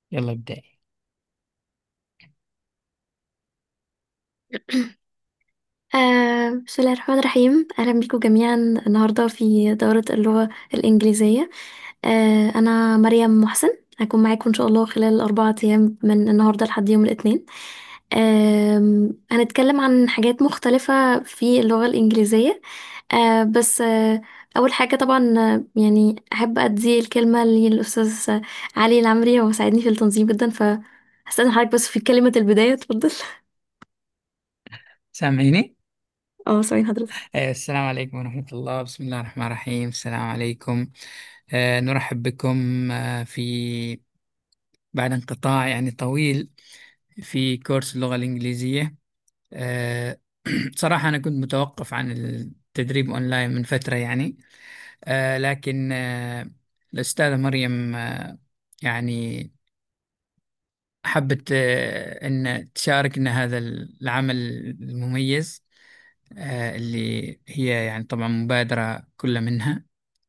يلا ابدأي آه، بسم الله الرحمن الرحيم أهلا بكم جميعا النهاردة في دورة اللغة الإنجليزية آه، أنا مريم محسن هكون معاكم إن شاء الله خلال أربعة أيام من النهاردة لحد يوم الاثنين آم، هنتكلم عن حاجات مختلفة في اللغة الإنجليزية آه، بس آه، أول حاجة طبعا آه، يعني أحب أدي الكلمة للأستاذ علي العمري هو ساعدني في التنظيم جدا فهستأذن حضرتك بس في كلمة البداية اتفضل سامعيني؟ اه سامعين حضرتك آه، السلام عليكم ورحمة الله بسم الله الرحمن الرحيم السلام عليكم آه، نرحب بكم آه، في بعد انقطاع يعني طويل في كورس اللغة الإنجليزية آه، صراحة أنا كنت متوقف عن التدريب أونلاين من فترة يعني آه، لكن آه، الأستاذة مريم آه، يعني حبت آه، أن تشاركنا هذا العمل المميز آه، اللي هي يعني طبعا مبادرة كل منها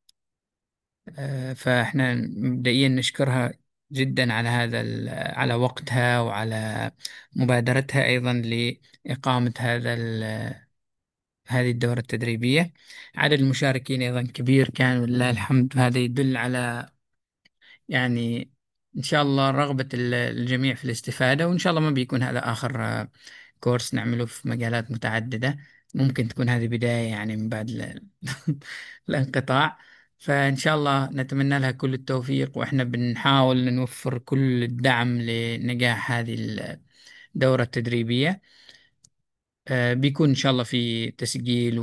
آه، فاحنا مبدئيا نشكرها جدا على هذا ال- على وقتها وعلى مبادرتها أيضا لإقامة هذا ال- هذه الدورة التدريبية عدد المشاركين أيضا كبير كان ولله الحمد هذا يدل على يعني إن شاء الله رغبة ال- الجميع في الاستفادة وإن شاء الله ما بيكون هذا آخر آه، كورس نعمله في مجالات متعددة ممكن تكون هذه بداية يعني من بعد ال- الانقطاع فإن شاء الله نتمنى لها كل التوفيق وإحنا بنحاول نوفر كل الدعم لنجاح هذه الدورة التدريبية آه، بيكون إن شاء الله في تسجيل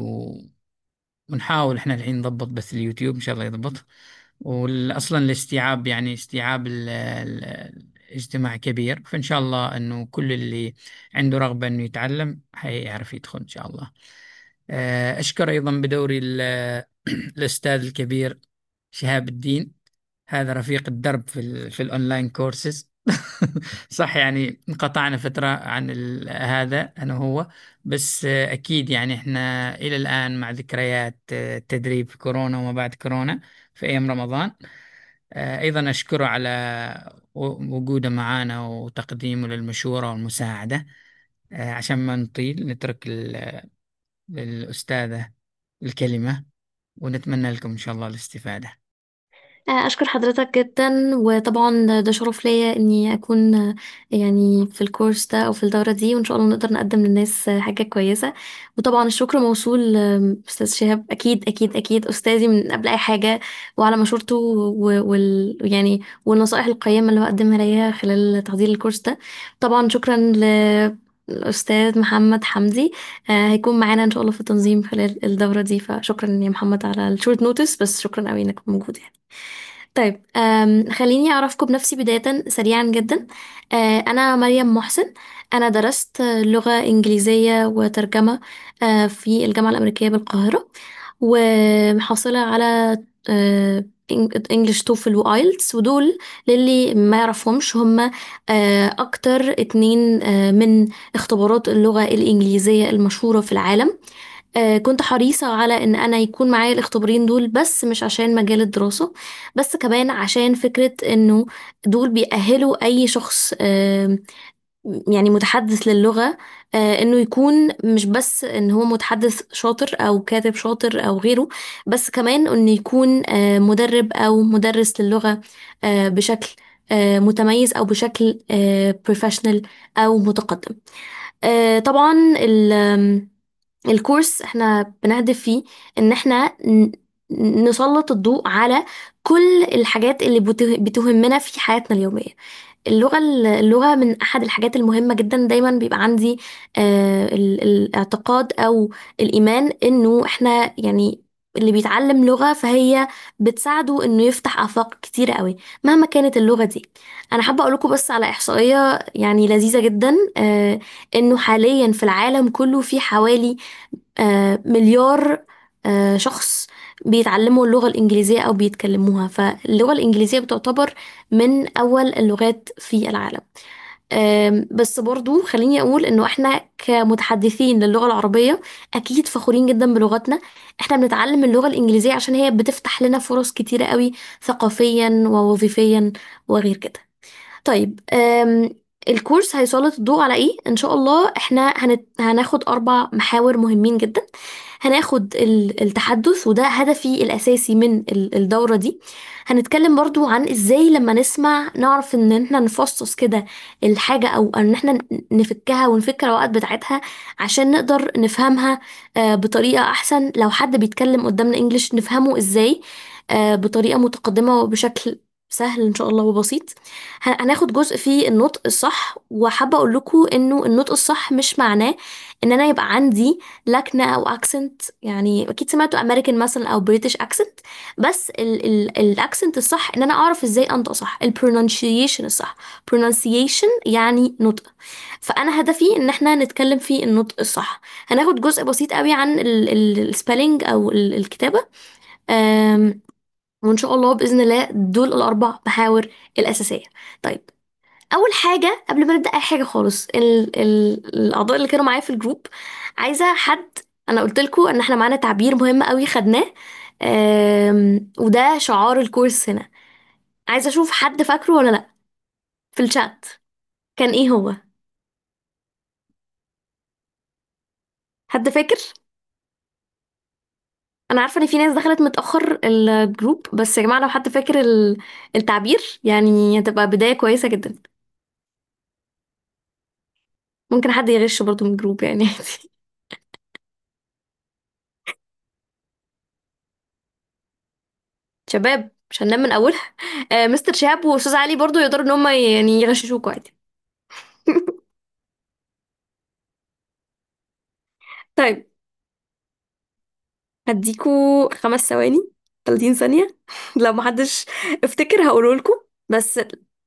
ونحاول احنا الحين نضبط بث اليوتيوب ان شاء الله يضبط واصلا الاستيعاب يعني استيعاب ال- ال- الاجتماع كبير فان شاء الله انه كل اللي عنده رغبة انه يتعلم حيعرف يدخل ان شاء الله آه، اشكر ايضا بدوري ال- الاستاذ الكبير شهاب الدين هذا رفيق الدرب في ال في الاونلاين كورسز صح يعني انقطعنا فترة عن ال هذا انا وهو بس آه، اكيد يعني احنا الى الان مع ذكريات آه، التدريب في كورونا وما بعد كورونا في ايام رمضان آه، ايضا اشكره على و- وجوده معنا وتقديمه للمشورة والمساعدة آه، عشان ما نطيل نترك ال- للأستاذة الكلمة ونتمنى لكم إن شاء الله الاستفادة آه، أشكر حضرتك جدا وطبعا ده ده شرف ليا إني أكون آه، يعني في الكورس ده أو في الدورة دي وإن شاء الله نقدر نقدم للناس آه، حاجة كويسة وطبعا الشكر موصول آه، أستاذ شهاب أكيد أكيد أكيد أستاذي من قبل أي حاجة وعلى مشورته و- وال يعني والنصائح القيمة اللي هو قدمها ليا خلال تحضير الكورس ده طبعا شكرا ل الأستاذ محمد حمدي آه هيكون معانا إن شاء الله في التنظيم خلال الدورة دي فشكرا يا محمد على الشورت نوتس بس شكرا قوي إنك موجود يعني طيب أم خليني أعرفكم بنفسي بداية سريعا جدا أه أنا مريم محسن أنا درست آه، لغة إنجليزية وترجمة أه في الجامعة الأمريكية بالقاهرة ومحصلة على انجلش توفل وايلتس ودول للي ما يعرفهمش هم آه، اكتر اتنين آه، من اختبارات اللغة الانجليزية المشهورة في العالم آه، كنت حريصة على إن أنا يكون معايا الاختبارين دول بس مش عشان مجال الدراسة بس كمان عشان فكرة إنه دول بيأهلوا أي شخص آه، يعني متحدث للغة آه، إنه يكون مش بس إن هو متحدث شاطر أو كاتب شاطر أو غيره بس كمان إنه يكون آه، مدرب أو مدرس للغة آه، بشكل آه، متميز أو بشكل بروفيشنال أو متقدم آه، طبعا ال الكورس احنا بنهدف فيه ان احنا ن- نسلط الضوء على كل الحاجات اللي بته- بتهمنا في حياتنا اليومية اللغة اللغة من أحد الحاجات المهمة جدا دايما بيبقى عندي آه ال- الاعتقاد أو الإيمان إنه إحنا يعني اللي بيتعلم لغة فهي بتساعده إنه يفتح آفاق كتيرة قوي مهما كانت اللغة دي أنا حابة أقول لكم بس على إحصائية يعني لذيذة جدا آه إنه حاليا في العالم كله في حوالي آه، مليار آه، شخص بيتعلموا اللغة الإنجليزية أو بيتكلموها فاللغة الإنجليزية بتعتبر من أول اللغات في العالم آم، بس برضو خليني أقول إنه إحنا كمتحدثين للغة العربية أكيد فخورين جدا بلغتنا إحنا بنتعلم اللغة الإنجليزية عشان هي بتفتح لنا فرص كتيرة قوي ثقافيا ووظيفيا وغير كده طيب أم الكورس هيسلط الضوء على ايه ان شاء الله احنا هنت... هناخد اربع محاور مهمين جدا هناخد ال- التحدث وده هدفي الاساسي من ال- الدورة دي هنتكلم برضو عن ازاي لما نسمع نعرف ان احنا نفصص كده الحاجة او ان احنا ن- نفكها ونفك العقد بتاعتها عشان نقدر نفهمها آه، بطريقة احسن لو حد بيتكلم قدامنا انجليش نفهمه ازاي آه، بطريقة متقدمة وبشكل سهل ان شاء الله وبسيط ه- هناخد جزء في النطق الصح وحابة اقول لكم انه النطق الصح مش معناه ان انا يبقى عندي لكنة او اكسنت يعني اكيد سمعتوا امريكان مثلا او بريتش اكسنت بس الاكسنت الصح ان انا اعرف ازاي انطق صح البرونانسيشن الصح pronunciation يعني نطق فانا هدفي ان احنا نتكلم في النطق الصح هناخد جزء بسيط قوي عن السبelling او ال- الكتابة أم، وان شاء الله باذن الله دول الاربع محاور الاساسيه طيب اول حاجه قبل ما نبدا اي حاجه خالص ال ال الاعضاء اللي كانوا معايا في الجروب عايزه حد انا قلت لكم ان احنا معانا تعبير مهم قوي خدناه أم، وده شعار الكورس هنا عايزه اشوف حد فاكره ولا لا في الشات كان ايه هو حد فاكر انا عارفه ان في ناس دخلت متاخر الجروب بس يا جماعه لو حد فاكر ال- التعبير يعني هتبقى بدايه كويسه جدا ممكن حد يغش برضو من الجروب يعني عادي شباب مش هننام من اولها آه مستر شهاب واستاذ علي برضو يقدروا ان هم يعني يغششوكوا عادي طيب هديكوا خمس ثواني 30 ثانية لو محدش افتكر هقوله لكم بس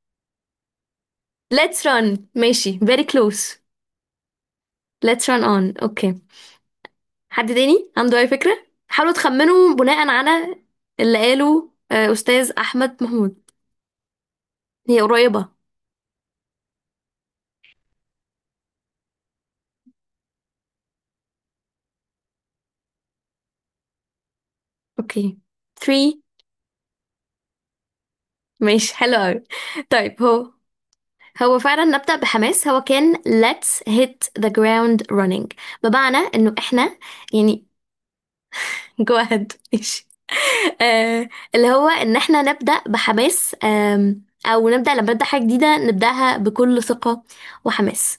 let's run ماشي very close let's run on اوكي حد تاني عنده اي فكرة حاولوا تخمنوا بناء على اللي قاله آه، استاذ احمد محمود هي قريبة اوكي 3 ماشي حلو قوي طيب هو هو فعلا نبدأ بحماس هو كان let's hit the ground running بمعنى انه احنا يعني go ahead ماشي آه اللي هو ان احنا نبدأ بحماس آم، او نبدأ لما نبدأ حاجة جديدة نبدأها بكل ثقة وحماس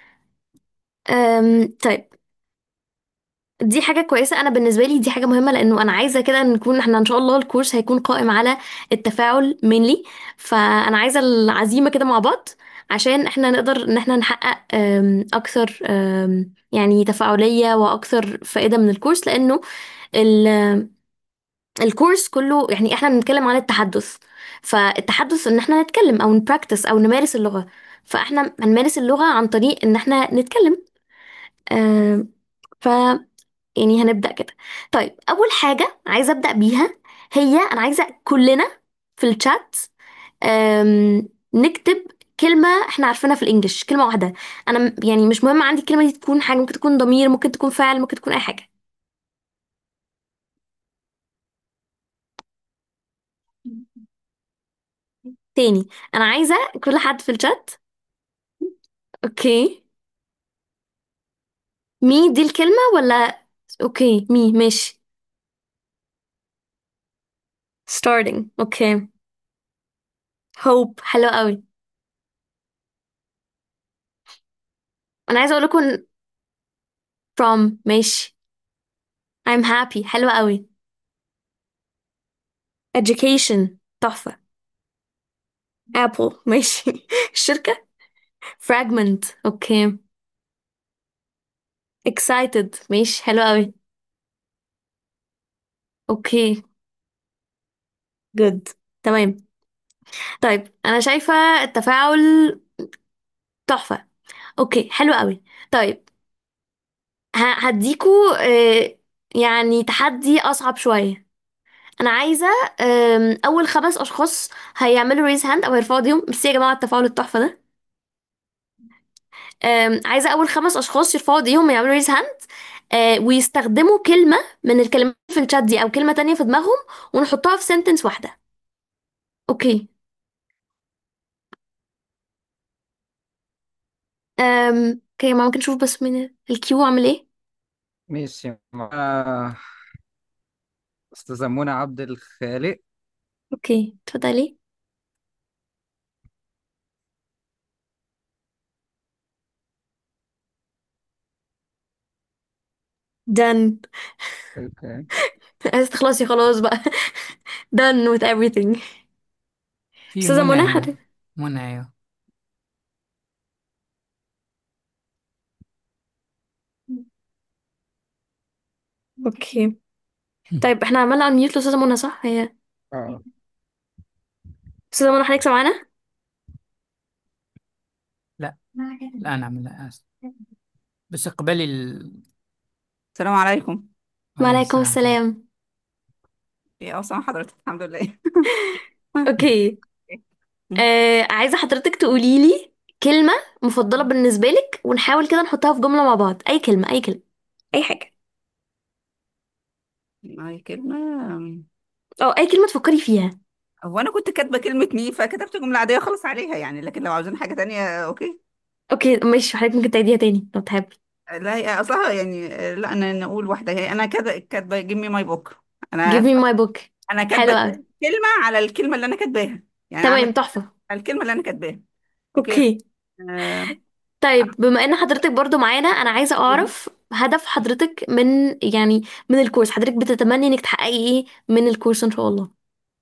آم، طيب دي حاجة كويسة أنا بالنسبة لي دي حاجة مهمة لأنه أنا عايزة كده نكون احنا إن شاء الله الكورس هيكون قائم على التفاعل mainly فأنا عايزة العزيمة كده مع بعض عشان احنا نقدر إن احنا نحقق أم، أكثر أم، يعني تفاعلية وأكثر فائدة من الكورس لأنه ال- الكورس كله يعني احنا بنتكلم عن التحدث فالتحدث إن احنا نتكلم أو نبراكتس أو نمارس اللغة فاحنا هنمارس اللغة عن طريق إن احنا نتكلم أم، ف يعني هنبدأ كده طيب أول حاجة عايزة أبدأ بيها هي أنا عايزة كلنا في الشات أم، نكتب كلمة احنا عارفينها في الإنجليش كلمة واحدة أنا م- يعني مش مهم عندي الكلمة دي تكون حاجة ممكن تكون ضمير ممكن تكون فعل ممكن تكون أي حاجة تاني أنا عايزة كل حد في الشات أوكي مي دي الكلمة ولا أوكي مي ماشي starting أوكي hope حلو قوي أنا عايزة أقول لكم from ماشي I'm happy حلو قوي education تحفة ابل ماشي الشركة fragment اوكي excited ماشي حلو قوي اوكي good تمام طيب انا شايفة التفاعل تحفة اوكي حلو قوي طيب ه- هديكوا آه، يعني تحدي اصعب شوية انا عايزة آم، اول خمس اشخاص هيعملوا ريز هاند او يرفعوا ايديهم بس يا جماعة التفاعل التحفة ده آم، عايزة أول خمس أشخاص يرفعوا ايديهم يعملوا ريز هاند ويستخدموا كلمة من الكلمات في الشات دي أو كلمة تانية في دماغهم ونحطها في سنتنس واحدة أوكي أم... اوكي ما ممكن نشوف بس من الكيو عامل ايه ماشي آه، أستاذة منى عبد الخالق اوكي اتفضلي done اوكي عايزة تخلصي خلاص بقى done with everything في استاذة منى منى هنا حضرتك منى ايوه اوكي طيب احنا عملنا انميوت لاستاذة منى صح هي اه استاذة منى حضرتك سامعانا لا الآن أعمل لا آسف بس اقبلي ال... السلام عليكم وعليكم وعليكم السلام ورحمة الله السلام ايه اوسع حضرتك الحمد لله اوكي آه عايزة حضرتك تقولي لي كلمة مفضلة بالنسبة لك ونحاول كده نحطها في جملة مع بعض أي كلمة أي كلمة أي حاجة اي كلمة أو أي كلمة تفكري فيها هو انا كنت كاتبة كلمة مي فكتبت جملة عادية خالص عليها يعني لكن لو عاوزين حاجة تانية اوكي أوكي ماشي حضرتك ممكن تعيديها تاني لو تحبي لا هي اصلا يعني لا انا نقول واحدة هي انا كده كاتبة give me my book give انا me my book انا حلو كاتبة أوي كلمة على الكلمة اللي انا كاتباها يعني عاملة تمام تحفة على الكلمة اللي انا كاتباها اوكي أوكي آه، طيب بما إن حضرتك برضو معانا أنا عايزة أعرف هدف حضرتك من يعني من الكورس حضرتك بتتمني إنك تحققي إيه من الكورس إن شاء الله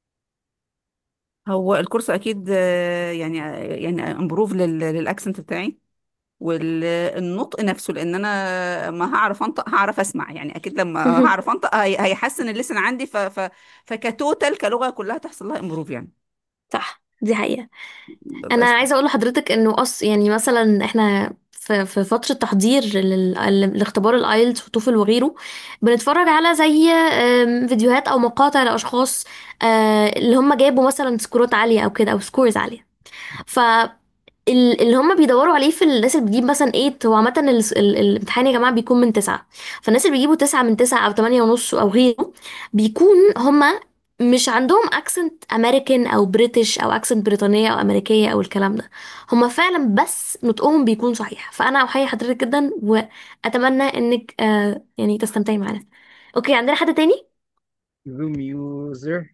هو الكورس اكيد آه، يعني يعني امبروف للاكسنت بتاعي والنطق نفسه لان انا ما هعرف انطق هعرف اسمع يعني اكيد لما هعرف انطق هي- هيحسن اللسن عندي ف ف فكتوتال كلغه كلها تحصل لها امبروف يعني صح دي حقيقة انا بس عايزه اقول لحضرتك انه أص يعني مثلا احنا في في فتره تحضير لل- لاختبار الايلتس وتوفل وغيره بنتفرج على زي آم، فيديوهات او مقاطع لاشخاص آه، اللي هم جابوا مثلا سكورات عاليه او كده او سكورز عاليه ف ال- اللي هم بيدوروا عليه في الناس اللي بتجيب مثلا 8 هو عامة ال- ال- الامتحان يا جماعة بيكون من 9 فالناس اللي بيجيبوا 9 من 9 أو 8 ونص أو غيره بيكون هم مش عندهم اكسنت امريكان او بريتش او اكسنت بريطانية او امريكية او الكلام ده هم فعلا بس نطقهم بيكون صحيح فانا احيي حضرتك جدا واتمنى انك آه يعني تستمتعي معانا اوكي عندنا حد تاني زوم يوزر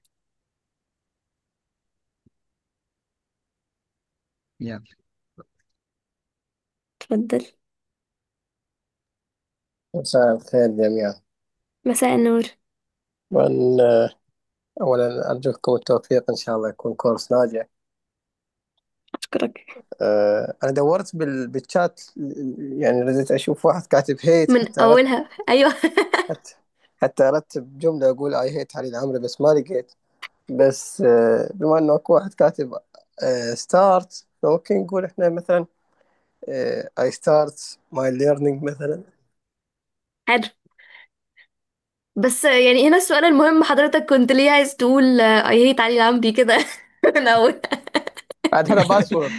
يلا اتفضل مساء الخير جميعا مساء النور وأن أولا أرجو لكم التوفيق إن شاء الله يكون كورس ناجح اشكرك أه أنا دورت بال... بالشات يعني رديت أشوف واحد كاتب هيت من حتى أردت اولها ايوه حتى, حتى أرتب جملة أقول أي هيت علي العمري بس ما لقيت بس أه بما إنه أكو واحد كاتب ستارت فممكن نقول إحنا مثلا أي ستارت ماي ليرنينج مثلا حلو بس يعني هنا السؤال المهم حضرتك كنت ليه عايز تقول اي هيت علي العمري كده من اول عاد هذا باسورد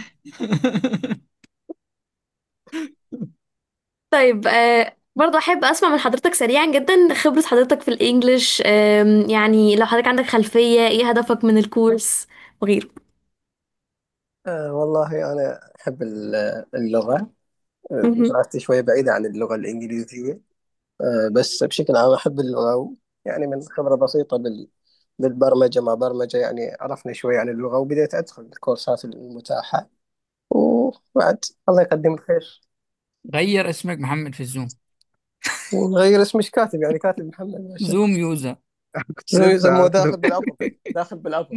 طيب آه برضه احب اسمع من حضرتك سريعا جدا خبرة حضرتك في الانجليش آم، يعني لو حضرتك عندك خلفية ايه هدفك من الكورس وغيره أه والله أنا أحب اللغة أه، مهم. دراستي شوية بعيدة عن اللغة الإنجليزية آه، بس بشكل عام أحب اللغة يعني من خبرة بسيطة بال بالبرمجة مع برمجة يعني عرفني شوي عن اللغة وبديت أدخل الكورسات المتاحة وبعد الله يقدم الخير غير اسمك محمد في الزوم ونغير اسمي إيش كاتب يعني كاتب محمد ما شاء الله زوم يوزر كنت زي لسه زي ما هو هطلب داخل بالأبل داخل بالأبل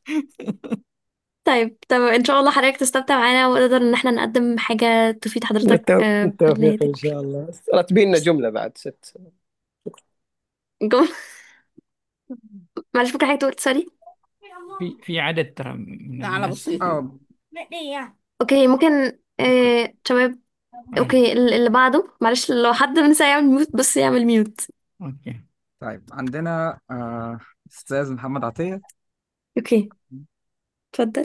طيب تمام ان شاء الله حضرتك تستمتع معانا ونقدر ان احنا نقدم حاجة تفيد حضرتك بالتو- آه، في بالتوفيق إن بدايتك شاء الله رتبي لنا جملة بعد ست جم... معلش ممكن حاجة تقول سوري في في عدد ترى من على الناس بسيط اه اوكي ممكن آه شباب أي. اوكي ال- اللي بعده معلش لو حد من الناس يعمل ميوت بس يعمل ميوت اوكي طيب عندنا آه، أستاذ محمد عطية اوكي اتفضل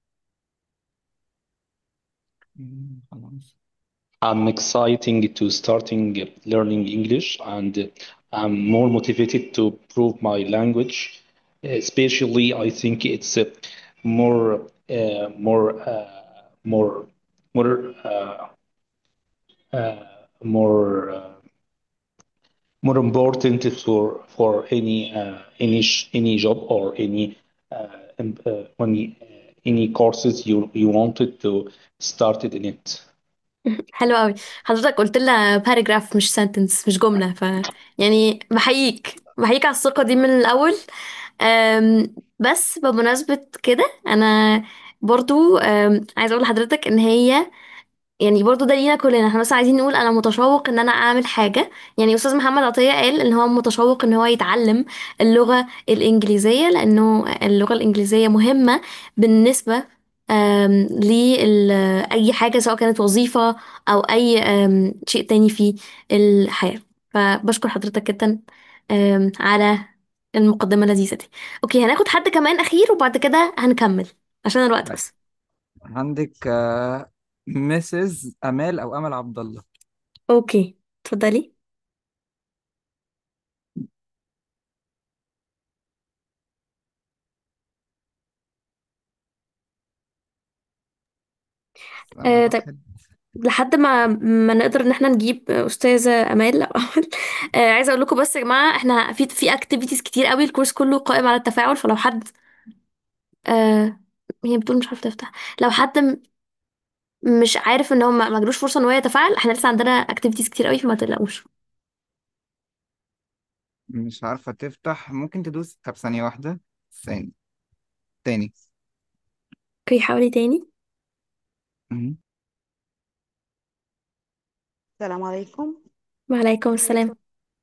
مم، خلاص I'm exciting to starting learning English and I'm more motivated to improve my language. Especially, I think it's uh, more, uh, more, uh, more, more, uh, uh, more uh, more important for for any uh, any sh- any job or any uh, um, uh, when you, any courses you you wanted to start it in it. حلو قوي حضرتك قلت لها باراجراف مش سنتنس مش جملة ف يعني بحييك بحييك على الثقة دي من الأول أم بس بمناسبة كده أنا برضو أم عايزة أقول لحضرتك إن هي يعني برضو ده لينا كلنا احنا مثلا عايزين نقول انا متشوق ان انا اعمل حاجة يعني استاذ محمد عطية قال ان هو متشوق ان هو يتعلم اللغة الانجليزية لانه اللغة الانجليزية مهمة بالنسبة لأي حاجة سواء كانت وظيفة أو أي آم، شيء تاني في الحياة فبشكر حضرتك جدا آم، على المقدمة اللذيذة دي أوكي هناخد حد كمان أخير وبعد كده هنكمل عشان الوقت طيب بس عندك آه مسز امال او امل عبد الله أوكي اتفضلي أمل آه طيب واحد لحد ما ما نقدر ان احنا نجيب استاذه امال لا آه عايزه اقول لكم بس يا جماعه احنا في في اكتيفيتيز كتير قوي الكورس كله قائم على التفاعل فلو حد آه هي بتقول مش عارفه تفتح لو حد م- مش عارف ان هو ما ما جالوش فرصه ان هو يتفاعل احنا لسه عندنا اكتيفيتيز كتير قوي فما تقلقوش مش عارفة تفتح ممكن تدوس طب ثانية واحدة ثاني تاني اوكي حاولي تاني مهم. السلام عليكم. وعليكم السلام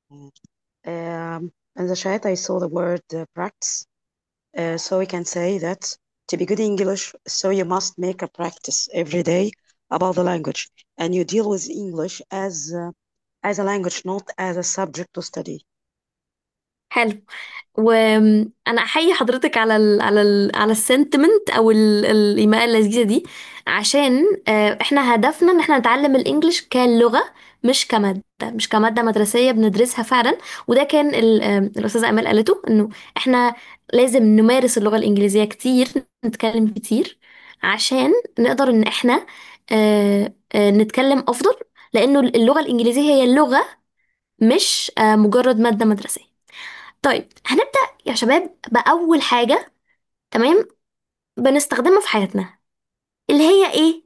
Um, in the chat, I saw the word uh, practice. Uh, so we can say that to be good in English, so you must make a practice every day about the language, and you deal with English as uh, as a language, not as a subject to study. حلو وانا احيي حضرتك على ال على ال على السنتمنت او ال- الايماء اللذيذه دي عشان آه، احنا هدفنا ان احنا نتعلم الانجليش كلغه مش كماده مش كماده مدرسيه بندرسها فعلا وده كان ال- آه، الاستاذه امال قالته انه احنا لازم نمارس اللغه الانجليزيه كتير نتكلم كتير عشان نقدر ان احنا آه، آه، نتكلم افضل لانه اللغه الانجليزيه هي اللغه مش آه، مجرد ماده مدرسيه طيب هنبدأ يا شباب بأول حاجة تمام بنستخدمها في حياتنا اللي هي ايه؟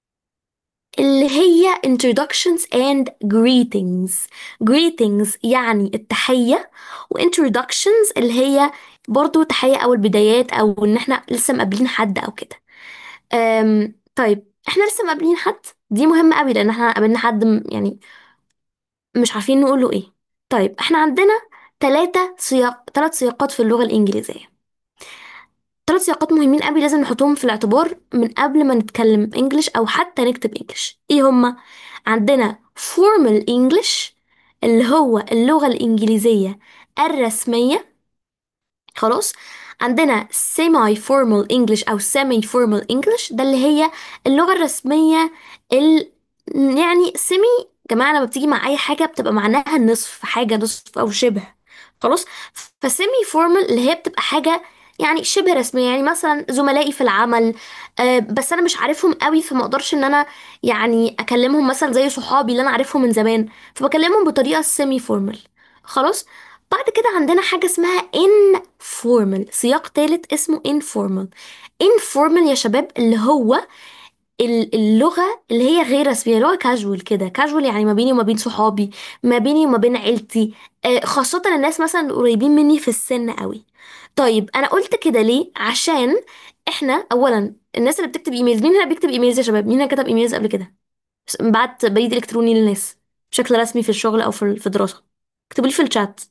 اللي هي introductions and greetings greetings يعني التحية و introductions اللي هي برضو تحية أو البدايات أو إن احنا لسه مقابلين حد أو كده أم طيب احنا لسه مقابلين حد دي مهمة قوي لأن احنا قابلنا حد م- يعني مش عارفين نقوله ايه طيب احنا عندنا ثلاثة سياق ثلاث سياقات في اللغة الإنجليزية ثلاث سياقات مهمين قوي لازم نحطهم في الاعتبار من قبل ما نتكلم انجليش او حتى نكتب انجليش ايه هما عندنا formal English اللي هو اللغة الإنجليزية الرسمية خلاص عندنا semi formal English أو semi formal English ده اللي هي اللغة الرسمية ال... يعني semi جماعة لما بتيجي مع أي حاجة بتبقى معناها نصف حاجة نصف أو شبه خلاص فسيمي فورمال اللي هي بتبقى حاجة يعني شبه رسمية يعني مثلا زملائي في العمل آه بس أنا مش عارفهم قوي فما أقدرش إن أنا يعني أكلمهم مثلا زي صحابي اللي أنا عارفهم من زمان فبكلمهم بطريقة سيمي فورمال خلاص بعد كده عندنا حاجة اسمها informal سياق تالت اسمه informal informal يا شباب اللي هو ال- اللغة اللي هي غير رسمية لغة كاجوال كده كاجوال يعني ما بيني وما بين صحابي ما بيني وما بين عيلتي آه، خاصة الناس مثلا القريبين مني في السن قوي طيب أنا قلت كده ليه عشان احنا أولا الناس اللي بتكتب ايميلز مين هنا بيكتب ايميلز يا شباب مين هنا كتب ايميلز قبل كده بعت بريد الكتروني للناس بشكل رسمي في الشغل او في في الدراسة اكتبوا لي في الشات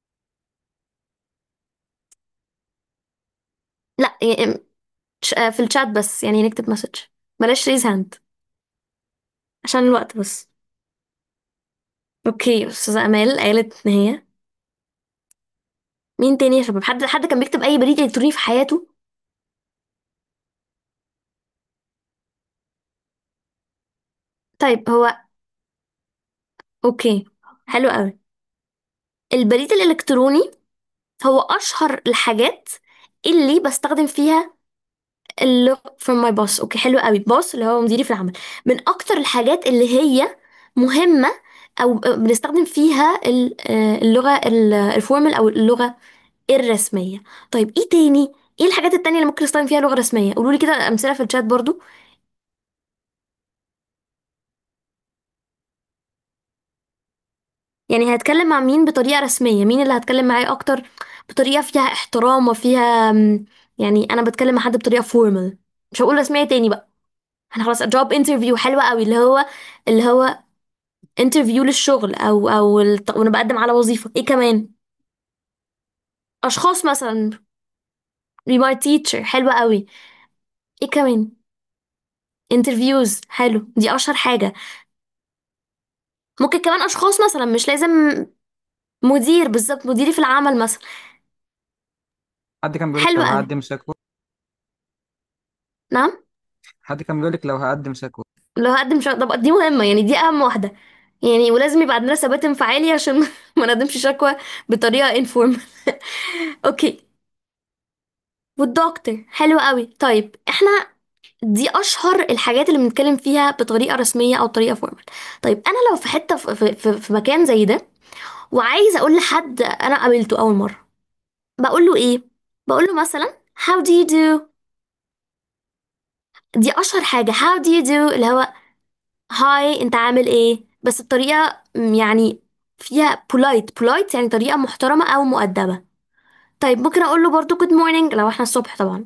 لا يعني ش- آه، في الشات بس يعني نكتب مسج بلاش ريز هاند عشان الوقت بس اوكي استاذة امال قالت ان هي مين تاني يا شباب حد حد كان بيكتب اي بريد الكتروني في حياته طيب هو اوكي حلو قوي البريد الالكتروني هو اشهر الحاجات اللي بستخدم فيها اللغة from my boss اوكي حلو قوي boss اللي هو مديري في العمل من اكتر الحاجات اللي هي مهمة او بنستخدم فيها ال- آه، اللغة ال- الفورمال او اللغة الرسمية طيب ايه تاني ايه الحاجات التانية اللي ممكن نستخدم فيها لغة رسمية قولوا لي كده امثلة في الشات برضو يعني هتكلم مع مين بطريقة رسمية مين اللي هتكلم معاه اكتر بطريقة فيها احترام وفيها م، يعني انا بتكلم مع حد بطريقة فورمال مش هقول رسمية تاني بقى احنا خلاص جوب انترفيو حلوة قوي اللي هو اللي هو انترفيو للشغل او او الت- وانا بقدم على وظيفة ايه كمان اشخاص مثلا be my teacher حلوة قوي ايه كمان interviews حلو دي اشهر حاجة ممكن كمان اشخاص مثلا مش لازم مدير بالظبط مديري في العمل مثلا حد كان بيقولك حلو لو قوي هقدم شكوى نعم حد كان بيقولك لو هقدم شكوى لو هقدم شغل طب دي مهمة يعني دي اهم واحدة يعني ولازم يبقى عندنا ثبات انفعالي عشان ما نقدمش شكوى بطريقة انفورم اوكي والدكتور حلو قوي طيب احنا دي اشهر الحاجات اللي بنتكلم فيها بطريقة رسمية او طريقة فورمال طيب انا لو في حتة في, في, في مكان زي ده وعايزه اقول لحد انا قابلته اول مره بقول له ايه بقول له مثلا how do you do دي اشهر حاجه how do you do اللي هو هاي انت عامل ايه بس بطريقه م، يعني فيها polite polite يعني طريقه محترمه او مؤدبه طيب ممكن اقول له برضو good morning لو احنا الصبح طبعا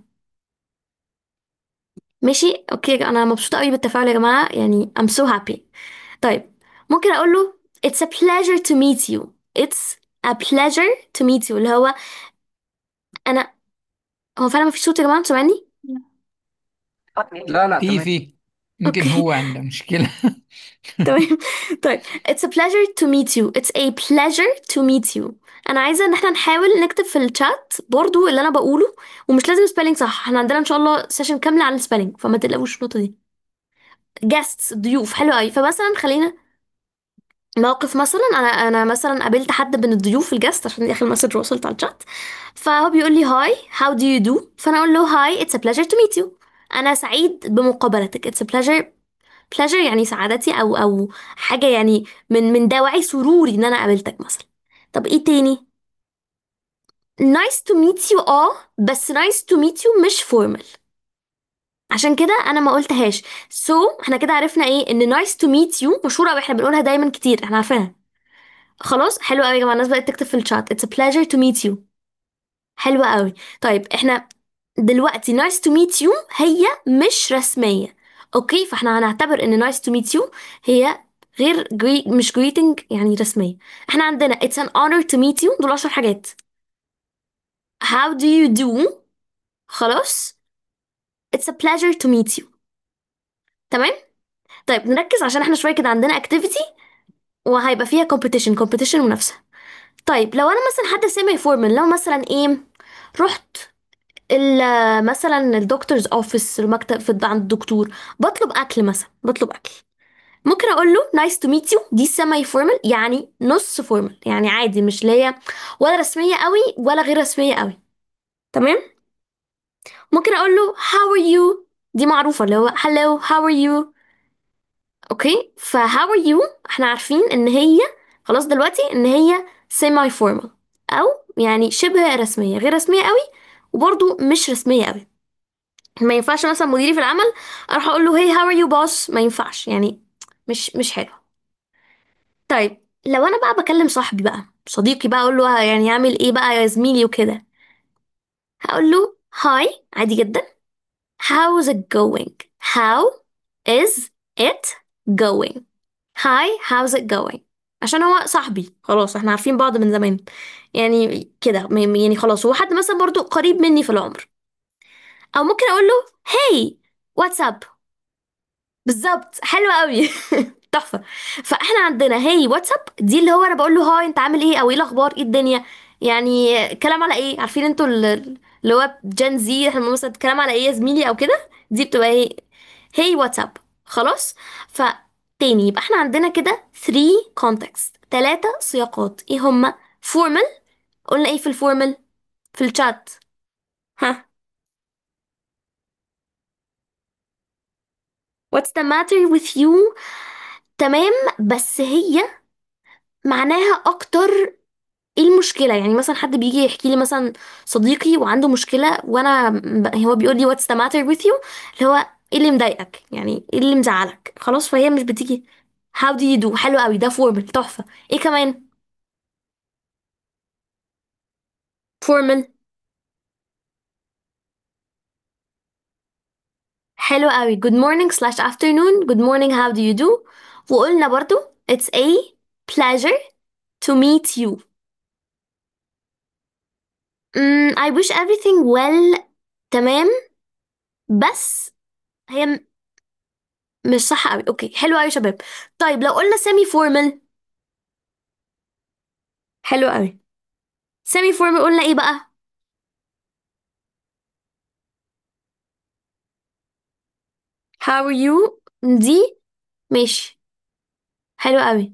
ماشي اوكي انا مبسوطه قوي بالتفاعل يا جماعه يعني I'm so happy طيب ممكن اقول له it's a pleasure to meet you it's a pleasure to meet you اللي هو انا هو فعلا مفيش صوت يا جماعه انتوا سامعني لا لا في تمام في يمكن اوكي هو عنده مشكلة تمام طيب it's a pleasure to meet you it's a pleasure to meet you انا عايزه ان احنا نحاول نكتب في الشات برضو اللي انا بقوله ومش لازم سبيلنج صح احنا عندنا ان شاء الله سيشن كامله على السبيلنج فما تقلقوش النقطه دي guests ضيوف حلو قوي فمثلا خلينا موقف مثلا انا انا مثلا قابلت حد من الضيوف الجاست عشان دي اخر مسج وصلت على الشات فهو بيقول لي هاي how do you do فانا اقول له هاي it's a pleasure to meet you انا سعيد بمقابلتك it's a pleasure pleasure يعني سعادتي او او حاجه يعني من من دواعي سروري ان انا قابلتك مثلا طب ايه تاني nice to meet you اه بس nice to meet you مش formal عشان كده انا ما قلتهاش so احنا كده عرفنا ايه ان nice to meet you مشهوره قوي احنا بنقولها دايما كتير احنا عارفينها خلاص حلو قوي يا جماعه الناس بقت تكتب في الشات it's a pleasure to meet you حلو قوي طيب احنا دلوقتي nice to meet you هي مش رسميه اوكي فاحنا هنعتبر ان nice to meet you هي غير جري... مش greeting يعني رسميه احنا عندنا it's an honor to meet you دول اشهر حاجات how do you do خلاص it's a pleasure to meet you تمام طيب نركز عشان احنا شويه كده عندنا activity وهيبقى فيها competition competition منافسه طيب لو انا مثلا حد سيمي فورمال لو مثلا ايه رحت ال- مثلا الدكتورز اوفيس المكتب في عند الدكتور بطلب اكل مثلا بطلب اكل ممكن اقول له نايس تو ميت يو دي سيمي فورمال يعني نص فورمال يعني عادي مش اللي هي ولا رسميه قوي ولا غير رسميه قوي تمام ممكن اقول له هاو ار يو دي معروفه اللي هو hello how are you اوكي ف how are you احنا عارفين ان هي خلاص دلوقتي ان هي semi formal او يعني شبه رسميه غير رسميه قوي وبرضو مش رسميه قوي ما ينفعش مثلا مديري في العمل اروح اقول له هي هاو ار يو بوس ما ينفعش يعني مش مش حلو طيب لو انا بقى بكلم صاحبي بقى صديقي بقى اقول له يعني اعمل ايه بقى يا زميلي وكده هقول له هاي عادي جدا how's it going how is it going هاي how's it going عشان هو صاحبي خلاص احنا عارفين بعض من زمان يعني كده م- يعني خلاص هو حد مثلا برضو قريب مني في العمر او ممكن اقول له hey what's up بالظبط حلو قوي تحفه فاحنا عندنا هي واتساب دي اللي هو انا بقول له هاي انت عامل ايه او ايه الاخبار ايه الدنيا يعني كلام على ايه عارفين انتوا ال- اللي هو جن زي احنا مثلا كلام على ايه يا زميلي او كده دي بتبقى ايه هي واتساب خلاص فتاني يبقى احنا عندنا كده 3 context ثلاثة سياقات ايه هما formal قلنا ايه في الفورمال في الشات ها what's the matter with you تمام بس هي معناها اكتر ايه المشكلة يعني مثلا حد بيجي يحكي لي مثلا صديقي وعنده مشكلة وانا ب- هو بيقول لي what's the matter with you اللي هو ايه اللي مضايقك يعني ايه اللي مزعلك خلاص فهي مش بتيجي how do you do حلو قوي ده فورمال تحفة ايه كمان فورمال حلو قوي good morning slash afternoon good morning how do you do وقلنا برضو it's a pleasure to meet you mm, I wish everything well تمام بس هي م- مش صح قوي اوكي حلو قوي يا شباب طيب لو قلنا سيمي فورمال حلو قوي سيمي فورمال قلنا ايه بقى how are you دي ماشي حلو قوي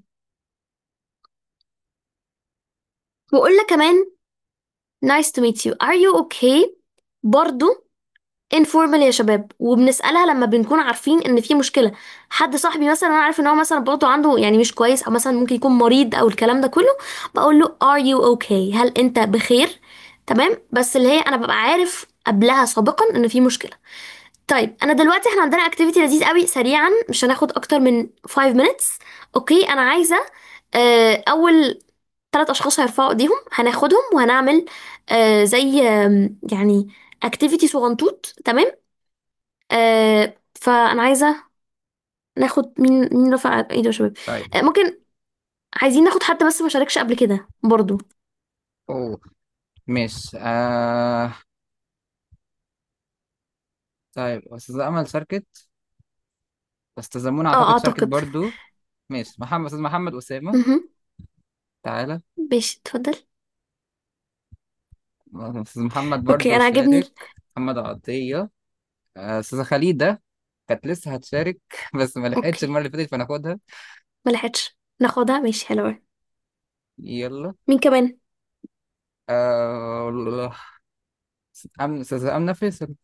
وقلنا كمان nice to meet you are you okay برضو informal يا شباب وبنسألها لما بنكون عارفين ان في مشكلة حد صاحبي مثلا انا عارف ان هو مثلا برضه عنده يعني مش كويس او مثلا ممكن يكون مريض او الكلام ده كله بقول له are you okay هل انت بخير تمام بس اللي هي انا ببقى عارف قبلها سابقا ان في مشكلة طيب انا دلوقتي احنا عندنا اكتيفيتي لذيذ قوي سريعا مش هناخد اكتر من 5 minutes اوكي انا عايزة آه، اول ثلاث اشخاص هيرفعوا ايديهم هناخدهم وهنعمل آه، زي آم، يعني اكتيفيتي صغنطوط تمام آه فانا عايزه ناخد مين مين رفع ايده يا شباب طيب آه ممكن عايزين ناخد حد بس ما شاركش قبل كده برضو اوه ماشي آه... طيب استاذة امل شاركت استاذة منى اه اعتقد شاركت اعتقد برضو ماشي محمد استاذ محمد اسامة مهم. تعالى ماشي اتفضل استاذ محمد اوكي برضو انا عاجبني ال- شارك محمد عطية آه، استاذة خليدة كانت لسه هتشارك بس ما لحقتش اوكي المرة اللي فاتت فناخدها ما لحقتش ناخدها ماشي حلو أوي. يلا مين كمان آه... الله. أم... استاذة أمنة فيصل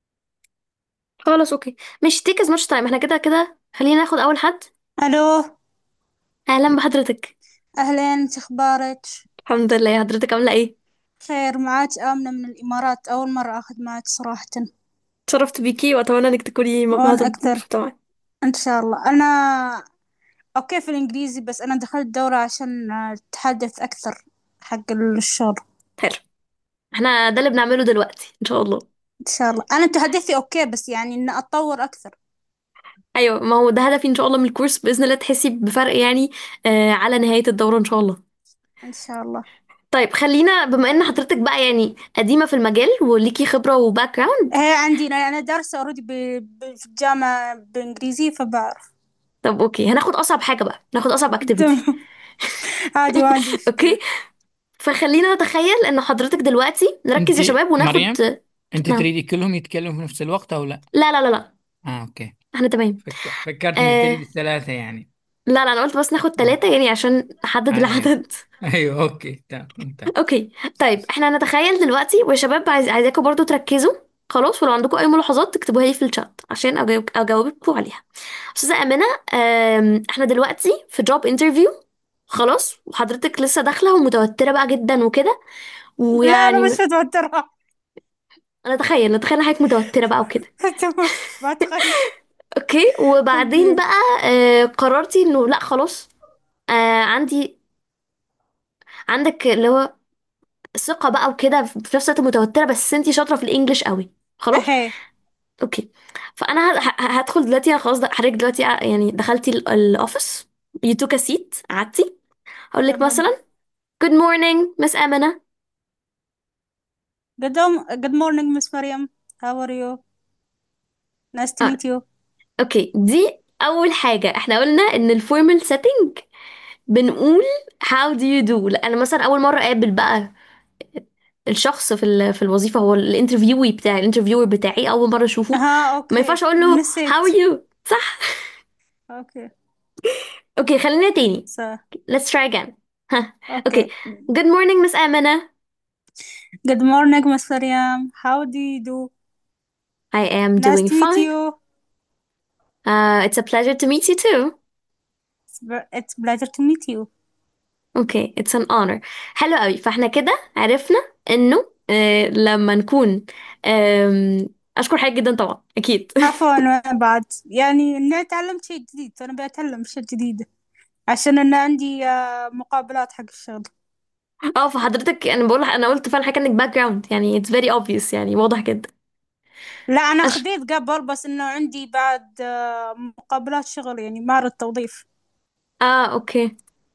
خلاص اوكي ماشي تيك از ماتش تايم احنا كده كده خلينا ناخد اول حد الو اهلا بحضرتك اهلين شو اخبارك الحمد لله حضرتك عامله ايه خير معاك آمنة من الامارات اول مرة اخذ معك صراحة اتشرفت بيكي واتمنى انك تكوني وانا مبسوطه اكثر طبعا ان شاء الله انا اوكي في الانجليزي بس انا دخلت دورة عشان اتحدث اكثر حق الشغل حلو احنا ده اللي بنعمله دلوقتي ان شاء الله ان شاء الله انا تحدثي اوكي بس يعني ان اتطور اكثر ايوه ما هو ده هدفي ان شاء الله من الكورس باذن الله تحسي بفرق يعني آه على نهايه الدوره ان شاء الله ان شاء الله طيب خلينا بما ان حضرتك بقى يعني قديمه في المجال وليكي خبره وباك جراوند هي عندي انا دارسة اوريدي في الجامعة بانجليزي فبعرف طب اوكي هناخد اصعب حاجه بقى ناخد اصعب اكتيفيتي تمام عادي ما عندي اوكي مشكلة فخلينا نتخيل ان حضرتك دلوقتي نركز يا انت شباب وناخد مريم انت نعم تريدي كلهم يتكلموا في نفس الوقت او لا لا لا لا لا اه اوكي احنا تمام فك... فكرت انك تريدي آه الثلاثة يعني لا لا انا قلت بس ناخد ثلاثة يعني عشان نحدد آه ايه العدد ايوه اوكي تمام ممتاز اوكي طيب احنا هنتخيل دلوقتي ويا شباب عايز عايزاكم برضو تركزوا خلاص ولو عندكم اي ملاحظات تكتبوها لي في الشات عشان اجاوب اجاوبكم عليها استاذه امنه آم، احنا دلوقتي في جوب انترفيو خلاص وحضرتك لسه داخله ومتوتره بقى جدا وكده لا انا مش ويعني متوترة انا اتخيل نتخيل إن حضرتك متوتره بقى وكده تمام ما اتخيل اوكي وبعدين اوكي بقى آه قررتي انه لا خلاص آه عندي عندك اللي هو ثقه بقى وكده في نفس الوقت متوتره بس انتي شاطره في الانجليش قوي خلاص اهي اوكي فانا ه- ه- هدخل دلوقتي أنا خلاص ده- حضرتك دلوقتي ع- يعني دخلتي ال- الاوفيس you took a seat قعدتي هقول لك تمام مثلا good morning miss امنه Good, um, good morning, Miss Mariam. How are you? Nice to اه meet you. اوكي دي اول حاجه احنا قلنا ان الفورمال سيتنج بنقول how do you do لا انا مثلا اول مره اقابل بقى الشخص في ال- في الوظيفه هو الانترفيوي بتاعي الانترفيور بتاعي اول مره اشوفه ها ما اوكي ينفعش اقول له نسيت how are you صح اوكي اوكي خلينا تاني so let's try again ها اوكي اوكي good morning miss امنه Good morning, Miss Mariam. How do you do? I am Nice doing to meet fine you. Uh, it's a pleasure to meet you too. it's pleasure to meet you اوكي it's an honor حلو قوي فاحنا كده عرفنا انه آه لما نكون آم، اشكر حضرتك جدا طبعا اكيد عفوا أنا بعد يعني إني تعلمت شيء جديد أنا بتعلم شيء جديد عشان أنا عندي آه، مقابلات حق الشغل اه فحضرتك انا بقول انا قلت فعلا حاجه انك باك جراوند يعني it's very obvious يعني واضح جدا لا أنا أش... خذيت قبل بس إنه عندي بعد آه، مقابلات شغل يعني معرض توظيف اه اوكي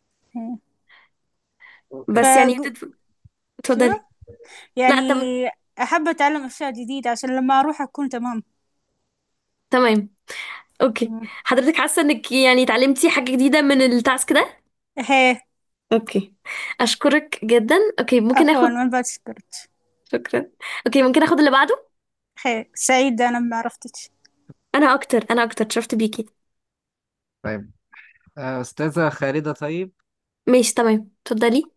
بس يعني ف تدف... شنو اتفضلي لا يعني تم... أحب أتعلم أشياء جديدة عشان لما أروح أكون تمام تمام اوكي مم. حضرتك حاسه انك يعني اتعلمتي حاجه جديده من التاسك ده هي اوكي اشكرك جدا اوكي ممكن عفوا ناخد ما بشكرك شكرا اوكي ممكن ناخد اللي بعده هي سعيدة أنا ما عرفتك انا اكتر انا اكتر اتشرفت بيكي طيب آه، أستاذة خالدة طيب ماشي تمام اتفضلي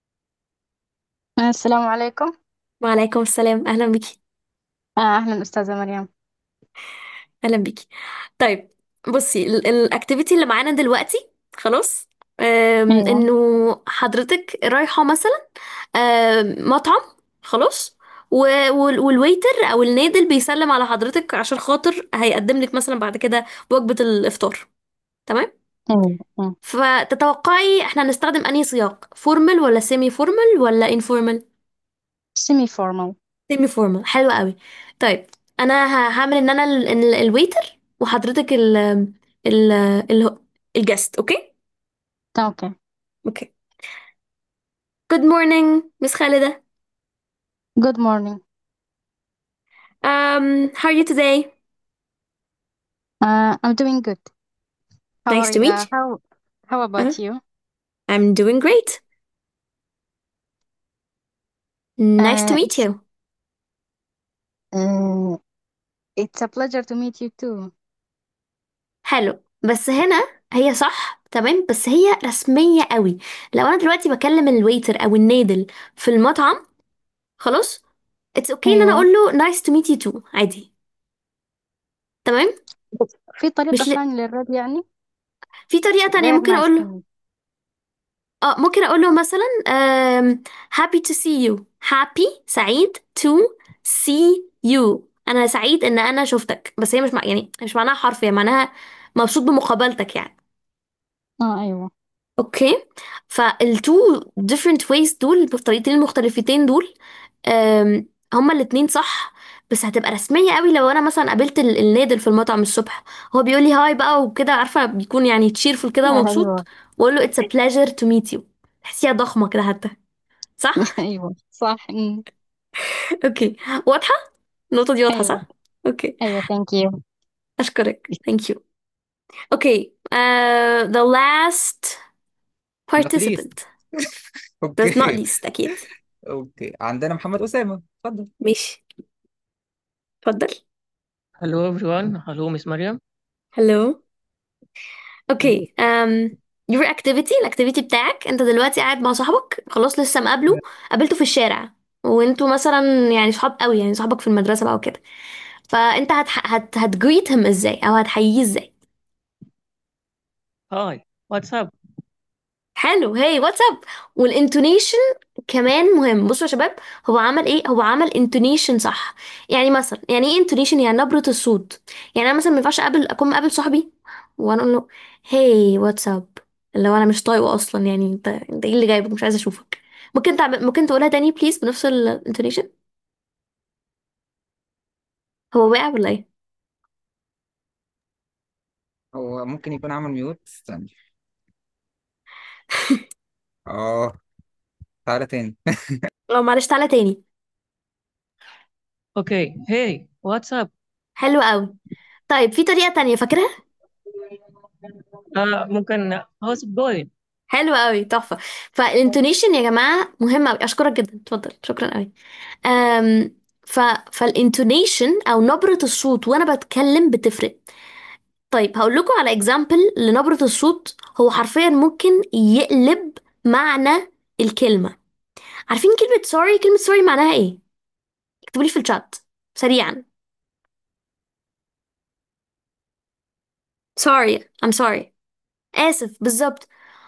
السلام عليكم وعليكم السلام اهلا بيكي آه، أهلا أستاذة مريم اهلا بيكي طيب بصي الاكتيفيتي اللي معانا دلوقتي خلاص أم، أيوة انه حضرتك رايحه مثلا أم، مطعم خلاص و- وال- والويتر او النادل بيسلم على حضرتك عشان خاطر هيقدم لك مثلا بعد كده وجبه الافطار تمام أيوة فتتوقعي احنا هنستخدم انهي سياق فورمال ولا سيمي فورمال ولا انفورمال سيمي فورمال سيمي فورمال حلو قوي طيب انا ه- هعمل ان انا ال- ال- الويتر وحضرتك ال ال ال الجست اوكي أوكي اوكي good morning مس خالدة good morning um how are you today uh, I'm doing good how nice are to you meet uh, you how how uh, about you I'm doing great nice to uh, meet it's you uh, it's a pleasure to meet you too حلو بس هنا هي صح تمام بس هي رسمية قوي لو انا دلوقتي بكلم الويتر او النادل في المطعم خلاص it's okay ان انا أيوة اقول له nice to meet you too عادي تمام بس في طريقة مش ل... ثانية للرد يعني في طريقة تانية غير ممكن nice اقول to له meet اه ممكن اقول له مثلا um, happy to see you happy سعيد to see you انا سعيد ان انا شفتك بس هي مش مع... يعني مش معناها حرف هي معناها مبسوط بمقابلتك يعني اه أيوة اوكي فالتو different ways دول الطريقتين المختلفتين دول أم، هما الاتنين صح بس هتبقى رسمية قوي لو انا مثلا قابلت ال- النادل في المطعم الصبح هو بيقول لي هاي بقى وكده عارفة بيكون يعني تشيرفul كده ومبسوط أيوة واقول له it's a pleasure to meet you تحسيها ضخمة كده حتى صح أيوة صح أمم. اوكي واضحة النقطة دي واضحة أيوة صح اوكي أيوة thank you اشكرك thank you اوكي uh, the last not least participant but not اوكي least اكيد اوكي عندنا محمد أسامة اتفضل ماشي اتفضل Hello everyone. Hello Miss Mariam. hello اوكي um, your activity الاكتيفيتي بتاعك انت دلوقتي قاعد مع صاحبك خلاص لسه مقابله قابلته في الشارع وانتوا مثلا يعني صحاب قوي يعني صاحبك في المدرسة بقى وكده فانت هت هت هتجريتهم ازاي او هتحييه ازاي Hi. What's up? حلو هي واتس اب والانتونيشن كمان مهم بصوا يا شباب هو عمل ايه هو عمل انتونيشن صح يعني مثلا يعني ايه انتونيشن يعني نبرة الصوت يعني انا مثلا ما ينفعش اقابل اكون مقابل صاحبي وانا اقول له هي واتس اب اللي هو انا مش طايقه اصلا يعني انت انت ايه اللي جايبك مش عايزه اشوفك ممكن تعمل ممكن تقولها تاني بليز بنفس الانتونيشن هو واقع ولا ايه هو ممكن يكون عامل ميوت استنى اه تعالى تاني اه معلش تعالى تاني Okay. Hey. What's up? حلو قوي طيب في طريقة تانية فاكرها Uh, ممكن how's it going? حلو قوي تحفة فالانتونيشن يا جماعة مهم قوي اشكرك جدا اتفضل شكرا قوي أم ف فالانتونيشن او نبرة الصوت وانا بتكلم بتفرق طيب هقول لكم على اكزامبل لنبرة الصوت هو حرفيا ممكن يقلب معنى الكلمة عارفين كلمة سوري كلمة سوري معناها ايه اكتبوا لي في الشات سريعا sorry I'm sorry اسف بالظبط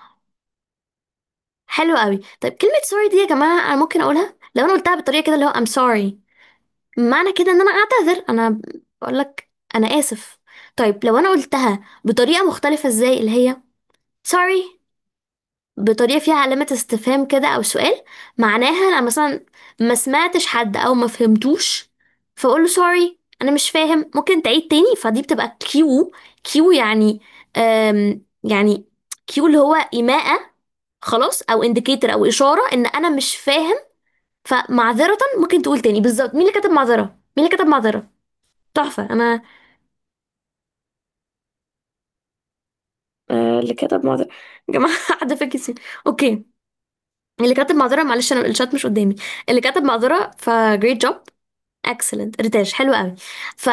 حلو قوي طيب كلمة sorry دي يا جماعة انا ممكن اقولها لو انا قلتها بالطريقة كده اللي هو I'm sorry معنى كده ان انا اعتذر انا بقول لك انا اسف طيب لو انا قلتها بطريقة مختلفة ازاي اللي هي sorry بطريقة فيها علامة استفهام كده أو سؤال معناها أنا مثلا ما سمعتش حد أو ما فهمتوش فأقول له سوري أنا مش فاهم ممكن تعيد تاني فدي بتبقى كيو كيو يعني أم يعني كيو اللي هو إيماءة خلاص أو انديكيتور أو إشارة إن أنا مش فاهم فمعذرة ممكن تقول تاني بالظبط مين اللي كتب معذرة مين اللي كتب معذرة تحفة أنا آه اللي كتب معذرة يا جماعة حد فاكر اسمي أوكي اللي كاتب معذرة معلش انا الشات مش قدامي اللي كاتب معذرة ف great job excellent ريتاش حلو قوي ف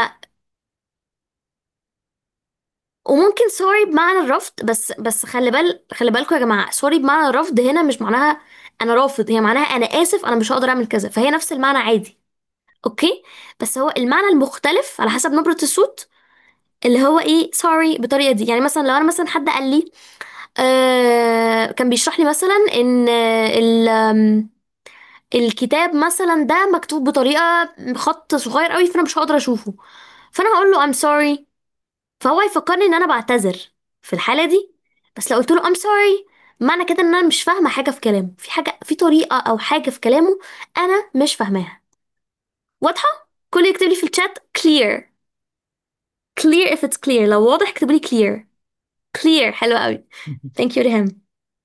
وممكن سوري بمعنى الرفض بس بس خلي بال خلي بالكم يا جماعة سوري بمعنى الرفض هنا مش معناها انا رافض هي معناها انا اسف انا مش هقدر اعمل كذا فهي نفس المعنى عادي اوكي بس هو المعنى المختلف على حسب نبرة الصوت اللي هو ايه سوري بالطريقة دي يعني مثلا لو انا مثلا حد قال لي آه كان بيشرح لي مثلا ان ال الكتاب مثلا ده مكتوب بطريقة خط صغير قوي فانا مش هقدر اشوفه فانا هقول له I'm sorry فهو يفكرني ان انا بعتذر في الحالة دي بس لو قلت له I'm sorry معنى كده ان انا مش فاهمة حاجة في كلامه في حاجة في طريقة او حاجة في كلامه انا مش فاهماها واضحة كل يكتب لي في الشات clear clear if it's clear لو واضح اكتب لي clear clear حلو قوي thank you ريهام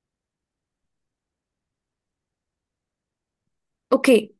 اوكي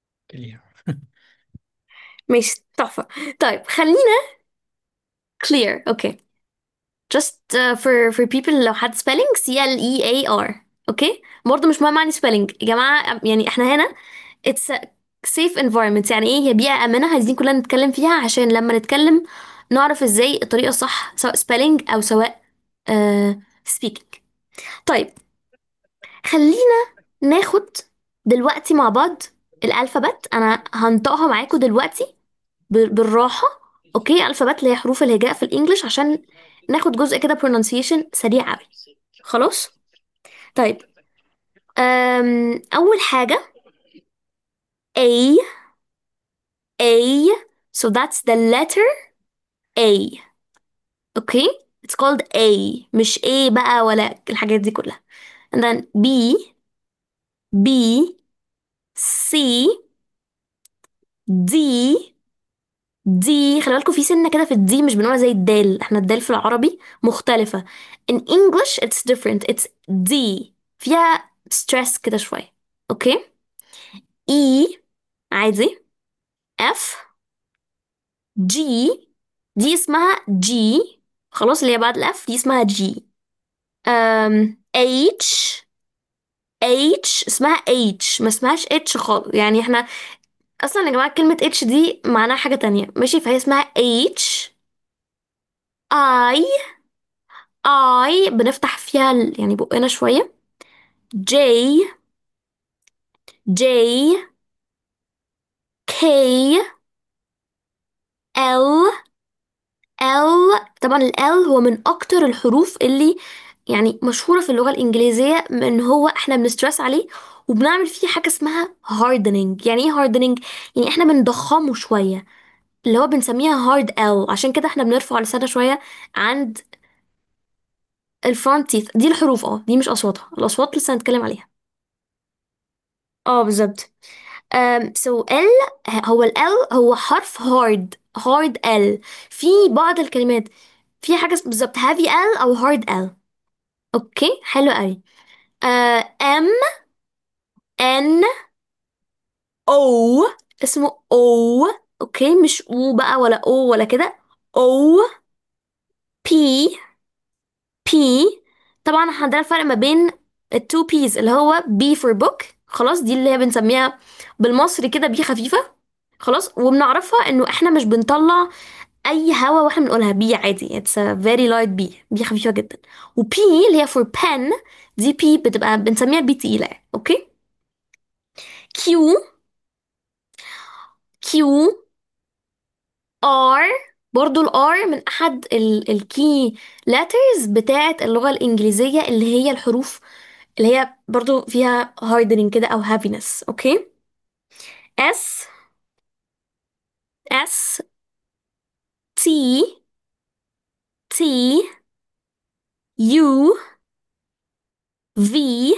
ماشي تحفة طيب خلينا clear اوكي just uh, for for people لو حد spelling C L E A R اوكي برضه مش مهم معنى spelling يا جماعة يعني احنا هنا it's a safe environment يعني ايه هي بيئة آمنة عايزين كلنا نتكلم فيها عشان لما نتكلم نعرف ازاي الطريقة الصح سواء spelling او سواء uh, speaking طيب خلينا ناخد دلوقتي مع بعض الألفابت أنا هنطقها معاكم دلوقتي ب- بالراحة اوكي الفابت اللي هي حروف الهجاء في الانجليش عشان ناخد جزء كده pronunciation سريع قوي خلاص طيب أم اول حاجة A A so that's the letter A اوكي it's called A مش A بقى ولا الحاجات دي كلها and then B B C D دي خلي بالكم في سنة كده في الدي مش بنقولها زي الدال احنا الدال في العربي مختلفة in English it's different it's دي فيها stress كده شوية اوكي E عادي F G دي اسمها G خلاص اللي هي بعد الاف دي اسمها G um, H H اسمها H ما اسمهاش H خالص يعني احنا اصلا يا جماعة كلمة H دي معناها حاجة تانية ماشي فهي اسمها H I I بنفتح فيها ال- يعني بقنا شوية J J K L L طبعا ال L هو من أكتر الحروف اللي يعني مشهورة في اللغة الإنجليزية من هو احنا بنسترس عليه وبنعمل فيه حاجة اسمها hardening يعني ايه hardening؟ يعني احنا بنضخمه شوية اللي هو بنسميها hard L عشان كده احنا بنرفع لساننا شوية عند الفرونت تيث دي الحروف اه دي مش أصواتها الأصوات لسه هنتكلم عليها اه بالظبط um, so L هو ال L هو حرف hard hard L في بعض الكلمات في حاجة اسم- بالظبط heavy L أو hard L اوكي حلو قوي uh, M N O اسمه O اوكي مش O بقى ولا O ولا كده O P P طبعا احنا عندنا الفرق ما بين التو بيز اللي هو B for book خلاص دي اللي هي بنسميها بالمصري كده بي خفيفة خلاص وبنعرفها انه احنا مش بنطلع اي هوا واحنا بنقولها بي عادي it's a very light بي بي خفيفة جدا وبي اللي هي for pen دي بي بتبقى بنسميها بي تقيلة يعني. اوكي كيو كيو ار برضو الار من احد الكي letters بتاعت اللغة الانجليزية اللي هي الحروف اللي هي برضو فيها hardening كده او heaviness اوكي S S T T U V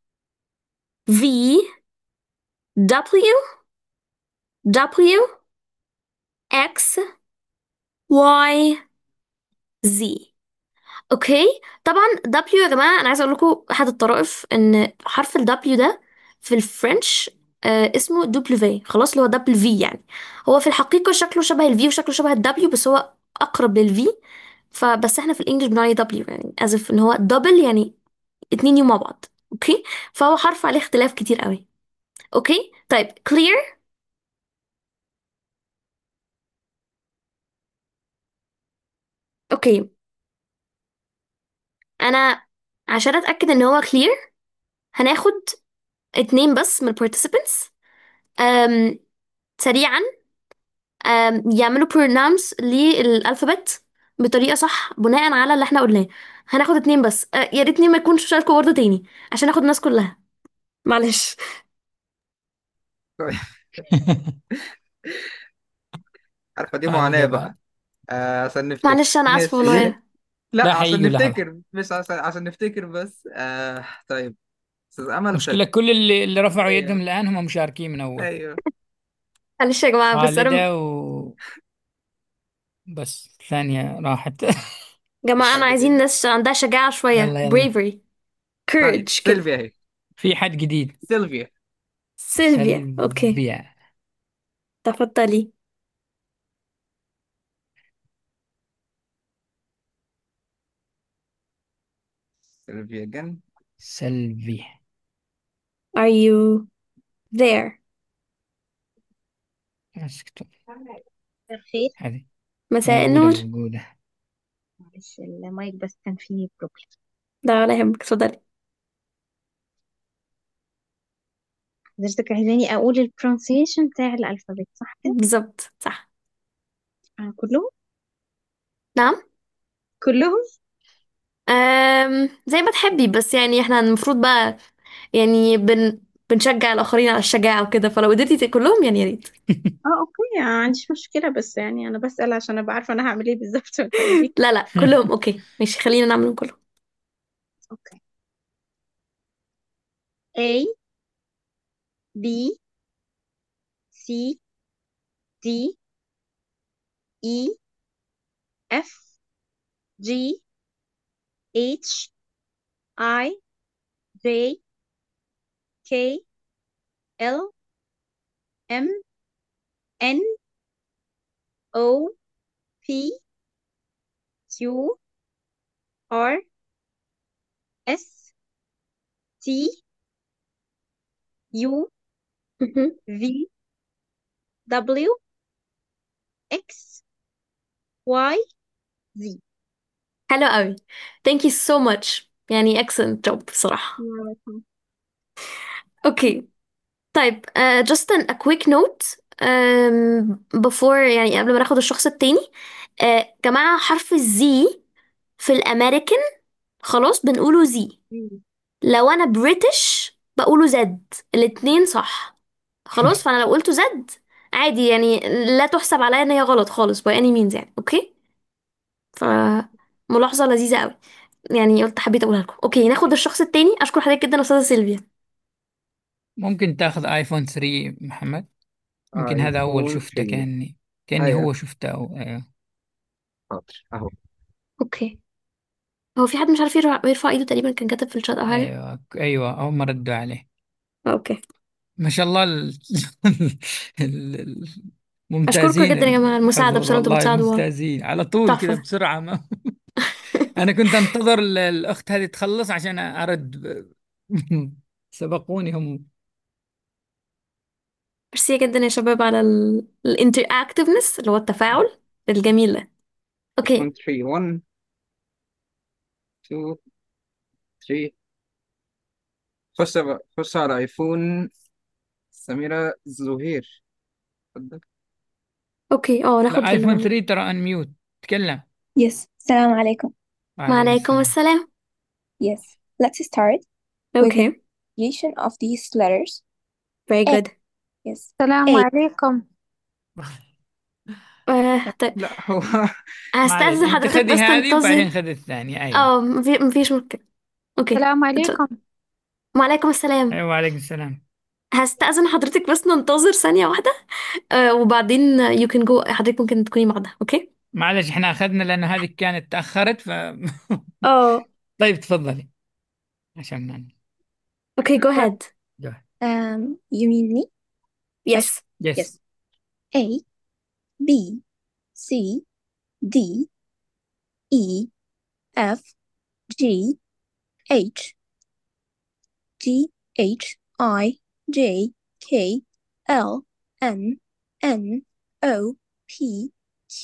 V W W X Y Z اوكي طبعا W يا جماعة انا عايزة اقول لكم احد الطرائف ان حرف ال W ده في الفرنش آه اسمه W خلاص اللي هو دبل في يعني هو في الحقيقة شكله شبه ال V وشكله شبه ال W بس هو اقرب لل V فبس احنا في الانجليش بنقول عليه W يعني as if ان هو دبل يعني اتنين يوم مع بعض اوكي فهو حرف عليه اختلاف كتير قوي اوكي طيب clear اوكي انا عشان اتاكد ان هو clear هناخد اتنين بس من participants أم سريعا أم يعملوا pronounce للألفابت بطريقة صح بناء على اللي احنا قلناه هناخد اتنين بس أه يا ريت اتنين ما يكونش شاركوا برضه تاني عشان ناخد الناس كلها معلش عارفة دي هذا معاناة بقى بقى آه عشان نفتكر معلش انا اسفة ماشي والله لا لا عشان حيجوا لحظة نفتكر مش عشان عشان نفتكر بس آه طيب استاذ امل مشكلة خالد كل اللي اللي رفعوا يدهم ايوه الآن هم مشاركين من أول ايوه معلش يا جماعة بس انا خالدة و بس ثانية راحت جماعة انا عايزين بعدين ناس عندها شجاعة شوية يلا يلا bravery طيب courage كده سيلفيا اهي في حد جديد سيلفيا سيلفيا اوكي سلبيا تفضلي سيلفيا جن سلبي are you there اسكتوا الخير هذه مساء موجودة النور موجودة معلش المايك بس كان فيه بروبلم لا ولا يهمك اتفضلي حضرتك عايزاني اقول البرونسيشن بتاع الالفابت صح كده بالظبط صح آه كلهم نعم كلهم أم زي ما تحبي بس يعني احنا المفروض بقى يعني بن بنشجع الآخرين على الشجاعة وكده فلو قدرتي تقولي كلهم يعني يا ريت اه اوكي ما عنديش مشكلة بس يعني انا بسأل عشان ابقى عارفة انا هعمل ايه بالظبط والحاجات دي لا لا كلهم اوكي ماشي خلينا نعملهم كلهم اوكي A B C D E F G H I J K L M N O P Q R S T U مهم. V W X Y Z حلو قوي thank you so much يعني excellent job بصراحة You're welcome. اوكي طيب uh, just an, a quick note um, before يعني قبل ما ناخد الشخص التاني uh, جماعة حرف الزي في الأمريكان خلاص بنقوله زي Mm. لو أنا بريتش بقوله زد الاتنين صح خلاص فأنا لو قلته زد عادي يعني لا تحسب عليا إن هي غلط خالص by any means يعني أوكي فملاحظة لذيذة قوي يعني قلت حبيت أقولها لكم أوكي ناخد الشخص التاني أشكر حضرتك جدا أستاذة سيلفيا ممكن تاخذ ايفون 3 محمد يمكن هذا أول ايفون شفته 3 كأني كأني ايوه هو شفته أو أيوه حاضر اهو أوكي هو في حد مش عارف يرفع يرفع ايده تقريبا كان كاتب في الشات او حاجه أيوه أيوه أول ما ردوا عليه اوكي ما شاء الله ال... ال- ال- اشكركم ممتازين جدا يا جماعه المساعده الحضور بصراحه انتوا والله بتساعدوا ممتازين على طول كذا تحفه بسرعة ما أنا كنت أنتظر ال- الأخت هذه تخلص عشان أرد سبقوني هم ميرسي جدا يا شباب على الانتراكتفنس اللي هو التفاعل الجميل ده اوكي ايفون 3 1 2 3 خش بقى خش على ايفون سميرة زهير اتفضل اوكي اه ناخد لا ايفون ال 3 ترى ان ميوت تكلم Yes. السلام عليكم. وعليكم وعليكم السلام السلام Yes. Let's start with the اوكي pronunciation of these letters. very A. good Yes. السلام A. عليكم آه طيب لا هو معلش هستأذن انت حضرتك خدي بس هذه وبعدين تنتظر خدي الثانية ايوه اه مفي... مفيش مشكلة اوكي السلام اتفضل. عليكم وعليكم السلام ايوه وعليكم السلام هستأذن حضرتك بس ننتظر ثانية واحدة آه وبعدين you can go حضرتك ممكن تكوني بعدها اوكي معلش احنا اخذنا لانه هذه كانت تأخرت ف اه طيب تفضلي عشان ما اوكي go ahead Go. Um, you mean me? yes Yes. Yes. A. B. C. D. E. F. G. H. G. H. I. J. K. L. M. N. O. P. Q.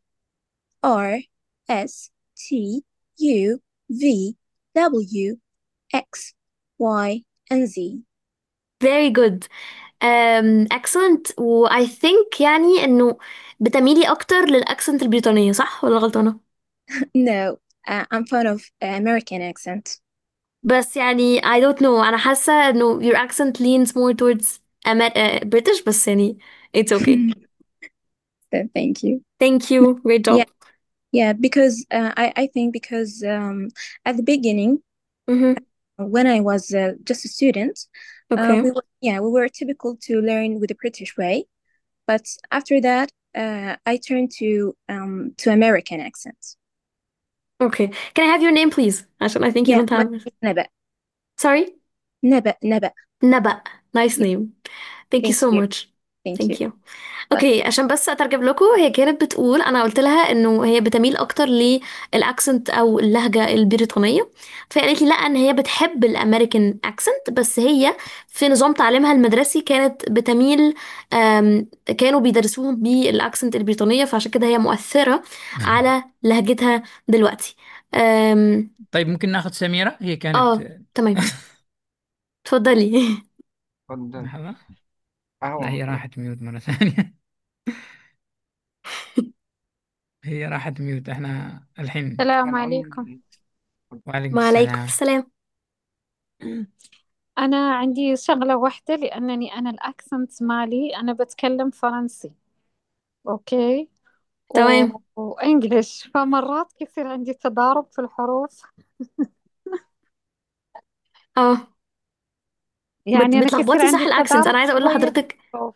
R. S. T. U. V. W. X. Y. and Z. very good um, excellent و I think يعني انه بتميلي اكتر للاكسنت البريطانية صح ولا غلطانة No, uh, I'm fond of uh, American accent. بس يعني I don't know أنا حاسة إنه your accent leans more towards Amer uh, British بس يعني it's okay So thank you. thank you great Yeah, job yeah, because uh, I I think because um, at the beginning Mhm. when I was uh, just a student, uh, okay we were yeah we were typical to learn with the British way, but after that uh, I turned to um to American accent. okay can I have your name please عشان I think you Yeah, don't my have name is Naba. sorry Naba, Naba. نبأ nice Yeah, name thank you thank so you. much Thank thank you. you اوكي عشان بس اترجم لكم هي كانت بتقول انا قلت لها انه هي بتميل اكتر للاكسنت او اللهجه البريطانيه فهي قالت لي لا ان هي بتحب الامريكان اكسنت بس هي في نظام تعليمها المدرسي كانت بتميل آم، كانوا بيدرسوهم بالاكسنت البريطانيه فعشان كده هي مؤثره على لهجتها دلوقتي آم، طيب ممكن ناخذ سميرة هي كانت اه تمام اتفضلي اتفضل لحظة اهو لا هي راحت ميوت مرة ثانية هي راحت ميوت احنا الحين السلام هنقول عليكم وعليكم وعليكم السلام السلام أنا عندي شغلة واحدة لأنني أنا الأكسنت مالي أنا بتكلم فرنسي أوكي و... تمام وإنجليش فمرات يصير عندي تضارب في الحروف اه بت... يعني أنا كثير بتلخبطي صح عندي الاكسنت تضارب انا عايزه اقول شوية في لحضرتك الحروف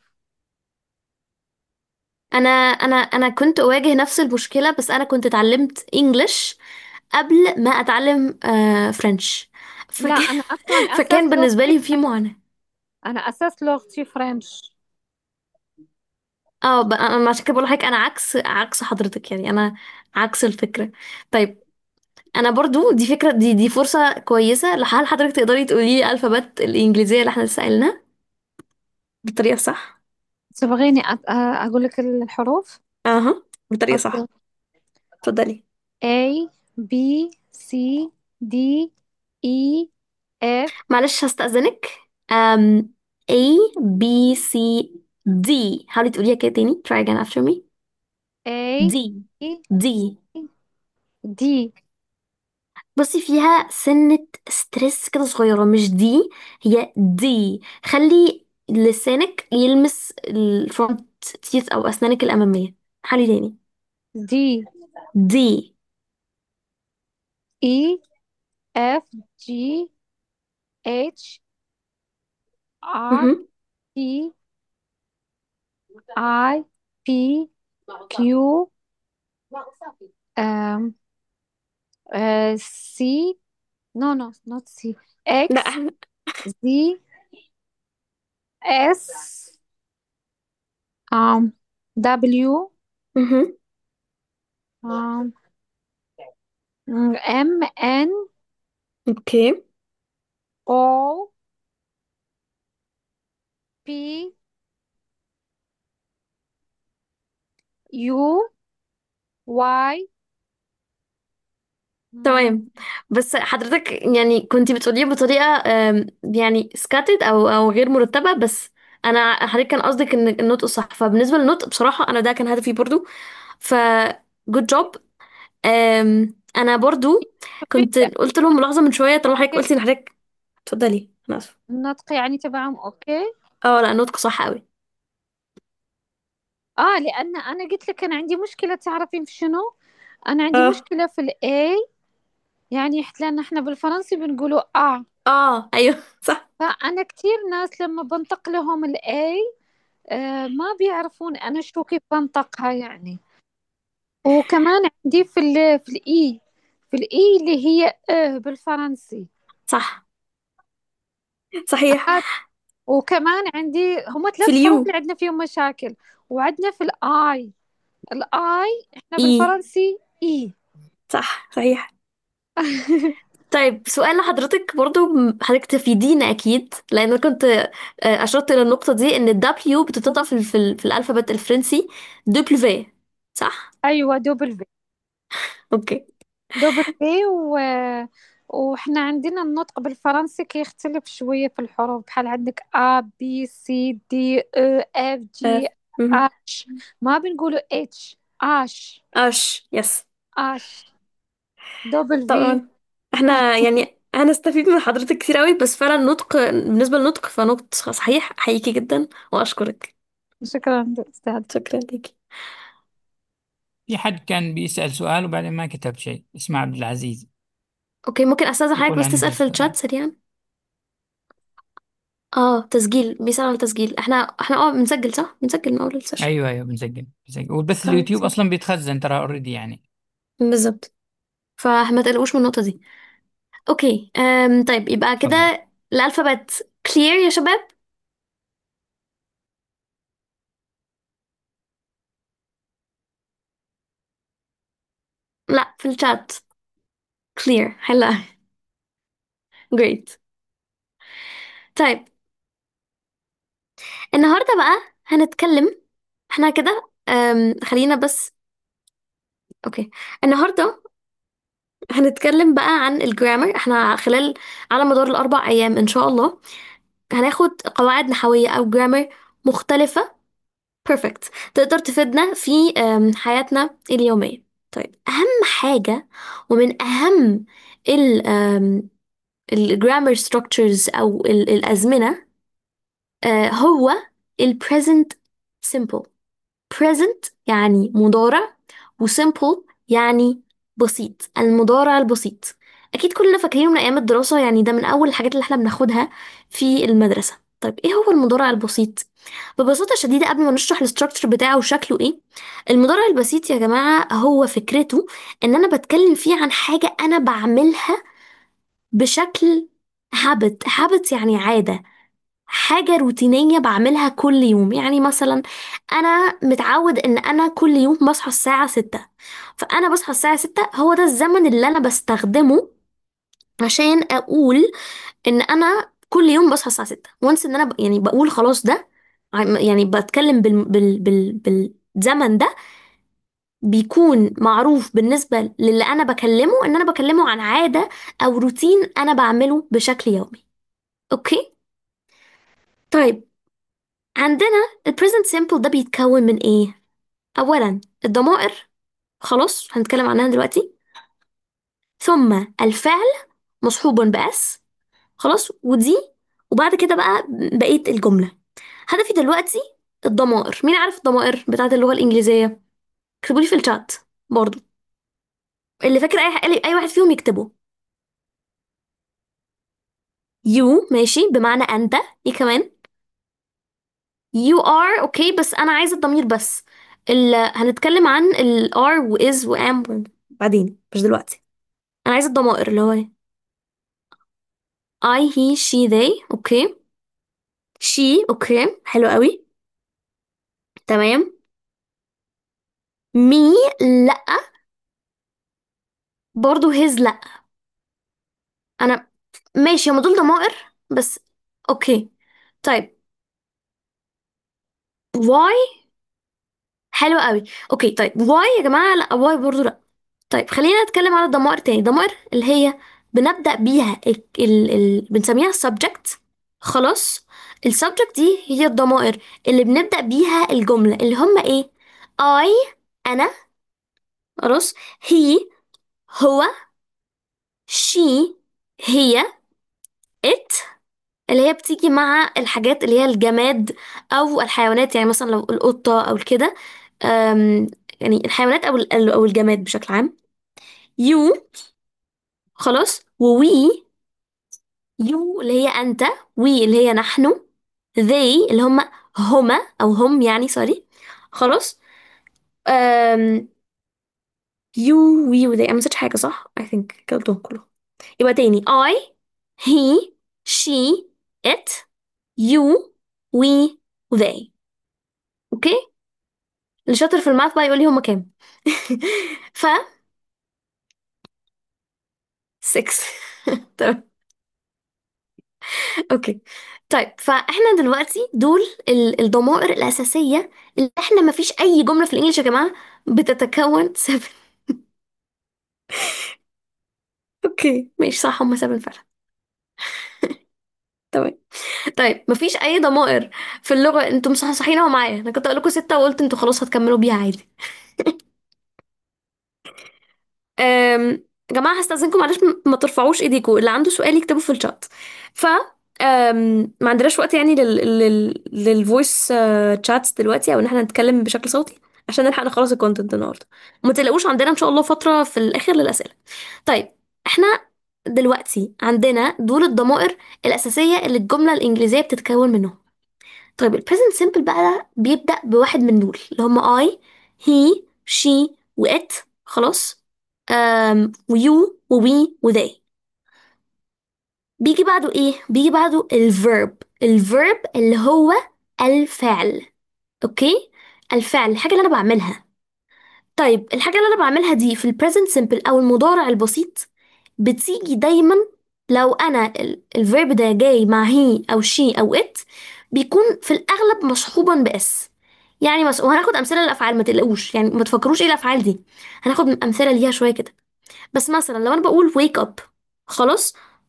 انا انا انا كنت اواجه نفس المشكله بس انا كنت اتعلمت انجلش قبل ما اتعلم آه فرنش لا فكان أنا أصلا فكان أساس بالنسبه لغتي لي في معاناه أنا أساس لغتي فرنش اه ب- انا عشان كده بقول لحضرتك انا عكس عكس حضرتك يعني انا عكس الفكره طيب انا برضو دي فكره دي دي فرصه كويسه هل حضرتك تقدري تقولي لي الفابت الانجليزيه اللي احنا لسه قايلينها بالطريقه الصح تبغيني أ- أ- أقول لك الحروف اها بالطريقه أوكي صح اتفضلي A B C D E F معلش هستأذنك um, A B C D حاولي تقوليها كده تاني try again after me A D D D بصي فيها سنة ستريس كده صغيرة مش دي هي دي خلي لسانك يلمس الفرونت تيث أو أسنانك الأمامية حاولي تاني D دي E F G H R مهم. T I P Q um, uh, C no no not C لا X Z S um W مهم. um M N اوكي O P U Y تمام بس حضرتك يعني كنتي بتقوليه بطريقة أم، يعني سكاتد أو أو غير مرتبة بس انا حضرتك كان قصدك ان النطق صح فبالنسبه للنطق بصراحه انا ده كان هدفي برضو ف good job أم... انا برضو كنت قلت لهم ملاحظه من شويه طالما حضرتك قلتي ان حضرتك اتفضلي انا اسفه النطق يعني تبعهم اوكي اه لا النطق صح قوي اه لان انا قلت لك انا عندي مشكله تعرفين في شنو انا عندي اه مشكله في الاي يعني إحنا- لان احنا بالفرنسي بنقولوا اه اه ايوه صح فانا كثير ناس لما بنطق لهم الاي آه ما بيعرفون انا شو كيف بنطقها يعني وكمان عندي في ال في الاي في الاي اللي هي اه بالفرنسي صح صحيح هاد- وكمان عندي هم في ثلاث حروف اليو اللي عندنا فيهم مشاكل وعندنا في الاي الاي احنا اي بالفرنسي اي صح صحيح طيب سؤال لحضرتك برضو م- حضرتك تفيدينا اكيد لان انا كنت آه، اشرت الى النقطه دي ان الدبليو بتتنطق في, ال- في, ال- في الالفابت الفرنسي دبليو صح ايوه دوبل في اوكي دوبل في و... واحنا عندنا النطق بالفرنسي كيختلف شوية في الحروف بحال عندك A B C D E F G آه، مهم. H ما بنقولوا H H اش يس H دوبل في طبعا احنا يعني هنستفيد من حضرتك كتير قوي بس فعلا النطق بالنسبه للنطق فنطق صحيح احييكي جدا واشكرك شكرا أستاذ شكرا ليكي في حد كان بيسأل سؤال وبعدين ما كتب شيء اسمه عبد العزيز اوكي ممكن استاذن حضرتك يقول بس تسال عنده في الشات سريعا اه تسجيل بيسال على تسجيل احنا احنا اه بنسجل صح بنسجل من اول السيشن ايوه ايوه بنسجل بنسجل والبث طيب اليوتيوب اصلا بيتخزن ترى اوريدي يعني بالظبط فما تقلقوش من النقطة دي اوكي أم طيب يبقى تفضل كده الالفابت كلير يا شباب لا في الشات كلير حلو جريت طيب النهارده بقى هنتكلم احنا كده أم، خلينا بس اوكي النهارده هنتكلم بقى عن الجرامر احنا خلال على مدار الاربع ايام ان شاء الله هناخد قواعد نحوية او جرامر مختلفة بيرفكت تقدر تفيدنا في أم، حياتنا اليومية طيب أهم حاجة ومن أهم ال أم، الجرامر structures أو ال- الأزمنة آه، هو ال present simple present يعني مضارع و simple يعني بسيط المضارع البسيط أكيد كلنا فاكرينه من أيام الدراسة يعني ده من أول الحاجات اللي احنا بناخدها في المدرسة طيب إيه هو المضارع البسيط؟ ببساطة شديدة قبل ما نشرح الستراكشر بتاعه وشكله إيه المضارع البسيط يا جماعة هو فكرته إن أنا بتكلم فيه عن حاجة أنا بعملها بشكل habit habit يعني عادة حاجة روتينية بعملها كل يوم يعني مثلا أنا متعود إن أنا كل يوم بصحى الساعة ستة فأنا بصحى الساعة ستة هو ده الزمن اللي أنا بستخدمه عشان أقول إن أنا كل يوم بصحى الساعة ستة وانس إن أنا ب... يعني بقول خلاص ده عم- يعني بتكلم بال... بال... بال... بالزمن ده بيكون معروف بالنسبة للي أنا بكلمه إن أنا بكلمه عن عادة أو روتين أنا بعمله بشكل يومي أوكي طيب عندنا ال present simple ده بيتكون من ايه اولا الضمائر خلاص هنتكلم عنها دلوقتي ثم الفعل مصحوب بأس خلاص ودي وبعد كده بقى بقية الجملة هدفي دلوقتي الضمائر مين عارف الضمائر بتاعت اللغة الإنجليزية اكتبوا لي في الشات برضو اللي فاكر اي اي واحد فيهم يكتبه you ماشي بمعنى انت ايه كمان you are اوكي بس انا عايزه الضمير بس ال... هنتكلم عن ال are و is و am و- بعدين مش دلوقتي انا عايزه الضمائر اللي هو إيه؟ I he she they اوكي she اوكي حلو قوي تمام me لا برضو his لا انا ماشي هما دول ضمائر بس اوكي طيب why حلو قوي اوكي طيب why يا جماعه لا why برضو لا طيب خلينا نتكلم على الضمائر تاني ضمائر اللي هي بنبدأ بيها ال ال ال بنسميها subject خلاص السبجكت دي هي الضمائر اللي بنبدأ بيها الجملة اللي هم ايه I أنا خلاص he هو she هي it اللي هي بتيجي مع الحاجات اللي هي الجماد أو الحيوانات يعني مثلا لو القطة أو كده أم، يعني الحيوانات أو ال- أو الجماد بشكل عام you خلاص ووي you اللي هي أنت we اللي هي نحن they اللي هم هما أو هم يعني سوري خلاص أم you we و they أنا منسيتش حاجة صح I think كلتهم كلهم يبقى تاني I he she it you we they اوكي اللي شاطر في الماث بقى يقول لي هما كام ف 6 تمام اوكي طيب فاحنا دلوقتي دول ال- الضمائر الاساسيه اللي احنا ما فيش اي جمله في الانجليش يا جماعه بتتكون 7 اوكي ماشي صح هما 7 فعلا تمام طيب ما فيش اي ضمائر في اللغه انتم مصحصحين اهو معايا انا كنت اقول لكم 6 وقلت انتوا خلاص هتكملوا بيها عادي أم، يا جماعة هستأذنكم معلش م- ما ترفعوش ايديكم اللي عنده سؤال يكتبه في الشات ف أم، ما عندناش وقت يعني لل لل للفويس تشاتس دلوقتي او ان احنا نتكلم بشكل صوتي عشان نلحق نخلص الكونتنت النهارده ما تقلقوش عندنا ان شاء الله فترة في الاخر للأسئلة طيب احنا دلوقتي عندنا دول الضمائر الأساسية اللي الجملة الإنجليزية بتتكون منهم طيب ال present simple بقى بيبدأ بواحد من دول اللي هم I he she و it خلاص um, و you و we و they بيجي بعده ايه بيجي بعده الفيرب الفيرب اللي هو الفعل اوكي الفعل الحاجة اللي انا بعملها طيب الحاجة اللي انا بعملها دي في ال present simple او المضارع البسيط بتيجي دايما لو انا الفيرب ده جاي مع هي او شي او ات بيكون في الاغلب مصحوبا باس يعني مثلا وهناخد امثله للافعال ما تقلقوش يعني ما تفكروش ايه الافعال دي هناخد امثله ليها شويه كده بس مثلا لو انا بقول wake up خلاص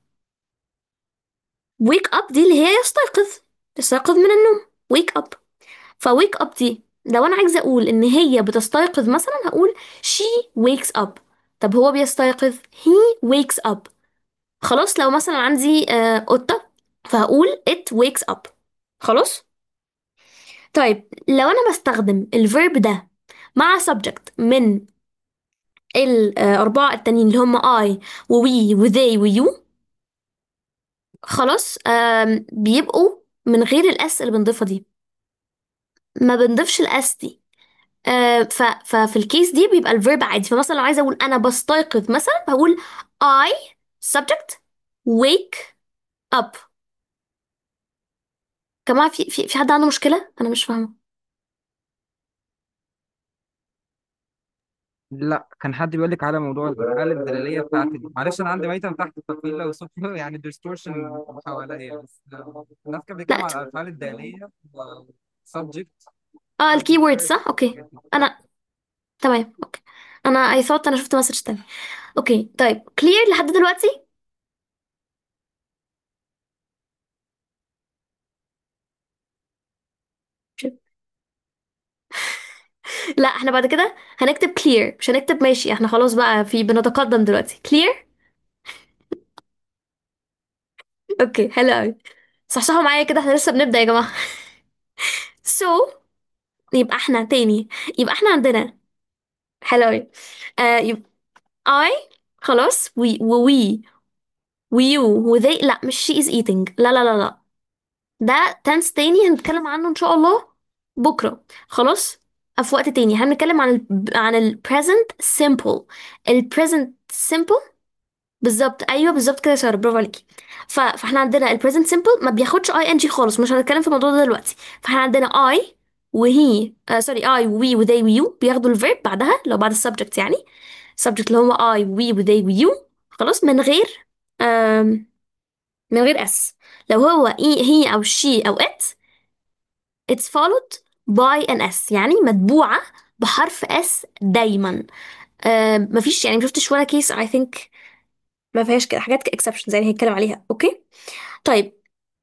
wake up دي اللي هي يستيقظ يستيقظ من النوم wake up ف wake up دي لو انا عايزه اقول ان هي بتستيقظ مثلا هقول she wakes up طب هو بيستيقظ he wakes up خلاص لو مثلا عندي آه، قطة فهقول it wakes up خلاص طيب لو أنا بستخدم الفيرب ده مع subject من الأربعة التانيين اللي هم I و we و they و you خلاص آم، بيبقوا من غير الأس اللي بنضيفها دي ما بنضيفش الأس دي آه، ف ففي الكيس دي بيبقى الفيرب عادي فمثلا لو عايزة أقول أنا بستيقظ مثلا بقول I subject wake up جماعة في في في حد عنده مشكلة؟ أنا مش فاهمة لا كان حد بيقول لك على موضوع الافعال الدلاليه بتاعت دي معلش انا عندي ميتة تحت التقويم لو صوت يعني ديستورشن حواليا بس الناس كانت بتتكلم لا على الافعال الداليه subject اه الكي وورد subject صح اوكي انا تمام اوكي انا اي ثوت انا شفت مسج تاني اوكي طيب كلير لحد دلوقتي شوف. لا احنا بعد كده هنكتب كلير مش هنكتب ماشي احنا خلاص بقى في بنتقدم دلوقتي كلير اوكي حلو قوي صحصحوا معايا كده احنا لسه بنبدأ يا جماعة سو so, يبقى احنا تاني يبقى احنا عندنا حلو قوي آه يبقى I خلاص we و we و you و they لا مش she is eating لا لا لا لا ده تنس تاني هنتكلم عنه ان شاء الله بكره خلاص في وقت تاني هنتكلم عن ال عن ال present simple ال present simple بالظبط ايوه بالظبط كده يا ساره برافو عليكي ف... فاحنا عندنا ال present simple ما بياخدش اي ان جي خالص مش هنتكلم في الموضوع ده دلوقتي فاحنا عندنا I وهي آه سوري I و we و they و you بياخدوا الفيرب بعدها لو بعد السبجكت يعني subject اللي هو I و we و they و you خلاص من غير آم... من غير اس لو هو إي هي او she او it it's followed by an S يعني متبوعة بحرف S دايما آه مفيش يعني مشفتش ولا كيس I think ما فيهاش كده حاجات exceptions يعني هيتكلم عليها اوكي طيب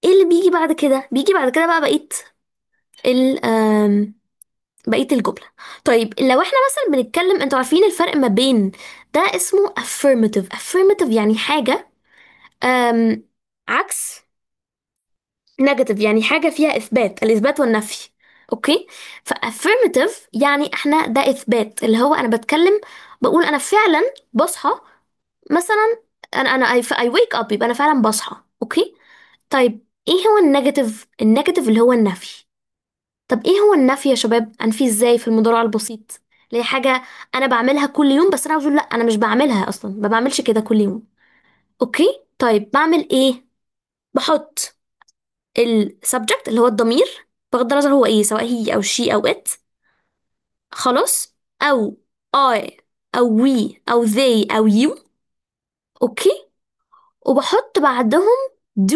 ايه اللي بيجي بعد كده بيجي بعد كده بقى بقيت ال آم، بقية الجملة طيب لو احنا مثلا بنتكلم انتوا عارفين الفرق ما بين ده اسمه affirmative affirmative يعني حاجة آم، عكس negative يعني حاجة فيها إثبات الإثبات والنفي أوكي ف affirmative يعني احنا ده إثبات اللي هو أنا بتكلم بقول أنا فعلا بصحى مثلا أنا أنا I, I wake up يبقى أنا فعلا بصحى أوكي طيب إيه هو النيجاتيف النيجاتيف اللي هو النفي طب ايه هو النفي يا شباب انفي ازاي في المضارع البسيط اللي هي حاجه انا بعملها كل يوم بس انا عاوز أقول لا انا مش بعملها اصلا ما بعملش كده كل يوم اوكي طيب بعمل ايه بحط السبجكت اللي هو الضمير بغض النظر هو ايه سواء هي او شي او ات خلاص او I او we او they او you اوكي وبحط بعدهم do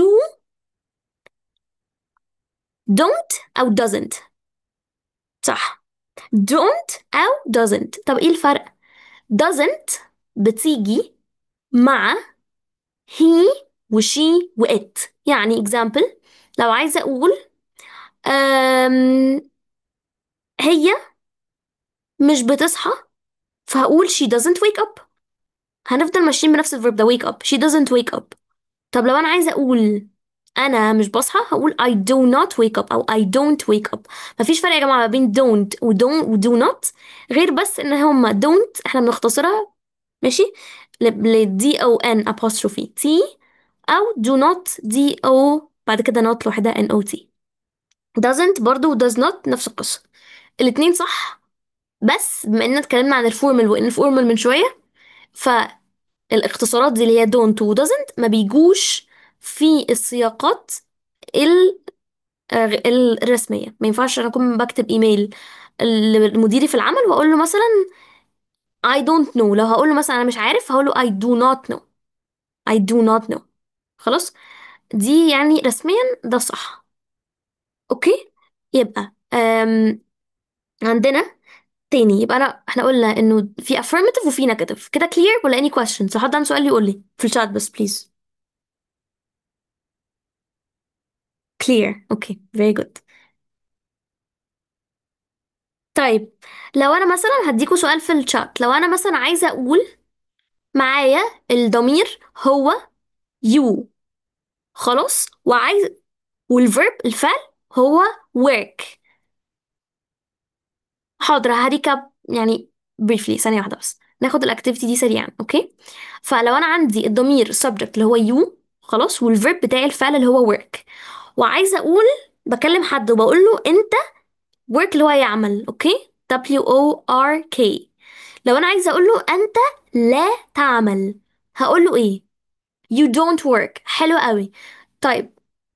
don't او doesn't صح don't او doesn't طب ايه الفرق doesn't بتيجي مع he وشي وات يعني example لو عايزة أقول أم هي مش بتصحى فهقول she doesn't wake up هنفضل ماشيين بنفس الفيرب ده wake up she doesn't wake up طب لو أنا عايزة أقول أنا مش بصحى هقول I do not wake up أو I don't wake up مفيش فرق يا جماعة ما بين don't و don't و do not غير بس إن هما don't إحنا بنختصرها ماشي ل D O N apostrophe T أو do not D O بعد كده not لوحدها N O T doesn't برضو و does not نفس القصة الاتنين صح بس بما إننا اتكلمنا عن الفورمال وإن الفورمال من شوية فالاختصارات دي اللي هي don't و doesn't ما بيجوش في السياقات ال آه، الرسمية ما ينفعش أنا أكون بكتب إيميل لمديري في العمل وأقول له مثلا I don't know لو هقول له مثلا أنا مش عارف هقول له I do not know I do not know خلاص دي يعني رسميا ده صح اوكي يبقى أم عندنا تاني يبقى انا احنا قلنا انه في affirmative وفي negative كده clear ولا any questions لو حد عنده سؤال يقول لي في الشات بس please clear اوكي very good طيب لو انا مثلا هديكوا سؤال في الشات لو انا مثلا عايزه اقول معايا الضمير هو you خلاص وعايز والverb الفعل هو work حاضر هريكاب يعني briefly ثانية واحدة بس ناخد الاكتيفيتي دي سريعا اوكي فلو انا عندي الضمير subject اللي هو you خلاص والverb بتاعي الفعل اللي هو work وعايزة اقول بكلم حد وبقول له انت work اللي هو يعمل اوكي W O R K لو انا عايزة اقول له انت لا تعمل هقول له ايه you don't work حلو قوي طيب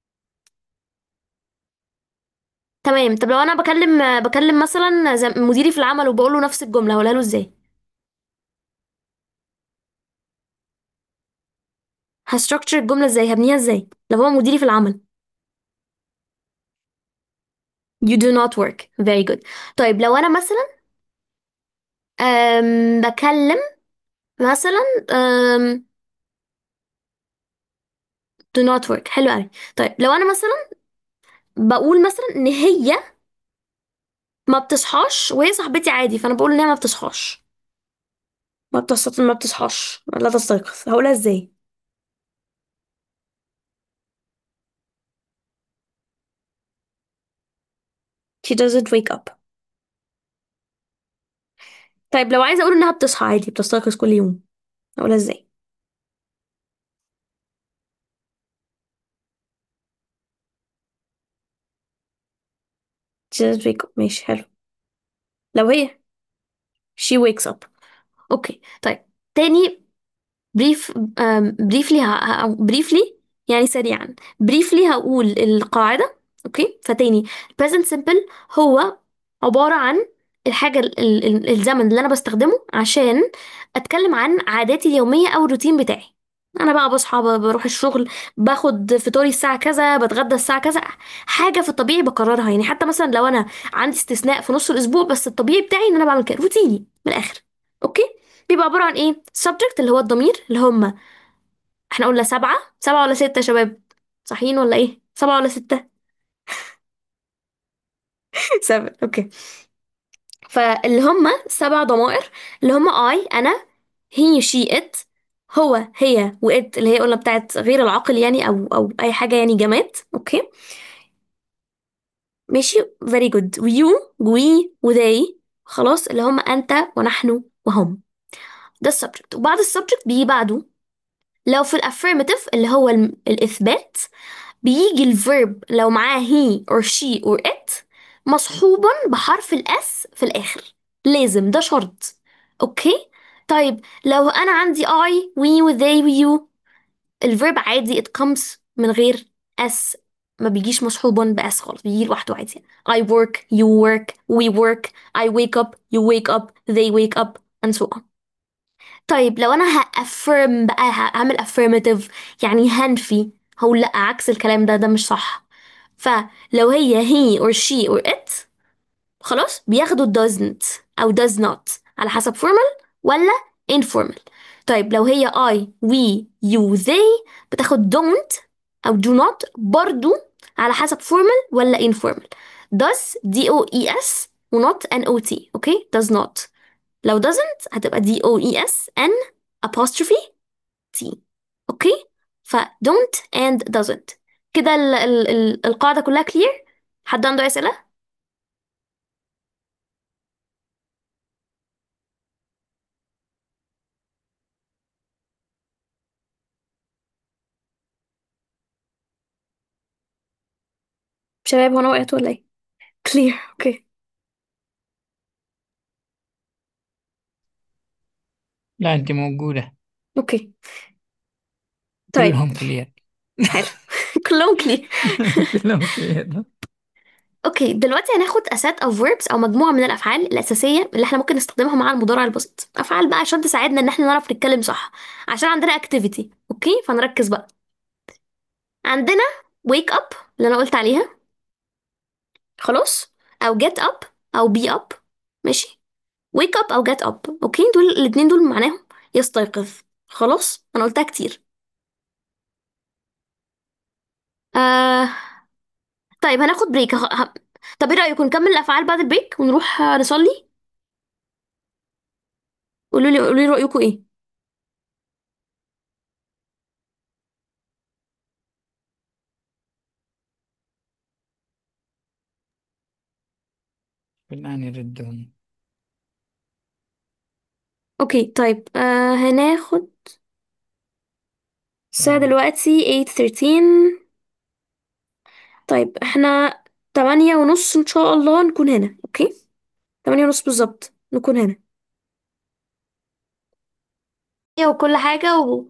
تمام طب لو انا بكلم بكلم مثلا زي مديري في العمل وبقول له نفس الجملة هقولها له ازاي هستراكشر الجملة ازاي هبنيها ازاي لو هو مديري في العمل you do not work very good طيب لو انا مثلا أم بكلم مثلا أم do not work حلو قوي طيب لو انا مثلا بقول مثلا ان هي ما بتصحاش وهي صاحبتي عادي فانا بقول ان هي ما بتصحاش ما بتص... ما بتصحاش لا تستيقظ هقولها ازاي she doesn't wake up طيب لو عايزه اقول انها بتصحى عادي بتستيقظ كل يوم هقولها ازاي she doesn't wake up ماشي حلو لو هي she wakes up اوكي طيب تاني بريف بريفلي بريفلي يعني سريعا بريفلي هقول القاعدة اوكي فتاني present simple هو عبارة عن الحاجة ال- ال- ال- الزمن اللي انا بستخدمه عشان اتكلم عن عاداتي اليومية او الروتين بتاعي انا بقى بصحى ب- بروح الشغل باخد فطوري الساعة كذا بتغدى الساعة كذا حاجة في الطبيعي بكررها يعني حتى مثلا لو انا عندي استثناء في نص الاسبوع بس الطبيعي بتاعي ان انا بعمل كده روتيني من الاخر اوكي بيبقى عبارة عن ايه subject اللي هو الضمير اللي هم احنا قلنا سبعة سبعة ولا ستة يا شباب صحيين ولا ايه سبعة ولا ستة سبعة اوكي فاللي هم سبع ضمائر اللي هم I أنا he she it هو هي وإت اللي هي قلنا بتاعت غير العاقل يعني أو أو أي حاجة يعني جماد أوكي ماشي very good ويو وي وذي خلاص اللي هم أنت ونحن وهم ده السبجكت وبعد السبجكت بيجي بعده لو في الافirmative اللي هو الم- الإثبات بيجي الفيرب لو معاه he or she or it مصحوبا بحرف الاس في الآخر لازم ده شرط اوكي طيب لو انا عندي I we و they و you الفيرب عادي it comes من غير اس ما بيجيش مصحوبا بأس خالص بيجي لوحده عادي I work you work we work I wake up you wake up they wake up and so on طيب لو انا هأفرم بقى هعمل affirmative يعني هنفي هقول لا عكس الكلام ده ده مش صح فلو هي he or she or it خلاص بياخدوا doesn't أو does not على حسب formal ولا informal طيب لو هي I we you they بتاخد don't أو do not برضو على حسب formal ولا informal does d o e s و not n o t اوكي does not لو doesn't هتبقى d o e s n apostrophe t اوكي ف don't and doesn't كده ال ال ال القاعدة كلها clear حد عنده أسئلة؟ شباب وانا وقعت ولا ايه كلير اوكي لا أنت موجودة اوكي طيب كلهم كلير حلو كلهم كلير كلهم كلير اوكي دلوقتي هناخد اسات او verbs او مجموعه من الافعال الاساسيه اللي احنا ممكن نستخدمها مع المضارع البسيط افعال بقى عشان تساعدنا ان احنا نعرف نتكلم صح عشان عندنا activity اوكي فنركز بقى عندنا wake up اللي انا قلت عليها خلاص او get up او be up ماشي wake up او get up اوكي دول الاتنين دول معناهم يستيقظ خلاص انا قلتها كتير آه طيب هناخد بريك ه... ه... طب ايه رأيكم نكمل الأفعال بعد البريك ونروح آه، نصلي قولوا لي قولوا لي رأيكم ايه الآن يردون اوكي طيب آه هناخد الساعة دلوقتي 8:13 طيب احنا تمانية ونص ان شاء الله نكون هنا اوكي تمانية ونص بالظبط نكون هنا وكل حاجة و...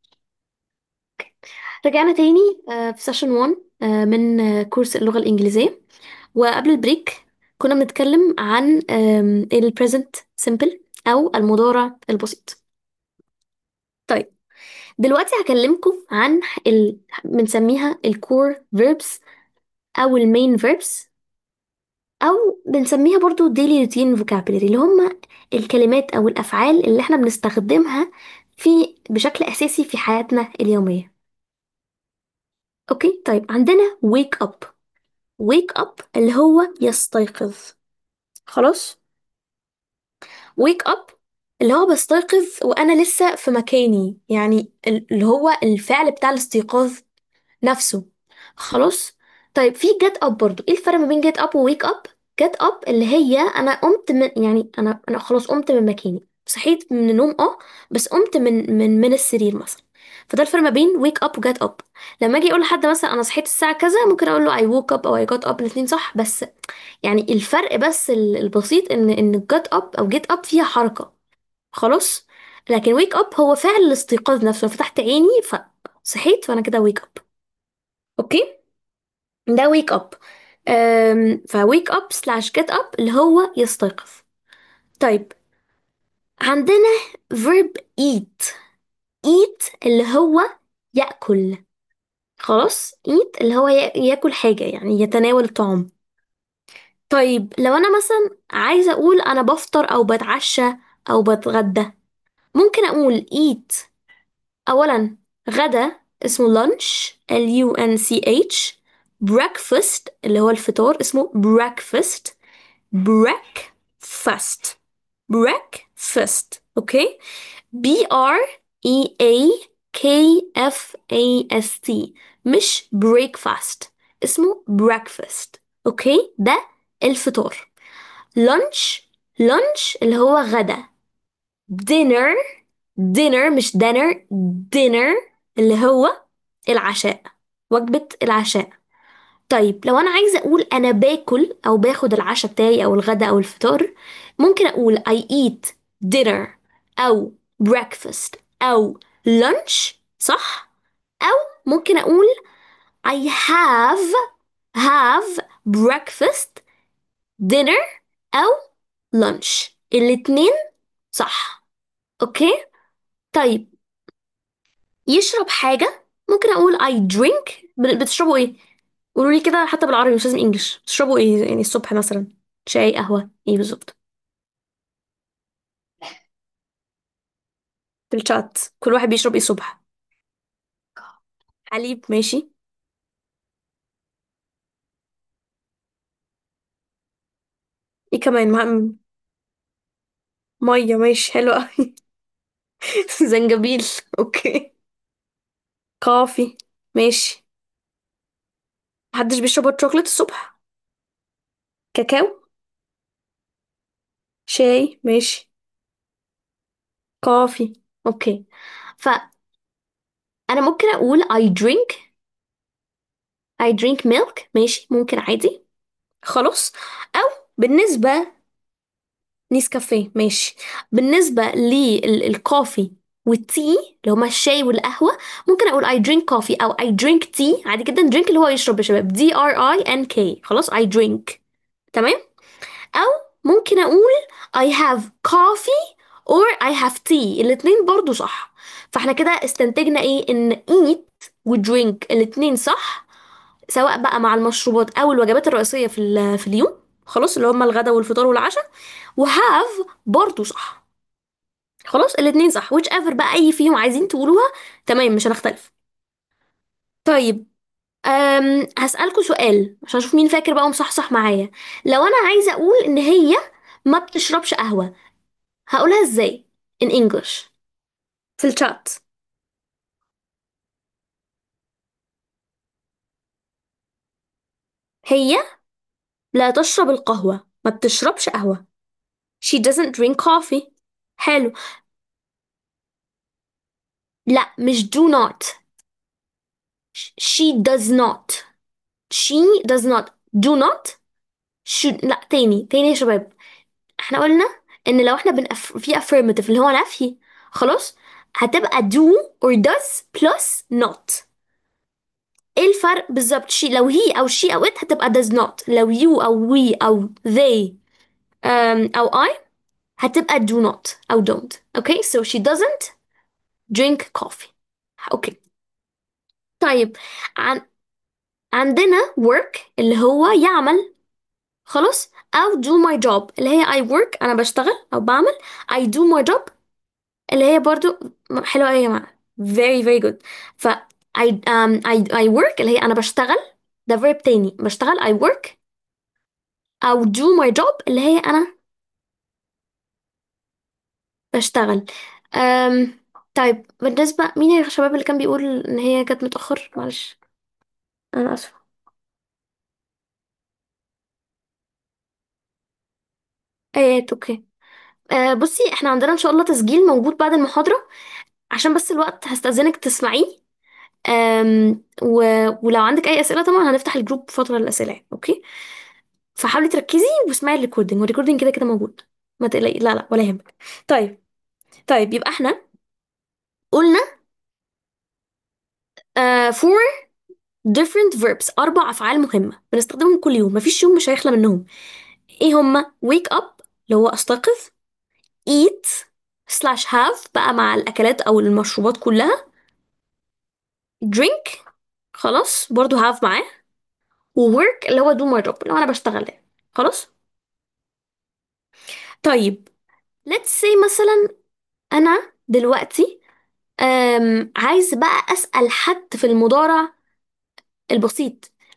رجعنا تاني آه، في سيشن 1 آه، من آه، كورس اللغة الإنجليزية وقبل البريك كنا بنتكلم عن ال present simple أو المضارع البسيط طيب دلوقتي هكلمكم عن ال... بنسميها الكور verbs أو المين verbs أو بنسميها برضو daily routine vocabulary اللي هم الكلمات أو الأفعال اللي احنا بنستخدمها في بشكل أساسي في حياتنا اليومية أوكي طيب عندنا wake up wake up اللي هو يستيقظ خلاص wake up اللي هو بستيقظ وأنا لسه في مكاني يعني ال- اللي هو الفعل بتاع الاستيقاظ نفسه خلاص طيب في get up برضو ايه الفرق ما بين get up و wake up get up اللي هي أنا قمت من يعني أنا أنا خلاص قمت من مكاني صحيت من النوم اه بس قمت من من من السرير مثلا فده الفرق ما بين wake up و get up لما اجي اقول لحد مثلا انا صحيت الساعه كذا ممكن اقول له I woke up او I got up الاثنين صح بس يعني الفرق بس ال- البسيط ان ان get up او get up فيها حركة خلاص لكن wake up هو فعل الاستيقاظ نفسه فتحت عيني فصحيت فانا كده wake up اوكي ده wake up أم ف wake up slash get up اللي هو يستيقظ طيب عندنا verb eat eat اللي هو يأكل خلاص eat اللي هو يا- ياكل حاجة يعني يتناول الطعام طيب لو انا مثلا عايزه اقول انا بفطر او بتعشى او بتغدى ممكن اقول eat اولا غدا اسمه lunch L U N C H breakfast اللي هو الفطار اسمه breakfast breakfast breakfast اوكي B R E A K F A S T مش breakfast اسمه breakfast اوكي ده الفطار lunch lunch اللي هو غدا dinner dinner مش dinner dinner اللي هو العشاء وجبة العشاء طيب لو أنا عايزة أقول أنا باكل أو باخد العشاء بتاعي أو الغداء أو الفطار ممكن أقول I eat dinner أو breakfast أو lunch صح؟ أو ممكن أقول I have have breakfast dinner أو lunch الاتنين صح أوكي؟ طيب يشرب حاجة ممكن أقول I drink ب- بتشربوا إيه؟ قولوا لي كده حتى بالعربي مش لازم انجلش بتشربوا ايه يعني الصبح مثلا شاي قهوة ايه بالظبط في الشات كل واحد بيشرب ايه الصبح حليب ماشي ايه كمان مع... مية ماشي حلو قوي زنجبيل اوكي كافي ماشي محدش بيشرب هوت شوكليت الصبح كاكاو شاي ماشي كافي اوكي فانا ممكن اقول I drink I drink milk ماشي ممكن عادي خلاص او بالنسبة نسكافيه ماشي بالنسبة للكوفي والتي اللي هما الشاي والقهوة ممكن أقول I drink coffee أو I drink tea عادي جدا drink اللي هو يشرب يا شباب D R I N K خلاص I drink تمام أو ممكن أقول I have coffee or I have tea الاتنين برضو صح فاحنا كده استنتجنا ايه ان eat و drink الاتنين صح سواء بقى مع المشروبات او الوجبات الرئيسية في, ال- في اليوم خلاص اللي هما الغداء والفطار والعشاء وهاف برضو صح خلاص الاتنين صح which ever بقى اي فيهم عايزين تقولوها تمام مش هنختلف طيب أم هسألكوا سؤال عشان اشوف مين فاكر بقى ومصحصح معايا لو انا عايزة اقول ان هي ما بتشربش قهوة هقولها ازاي in English في الشات هي لا تشرب القهوة ما بتشربش قهوة she doesn't drink coffee حلو لا مش do not she does not she does not do not should لا تاني تاني يا شباب احنا قلنا ان لو احنا بنأف... في affirmative اللي هو نفي خلاص هتبقى do or does plus not ايه الفرق بالظبط شي لو هي او she او it هتبقى does not لو you او we او they um, او I هتبقى do not او don't okay so she doesn't drink coffee اوكي طيب عن... عندنا work اللي هو يعمل خلاص او do my job اللي هي I work انا بشتغل او بعمل I do my job اللي هي برضو حلوة أوي يا جماعة very very good ف I, um, I, I work اللي هي أنا بشتغل ده verb تاني بشتغل I work أو do my job اللي هي أنا بشتغل um, طيب بالنسبة مين يا شباب اللي كان بيقول إن هي جت متأخر معلش أنا آسفة ايات اوكي آه بصي احنا عندنا ان شاء الله تسجيل موجود بعد المحاضرة عشان بس الوقت هستأذنك تسمعيه أم و... ولو عندك اي اسئله طبعا هنفتح الجروب فتره للاسئله يعني، اوكي فحاولي تركزي واسمعي الريكوردنج والريكوردنج كده كده موجود ما تقلقي لا لا ولا يهمك طيب طيب يبقى احنا قلنا uh, four different verbs اربع افعال مهمه بنستخدمهم كل يوم مفيش يوم مش هيخلى منهم ايه هما wake up اللي هو استيقظ eat slash have بقى مع الاكلات او المشروبات كلها drink خلاص برضو have معاه وwork اللي هو do my job اللي هو انا بشتغل يعني خلاص طيب let's say مثلا انا دلوقتي أم عايز بقى اسأل حد في المضارع البسيط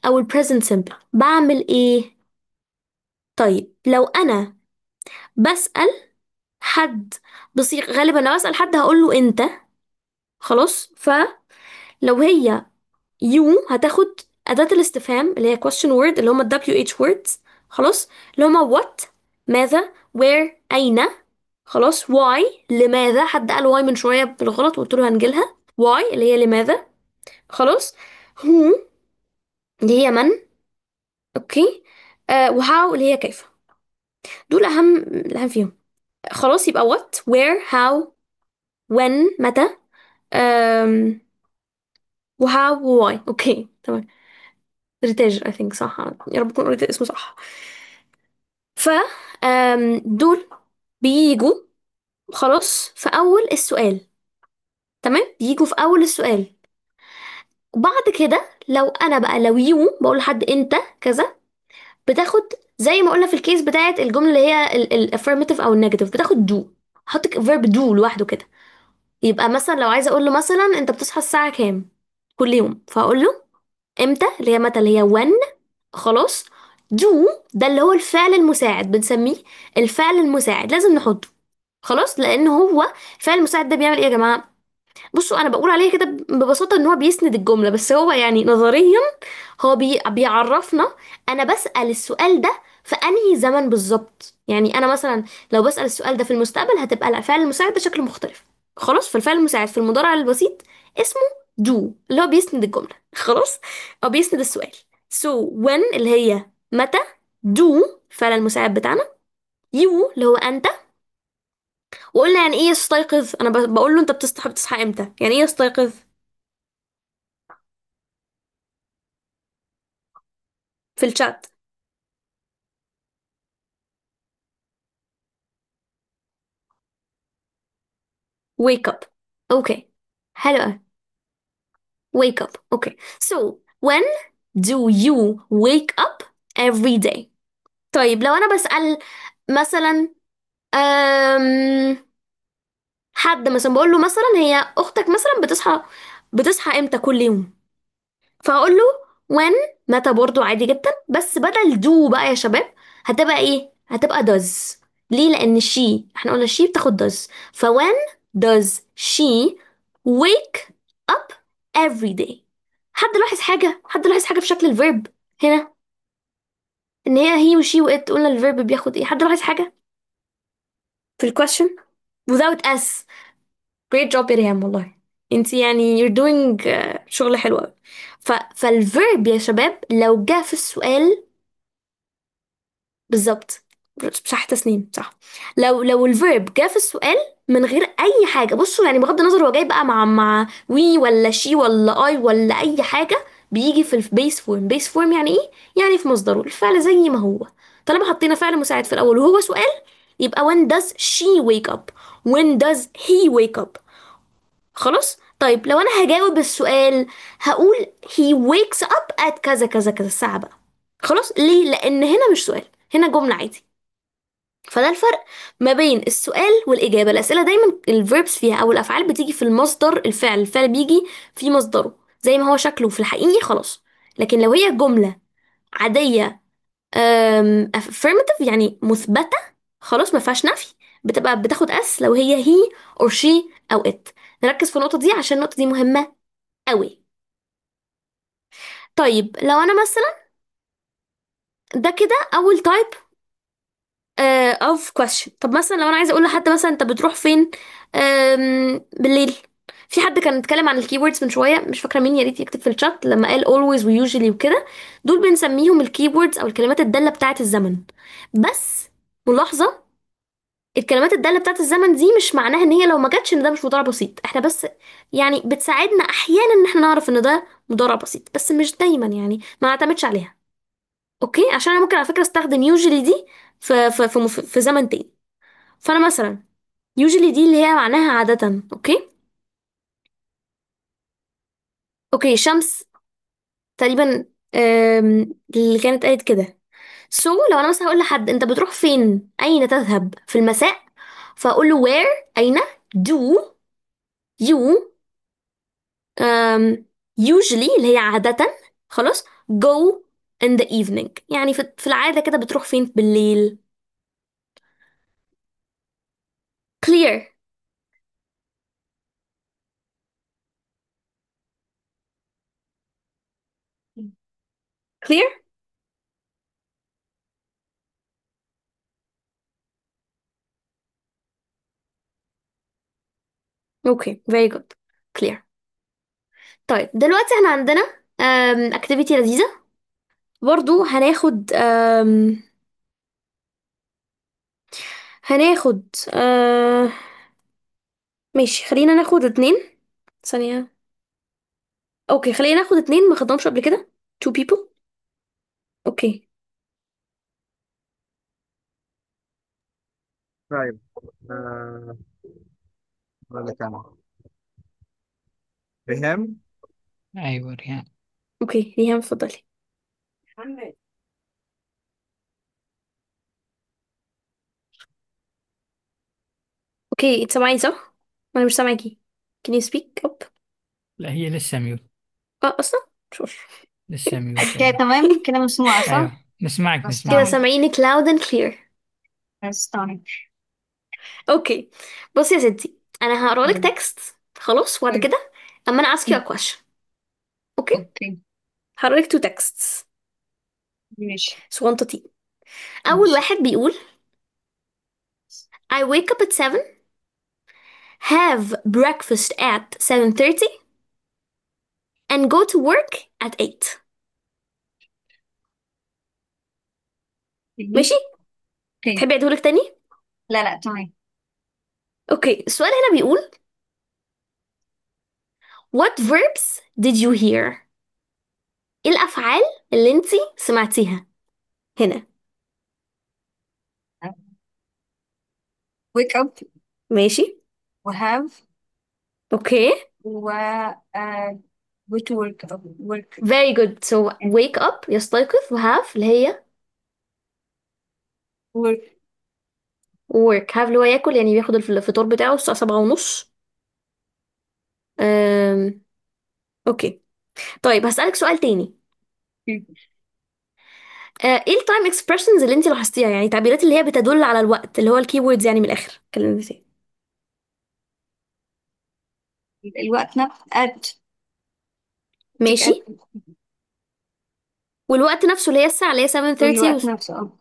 او ال present simple بعمل ايه طيب لو انا بسأل حد بصيغ غالبا لو اسأل حد هقول له انت خلاص فلو هي يو هتاخد أداة الاستفهام اللي هي question word اللي هما ال WH words خلاص اللي هما what ماذا where أين خلاص why لماذا حد قال why من شوية بالغلط وقلت له هنجيلها why اللي هي لماذا خلاص who اللي هي من اوكي آه وهاو اللي هي كيف دول أهم الأهم فيهم خلاص يبقى what where how when متى um, وهاو وواي اوكي تمام ريتاج I think صح يا رب اكون قريت اسمه صح ف آم، دول بيجوا خلاص في اول السؤال تمام بيجوا في اول السؤال وبعد كده لو انا بقى لو يو بقول لحد انت كذا بتاخد زي ما قلنا في الكيس بتاعت الجمله اللي هي الافيرماتيف او النيجاتيف بتاخد دو حط فيرب دو لوحده كده يبقى مثلا لو عايزه اقول له مثلا انت بتصحى الساعه كام كل يوم فاقول له امتى اللي هي متى اللي هي when خلاص دو ده اللي هو الفعل المساعد بنسميه الفعل المساعد لازم نحطه خلاص لان هو الفعل المساعد ده بيعمل ايه يا جماعه بصوا انا بقول عليه كده ببساطه ان هو بيسند الجمله بس هو يعني نظريا هو بي بيعرفنا انا بسال السؤال ده في انهي زمن بالظبط يعني انا مثلا لو بسال السؤال ده في المستقبل هتبقى الفعل المساعد بشكل مختلف خلاص فالفعل المساعد في المضارع البسيط اسمه do اللي هو بيسند الجمله خلاص او بيسند السؤال so when اللي هي متى do الفعل المساعد بتاعنا you اللي هو انت وقلنا يعني ايه يستيقظ انا ب- بقول له انت بتصحى بتصحى امتى يعني ايه يستيقظ في الشات wake up اوكي حلو قوي wake up اوكي so when do you wake up every day طيب لو انا بسأل مثلا أم... حد مثلا بقول له مثلا هي اختك مثلا بتصحى بتصحى امتى كل يوم فهقول له when متى برضو عادي جدا بس بدل do بقى يا شباب هتبقى ايه هتبقى does ليه لان she احنا قلنا she بتاخد does ف when does she wake up every day حد لاحظ حاجة حد لاحظ حاجة في شكل الفيرب هنا ان هي هي وشي وات قلنا الفيرب بياخد ايه حد لاحظ حاجة في الكويشن without s great job يا ريهام والله انت يعني you're doing uh, شغل حلو قوي ف فالفيرب يا شباب لو جه في السؤال بالظبط صح تسنيم صح لو لو الفيرب جه في السؤال من غير اي حاجه بصوا يعني بغض النظر هو جاي بقى مع مع وي ولا شي ولا اي ولا اي حاجه بيجي في البيس فورم بيس فورم يعني ايه يعني في مصدره الفعل زي ما هو طالما حطينا فعل مساعد في الاول وهو سؤال يبقى when does she wake up when does he wake up خلاص طيب لو انا هجاوب السؤال هقول he wakes up at كذا كذا كذا الساعة بقى خلاص ليه لان هنا مش سؤال هنا جملة عادي فده الفرق ما بين السؤال والإجابة الأسئلة دايما الفيربس فيها أو الأفعال بتيجي في المصدر الفعل الفعل بيجي في مصدره زي ما هو شكله في الحقيقي خلاص لكن لو هي جملة عادية أم، affirmative يعني مثبتة خلاص ما فيهاش نفي بتبقى بتاخد اس لو هي هي or she أو it نركز في النقطة دي عشان النقطة دي مهمة قوي طيب لو أنا مثلا ده كده أول تايب of question طب مثلا لو أنا عايزة أقول لحد مثلا أنت بتروح فين أم، بالليل في حد كان اتكلم عن الكيوردز من شوية مش فاكرة مين يا ريت يكتب في الشات لما قال always و usually وكده دول بنسميهم الكيوردز أو الكلمات الدالة بتاعة الزمن بس ملاحظة الكلمات الدالة بتاعت الزمن دي مش معناها ان هي لو ما جاتش ان ده مش مضارع بسيط احنا بس يعني بتساعدنا احيانا ان احنا نعرف ان ده مضارع بسيط بس مش دايما يعني ما نعتمدش عليها اوكي عشان انا ممكن على فكرة استخدم usually دي في في في, مف- في زمن تاني فانا مثلا usually دي اللي هي معناها عادة اوكي اوكي شمس تقريبا آم، اللي كانت قالت كده سو so, لو انا مثلا هقول لحد انت بتروح فين اين تذهب في المساء فاقول له where اين do you um, usually اللي هي عادة خلاص go in the evening يعني في في العادة كده بتروح فين بالليل clear clear اوكي very good clear طيب دلوقتي احنا عندنا um, activity لذيذة برضو هناخد um, هناخد uh, ماشي خلينا ناخد اتنين ثانية اوكي خلينا ناخد اتنين ما خدناهمش قبل كده two people اوكي طيب آه، أقول لك أنا ريهام ايوه ريان اوكي ريهام اتفضلي اوكي انت سامعيني صح؟ انا مش سامعاكي can you speak up لا هي لسه ميوت اه اصلا شوف لسه ميوت كده ايوه تمام كده مسموعة صح؟ ايوه نسمعك كده نسمعك سامعينك loud and clear استنى اوكي بصي يا ستي انا هقرا لك تكست خلاص وبعد كده اما انا ask you a question اوكي اوكي هقرا لك two texts ماشي صغنطتين اول واحد بيقول I wake up at 7 have breakfast at 7:30 and go to work at 8 ماشي اوكي تحبي اعيدهولك تاني لا لا تمام اوكي السؤال هنا بيقول what verbs did you hear ايه الافعال اللي انتي سمعتيها هنا wake up ماشي و have اوكي و uh, go to work work very good so wake up يستيقظ و have اللي هي work work have اللي هو ياكل يعني بياخد الف- الفطار بتاعه الساعة سبعة ونص أم... اوكي طيب هسألك سؤال تاني آه، ايه التايم اكسبريشنز اللي انت لاحظتيها يعني تعبيرات اللي هي بتدل على الوقت اللي هو الكي ووردز يعني من الاخر كلمة ازاي الوقت نفسه at take ماشي at والوقت نفسه اللي هي الساعة اللي هي 7:30 والوقت و... نفسه اه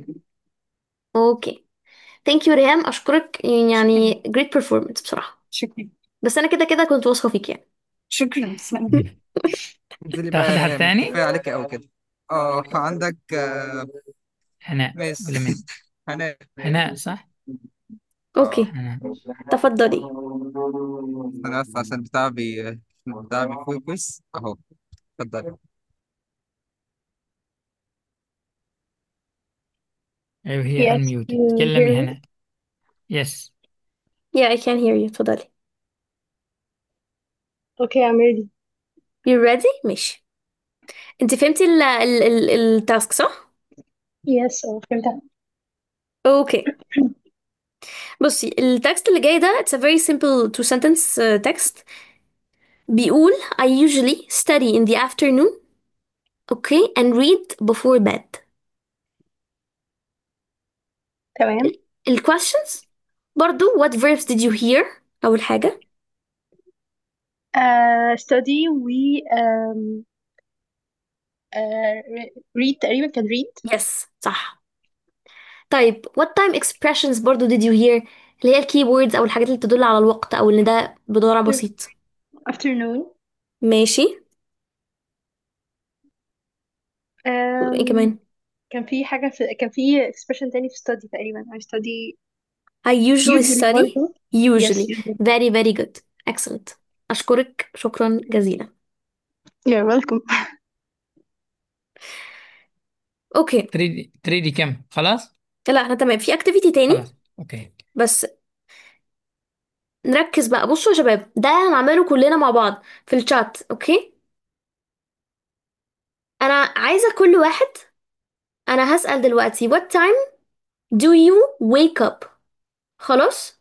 اوكي ثانك يو ريهام اشكرك يعني great performance بصراحة شكرا بس انا كده كده كنت واثقة فيك يعني شكرا انزلي تاخد بقى حد ريهام تاني كفاية عليك أوي كده اه عندك آه، هناء مس ولا مين هناء هناء صح اوكي هناء تفضلي أنا بس عشان بتاع بي بتاع بيفوكس أهو اتفضل ايوه هي Yes, unmuted you تكلمي hear me? هناء يس yeah I can hear you اتفضلي Okay, I'm ready. you ready ماشي انت فهمتي ال ال ال التاسك صح Yes, اه فهمتها. اوكي بصي التكست اللي جاي ده it's a very simple two sentence uh, text بيقول I usually study in the afternoon okay and read before bed تمام. ال questions برضو what verbs did you hear أول حاجة Uh, study we um, uh, re- read تقريبا كان read yes صح طيب what time expressions برضو did you hear اللي هي الكي ووردز أو الحاجات اللي تدل على الوقت أو إن ده بضارع بسيط afternoon ماشي وإيه um, كمان كان في حاجة في كان في expression تاني في study تقريبا I study I usually usually study برضه yes usually usually very very good excellent أشكرك شكرا جزيلا you're welcome أوكي تريدي تريدي كم خلاص لا احنا تمام في اكتيفيتي تاني خلاص اوكي بس نركز بقى بصوا يا شباب ده هنعمله كلنا مع بعض في الشات اوكي انا عايزة كل واحد انا هسأل دلوقتي what time do you wake up خلاص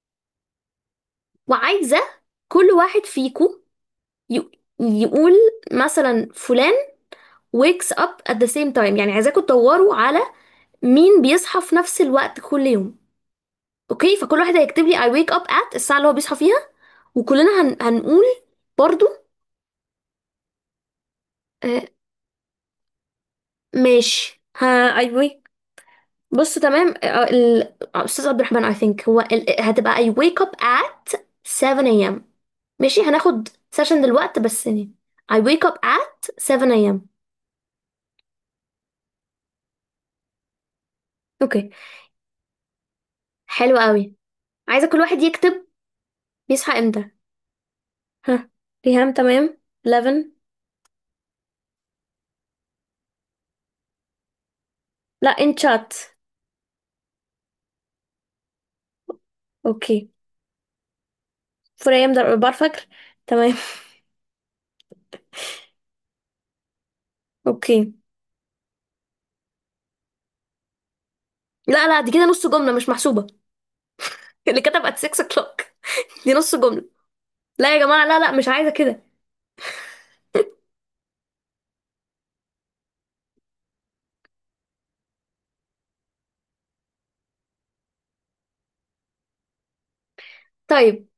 وعايزة كل واحد فيكم ي- يقول مثلا فلان wakes up at the same time يعني عايزاكم تدوروا على مين بيصحى في نفس الوقت كل يوم اوكي فكل واحد هيكتب لي I wake up at الساعة اللي هو بيصحى فيها وكلنا هن... هنقول برضو آه ماشي ها I wake بص تمام آه، ال... آه، أستاذ عبد الرحمن I think هو ال... هتبقى I wake up at 7 a.m. ماشي هناخد سيشن دلوقتي بس يعني I wake up at 7 a.m. اوكي حلو قوي عايزة كل واحد يكتب بيصحى امتى ها ريهام تمام 11 لا ان شات اوكي فريم در بار فجر تمام اوكي لا لا دي كده نص جملة مش محسوبة اللي كتب at 6 o'clock دي نص جملة لا يا جماعة لا لا مش عايزة كده طيب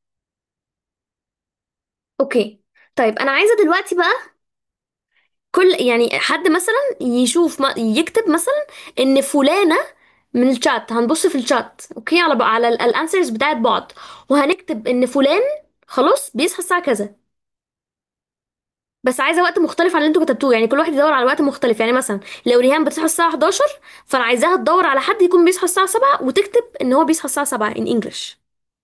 اوكي طيب انا عايزة دلوقتي بقى كل يعني حد مثلا يشوف ما يكتب مثلا ان فلانة من الشات هنبص في الشات اوكي على بقى على الانسرز بتاعت بعض وهنكتب ان فلان خلاص بيصحى الساعة كذا بس عايزة وقت مختلف عن اللي انتوا كتبتوه يعني كل واحد يدور على وقت مختلف يعني مثلا لو ريهام بتصحى الساعة 11 فانا عايزاها تدور على حد يكون بيصحى الساعة 7 وتكتب ان هو بيصحى الساعة 7 in English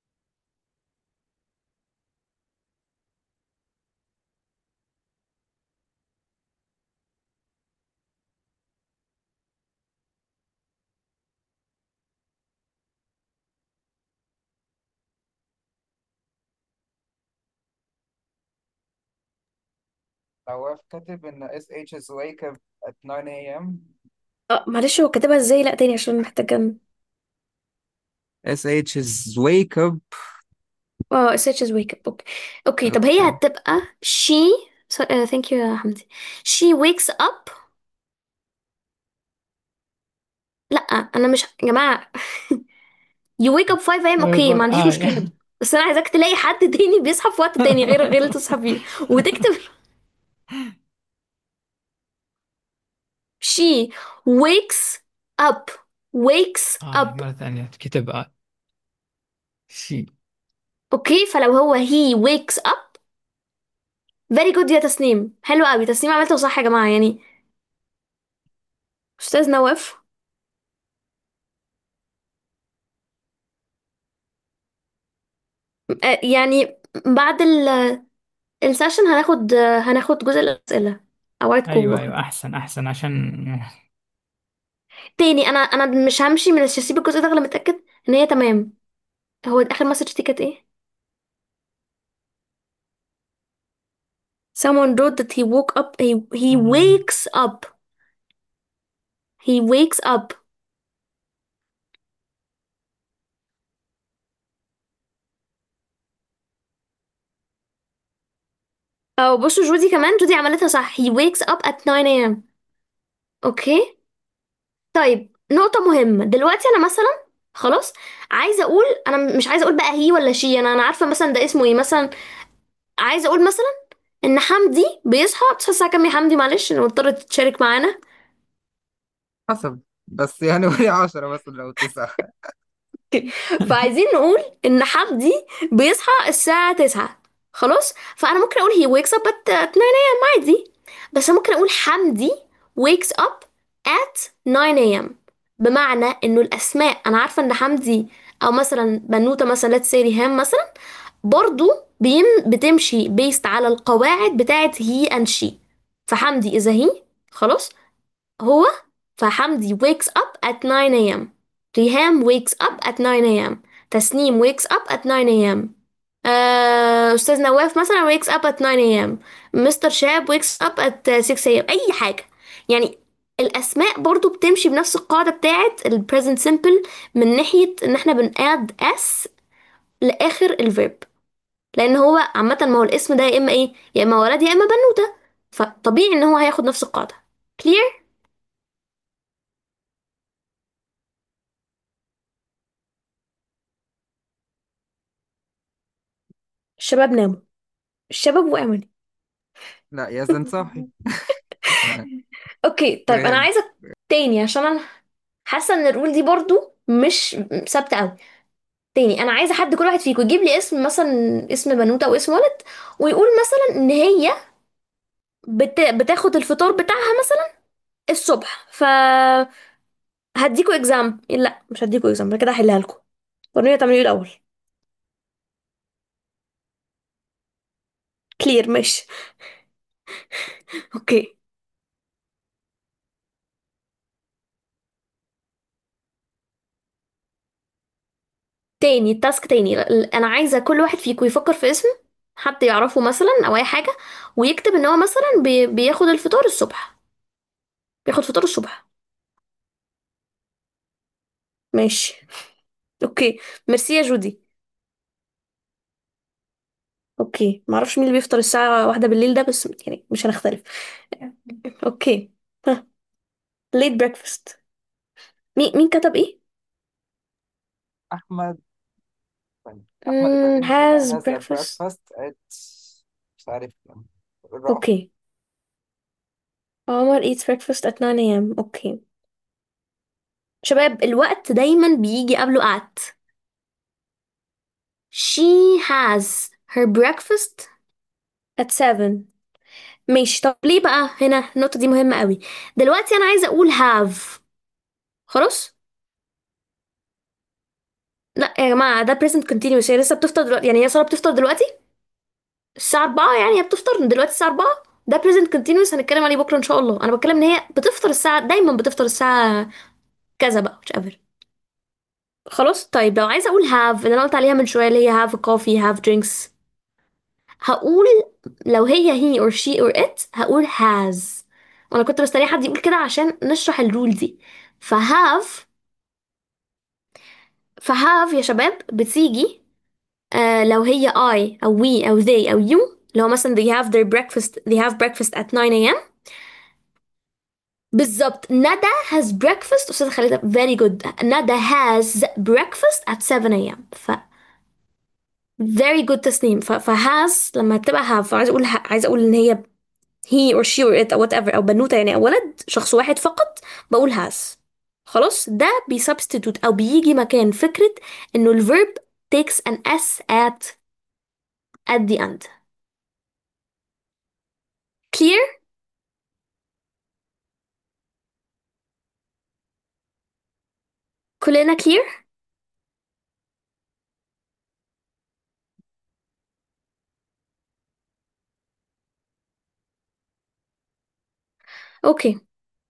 نواف كاتب إن SH is wake up at 9 a.m. اه معلش هو كاتبها ازاي لا تاني عشان محتاجة SH is wake up اه such as wake up اوكي اوكي طب هي أوكي هتبقى she so, uh, thank you يا حمدي she wakes up لا انا مش يا جماعة you wake up 5 a.m. اوكي ما عنديش اه مشكلة بس انا عايزاك تلاقي حد تاني بيصحى في وقت تاني غير غير اللي تصحى فيه وتكتب she wakes up wakes اه up مرة ثانية كتب آه. شي اوكي فلو هو he wakes up very good يا تسنيم حلو قوي تسنيم عملته صح يا جماعة يعني استاذ نواف آه، يعني بعد ال السيشن هناخد هناخد جزء الأسئلة أوعدكم ايوه بقى ايوه احسن احسن عشان تاني أنا أنا مش همشي من مش هسيب الجزء ده غير لما أتأكد إن هي تمام هو آخر مسج دي كانت إيه؟ Someone wrote that he woke up he he مم. wakes up he wakes up أو بصوا جودي كمان جودي عملتها صح he wakes up at 9 a.m. أوكي طيب نقطة مهمة دلوقتي أنا مثلا خلاص عايزة أقول أنا مش عايزة أقول بقى هي ولا شي أنا أنا عارفة مثلا ده اسمه إيه مثلا عايزة أقول مثلا ان حمدي بيصحى بتصحى الساعه كام يا حمدي معلش انا مضطر تشارك معانا حسب بس يعني قولي 10 بس لو تسعة فعايزين نقول ان حمدي بيصحى الساعه 9 خلاص فانا ممكن اقول he wakes up at 9 a.m. عادي بس أنا ممكن اقول حمدي wakes up at 9 a.m. بمعنى انه الاسماء انا عارفه ان حمدي او مثلا بنوته مثلا let's say ريهام مثلا برضو بيم بتمشي بيست على القواعد بتاعت he and she فحمدي إذا هي خلاص هو فحمدي wakes up at 9 a.m. ريهام wakes up at 9 a.m. تسنيم wakes up at 9 a.m. آه، أستاذ نواف مثلا wakes up at 9 a.m. مستر شاب wakes up at 6 a.m. أي حاجة يعني الأسماء برضو بتمشي بنفس القاعدة بتاعت ال present simple من ناحية إن احنا بنقاد s لآخر الفيرب لان هو عامه ما هو الاسم ده يا اما ايه يا اما ولد يا اما بنوته فطبيعي ان هو هياخد نفس القاعده clear الشباب ناموا الشباب وقعوا لا يا زن صاحي اوكي طيب انا غالي عايزه تاني عشان انا حاسه ان الرول دي برضو مش ثابته قوي تاني انا عايزه حد كل واحد فيكم يجيب لي اسم مثلا اسم بنوته او اسم ولد ويقول مثلا ان هي بت... بتاخد الفطار بتاعها مثلا الصبح ف هديكوا اكزام لا مش هديكوا اكزام كده هحلها لكم وروني تعملوا ايه الاول كلير ماشي اوكي تاني التاسك تاني ل- انا عايزه كل واحد فيكم يفكر في اسم حد يعرفه مثلا او اي حاجه ويكتب ان هو مثلا بي... بياخد الفطار الصبح بياخد فطار الصبح ماشي اوكي ميرسي يا جودي اوكي معرفش مين اللي بيفطر الساعه واحدة بالليل ده بس يعني مش هنختلف اوكي ها late breakfast مين مين كتب ايه احمد ثانية. احمد مم, ابراهيم has has a breakfast breakfast at مش عارف كام الرقم اوكي عمر eats breakfast at 9 a.m. اوكي شباب الوقت دايما بيجي قبله at she has her breakfast at 7 ماشي طب ليه بقى هنا النقطة دي مهمة قوي دلوقتي أنا عايزة أقول have خلاص لا يا جماعة ده present continuous هي لسه بتفطر دلوقتي يعني هي سارة بتفطر دلوقتي الساعة 4 يعني هي بتفطر دلوقتي الساعة 4 ده present continuous هنتكلم عليه بكرة إن شاء الله أنا بتكلم إن هي بتفطر الساعة دايما بتفطر الساعة كذا بقى whichever خلاص طيب لو عايزة أقول have اللي أنا قلت عليها من شوية اللي هي have coffee have drinks هقول لو هي he or she or it هقول has وأنا كنت مستنية حد يقول كده عشان نشرح الرول دي فهاف فهاف يا شباب بتيجي آه لو هي I أو we أو they أو you لو مثلا they have their breakfast they have breakfast at 9 a.m. بالظبط ندى has breakfast أستاذة خالدة very good ندى has breakfast at 7 a.m. ف very good تسنيم ف, ف has لما تبقى have فعايز أقول عايز أقول إن هي he or she or it أو whatever أو بنوتة يعني أو ولد شخص واحد فقط بقول has خلاص ده بيسبستيتوت أو بيجي مكان فكرة إنه الverb takes an s at at the end clear كلنا clear اوكي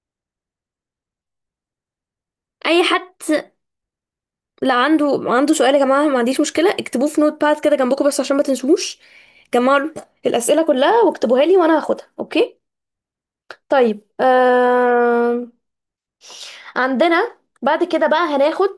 اي حد لا عنده عنده سؤال يا جماعه ما عنديش مشكله اكتبوه في نوت باد كده جنبكم بس عشان ما تنسوش جمعوا الاسئله كلها واكتبوها لي وانا هاخدها اوكي طيب آه... عندنا بعد كده بقى هناخد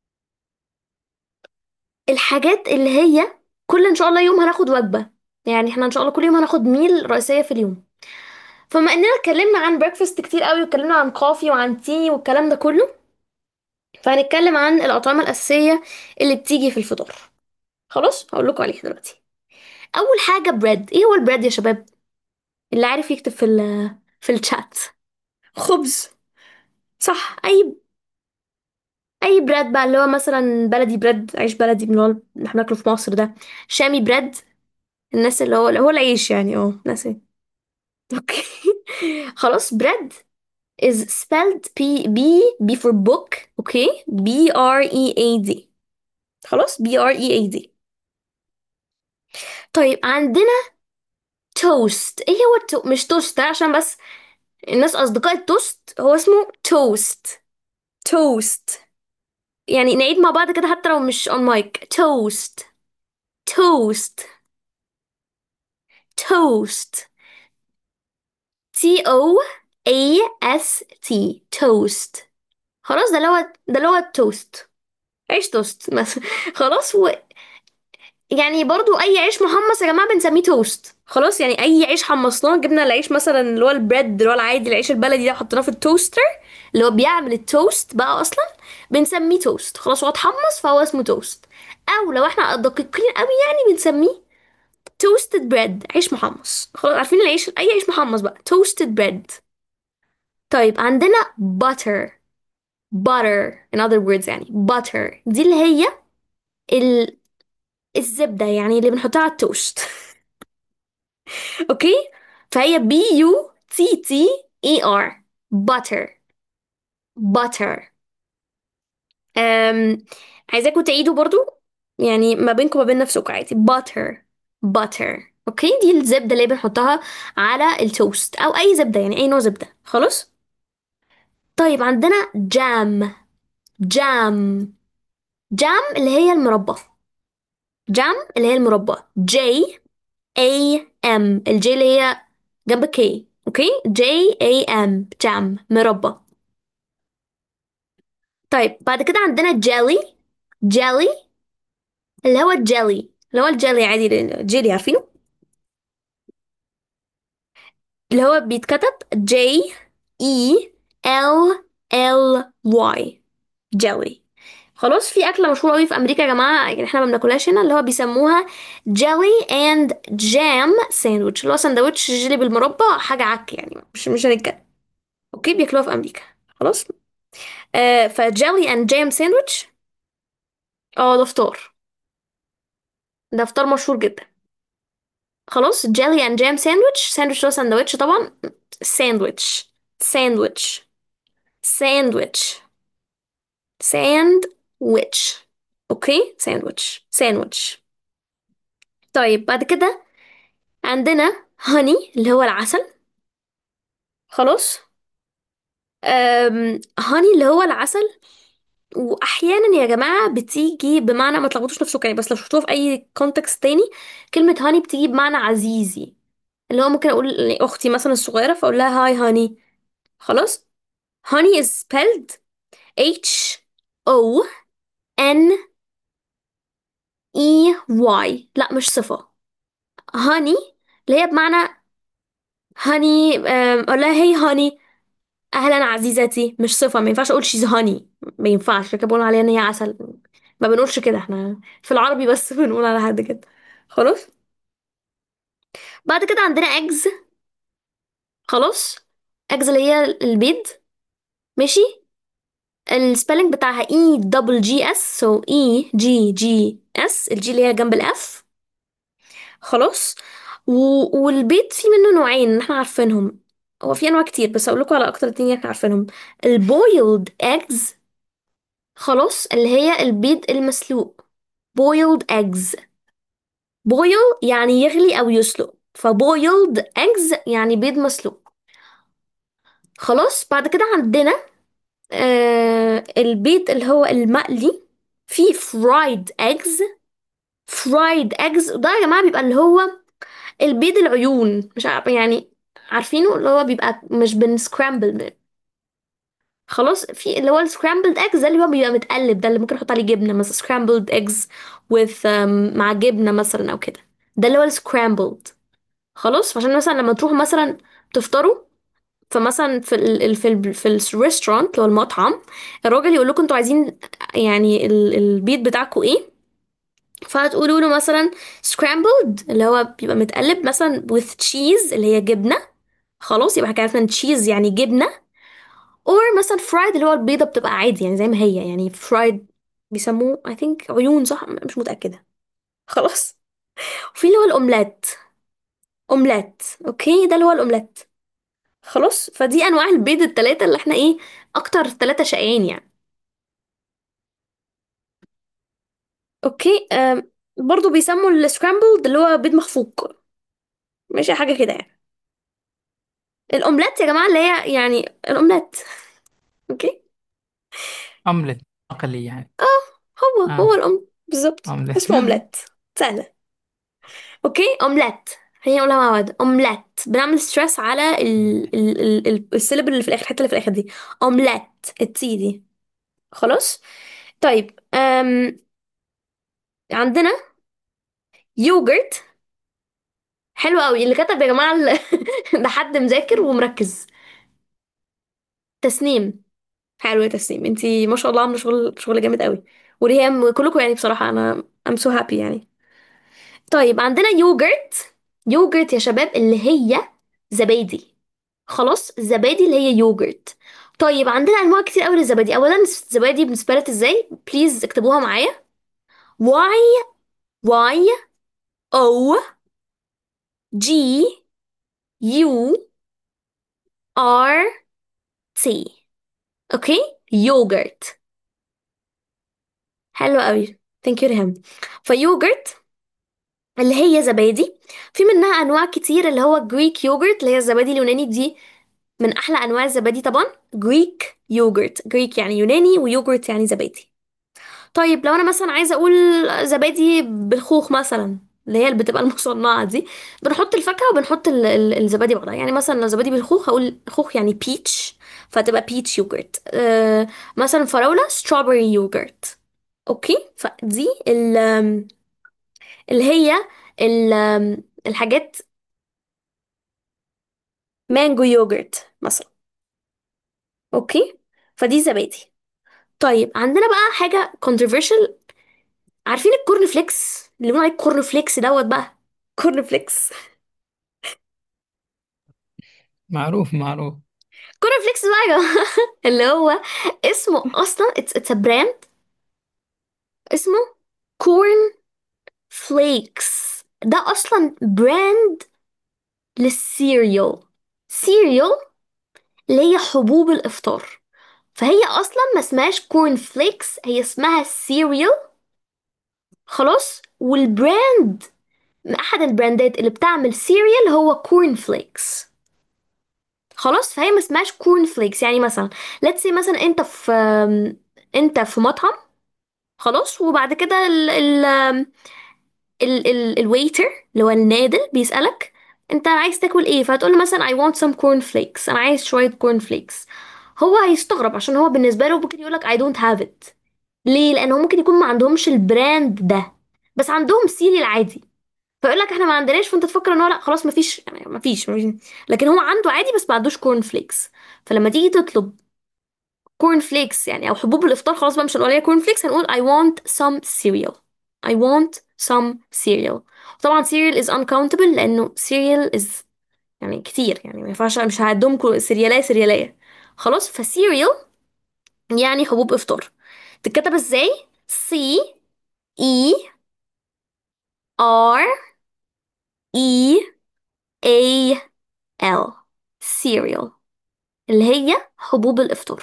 الحاجات اللي هي كل ان شاء الله يوم هناخد وجبه يعني احنا ان شاء الله كل يوم هناخد ميل رئيسيه في اليوم فما اننا اتكلمنا عن بريكفاست كتير قوي واتكلمنا عن كوفي وعن تي والكلام ده كله فهنتكلم عن الأطعمة الأساسية اللي بتيجي في الفطار خلاص هقول لكم عليها دلوقتي أول حاجة بريد إيه هو البريد يا شباب اللي عارف يكتب في ال في الشات خبز صح أي أي بريد بقى اللي هو مثلا بلدي بريد عيش بلدي من اللي هو اللي احنا بناكله في مصر ده شامي بريد الناس اللي هو اللي هو العيش يعني اه ناس ايه اوكي خلاص بريد is spelled B B B for book اوكي B R E A D خلاص B R E A D طيب عندنا توست ايه هو التو... مش توست ده عشان بس الناس اصدقاء التوست هو اسمه توست توست يعني نعيد مع بعض كده حتى لو مش on mic توست توست توست T O A S T توست خلاص ده اللي هو ده اللي هو التوست عيش توست مثلا خلاص و... يعني برضو اي عيش محمص يا جماعه بنسميه توست خلاص يعني اي عيش حمصناه جبنا العيش مثلا اللي هو البريد اللي هو العادي العيش البلدي ده حطيناه في التوستر اللي هو بيعمل التوست بقى اصلا بنسميه توست خلاص هو اتحمص فهو اسمه توست او لو احنا دقيقين قوي يعني بنسميه توستد بريد عيش محمص خلاص عارفين العيش اي عيش محمص بقى توستد بريد طيب عندنا butter butter in other words يعني butter دي اللي هي ال... الزبدة يعني اللي بنحطها على التوست اوكي فهي بي يو تي تي اي ار butter butter أم... عايزاكم تعيدوا برضو يعني ما بينكم وما بين نفسكم عادي butter butter اوكي دي الزبدة اللي بنحطها على التوست او اي زبدة يعني اي نوع زبدة خلاص طيب عندنا جام جام جام اللي هي المربى جام اللي هي المربى J A M الجي اللي هي جنب كي اوكي J A M جام مربى طيب بعد كده عندنا جيلي جيلي اللي هو الجيلي اللي هو الجيلي عادي جيلي عارفينه اللي هو بيتكتب J E L L Y جيلي خلاص في أكلة مشهورة أوي في أمريكا يا جماعة يعني احنا ما بناكلهاش هنا اللي هو بيسموها جيلي اند جام ساندوتش اللي هو سندوتش جيلي بالمربى حاجة عك يعني مش مش هنتكلم اوكي بياكلوها في أمريكا خلاص آه فجيلي اند جام ساندوتش اه ده فطار ده فطار مشهور جدا خلاص جيلي اند جام ساندوتش ساندوتش هو ساندوتش طبعا ساندوتش ساندوتش ساندوتش ساندوتش اوكي ساندوتش ساندوتش طيب بعد كده عندنا هاني اللي هو العسل خلاص أم هاني اللي هو العسل واحيانا يا جماعه بتيجي بمعنى ما تلخبطوش نفسكم يعني بس لو شفتوها في اي كونتكست تاني كلمه هاني بتيجي بمعنى عزيزي اللي هو ممكن اقول لاختي مثلا الصغيره فاقول لها هاي هاني خلاص هاني is spelled H O N E Y لا مش صفه هاني اللي هي بمعنى هاني أم، اقول لها هي هاني اهلا عزيزتي مش صفه ما ينفعش اقول شيز هاني ما ينفعش كده بقول عليها ان هي عسل ما بنقولش كده احنا في العربي بس بنقول على حد كده خلاص بعد كده عندنا اجز خلاص اجز اللي هي البيض ماشي السبelling بتاعها اي دبل جي اس سو اي جي جي اس الجي اللي هي جنب الاف خلاص و... والبيض فيه منه نوعين احنا عارفينهم هو في انواع كتير بس اقول لكم على اكتر اتنين احنا عارفينهم البويلد eggs خلاص اللي هي البيض المسلوق boiled eggs boil يعني يغلي أو يسلق فboiled eggs يعني بيض مسلوق خلاص بعد كده عندنا آه البيض اللي هو المقلي فيه fried eggs fried eggs وده يا جماعة بيبقى اللي هو البيض العيون مش عارف يعني عارفينه اللي هو بيبقى مش بنسكرامبل خلاص في اللي هو السكرامبلد ايجز ده اللي هو بيبقى متقلب ده اللي ممكن احط عليه جبنه مثلا سكرامبلد ايجز with um, مع جبنه مثلا او كده ده اللي هو السكرامبلد خلاص فعشان مثلا لما تروحوا مثلا تفطروا فمثلا في ال ال- في ال في الريستورانت اللي هو المطعم الراجل يقول لكم انتوا عايزين يعني ال- البيض بتاعكم ايه فهتقولوا له مثلا scrambled اللي هو بيبقى متقلب مثلا with cheese اللي هي جبنه خلاص يبقى احنا كده عرفنا تشيز يعني جبنه اور مثلا فرايد اللي هو البيضة بتبقى عادي يعني زي ما هي يعني فرايد بيسموه I think عيون صح مش متأكدة خلاص وفي اللي هو الأومليت أومليت أوكي ده اللي هو الأومليت خلاص فدي أنواع البيض التلاتة اللي احنا ايه أكتر تلاتة شائعين يعني أوكي آم. برضو بيسموا السكرامبلد اللي هو بيض مخفوق مش حاجة كده يعني الأومليت يا جماعة اللي هي يعني الأومليت أوكي أومليت أقلي يعني اه هو هو آه الأم بالظبط أومليت اسمه أومليت سهلة اوكي اومليت خلينا نقولها مع بعض اومليت بنعمل ستريس على ال ال ال ال السيلبل اللي في الاخر الحته اللي في الاخر دي اومليت التي دي خلاص طيب أم عندنا يوجرت حلو قوي اللي كتب يا جماعة ال- ده حد مذاكر ومركز تسنيم حلو يا تسنيم انتي ما شاء الله عاملة شغل شغل جامد قوي وريهام كلكم يعني بصراحة انا I'm so happy يعني طيب عندنا يوجرت يوجرت يا شباب اللي هي زبادي خلاص الزبادي اللي هي يوجرت طيب عندنا انواع كتير قوي للزبادي اولا الزبادي بنسبلت ازاي بليز اكتبوها معايا واي واي او جي يو ار تي اوكي يوجرت حلو قوي ثانك يو ريهام فيوجرت اللي هي زبادي في منها انواع كتير اللي هو جريك يوجرت اللي هي الزبادي اليوناني دي من احلى انواع الزبادي طبعا جريك يوجرت جريك يعني يوناني ويوجرت يعني زبادي طيب لو انا مثلا عايزه اقول زبادي بالخوخ مثلا اللي هي اللي بتبقى المصنعه دي بنحط الفاكهه وبنحط ال- ال- الزبادي بعضها يعني مثلا لو زبادي بالخوخ هقول خوخ يعني بيتش فتبقى بيتش يوجرت آه مثلا فراوله strawberry يوجرت اوكي فدي ال- اللي هي ال- الحاجات مانجو يوجرت مثلا اوكي فدي زبادي طيب عندنا بقى حاجه controversial عارفين الكورن فليكس اللي بنقول عليه كورن فليكس دوت بقى كورن فليكس معروف معروف كورن فليكس بقى يا جماعة اللي هو اسمه اصلا اتس اتس براند اسمه كورن فليكس ده اصلا براند للسيريال سيريال اللي هي حبوب الافطار فهي اصلا ما اسمهاش كورن فليكس هي اسمها سيريال خلاص والبراند من احد البراندات اللي بتعمل سيريال هو كورن فليكس خلاص فهي ما اسمهاش كورن فليكس يعني مثلا let's say مثلا انت في انت في مطعم خلاص وبعد كده ال ال ال ال الويتر اللي هو النادل بيسألك انت عايز تاكل ايه فهتقول له مثلا I want some corn flakes انا عايز شوية corn flakes هو هيستغرب عشان هو بالنسبة له ممكن يقولك I don't have it ليه لانه ممكن يكون ما عندهمش البراند ده بس عندهم سيريال عادي فيقول لك احنا ما عندناش فانت تفكر ان هو لا خلاص ما فيش يعني ما فيش لكن هو عنده عادي بس ما عندوش كورن فليكس فلما تيجي تطلب كورن فليكس يعني او حبوب الافطار خلاص بقى مش هنقول عليها كورن فليكس هنقول I want some cereal I want some cereal طبعا cereal is uncountable لانه cereal is يعني كتير يعني ما ينفعش مش هعدهم كل- سريالية سريالية خلاص فسيريال يعني حبوب افطار تتكتب ازاي C E R E A L cereal اللي هي حبوب الافطار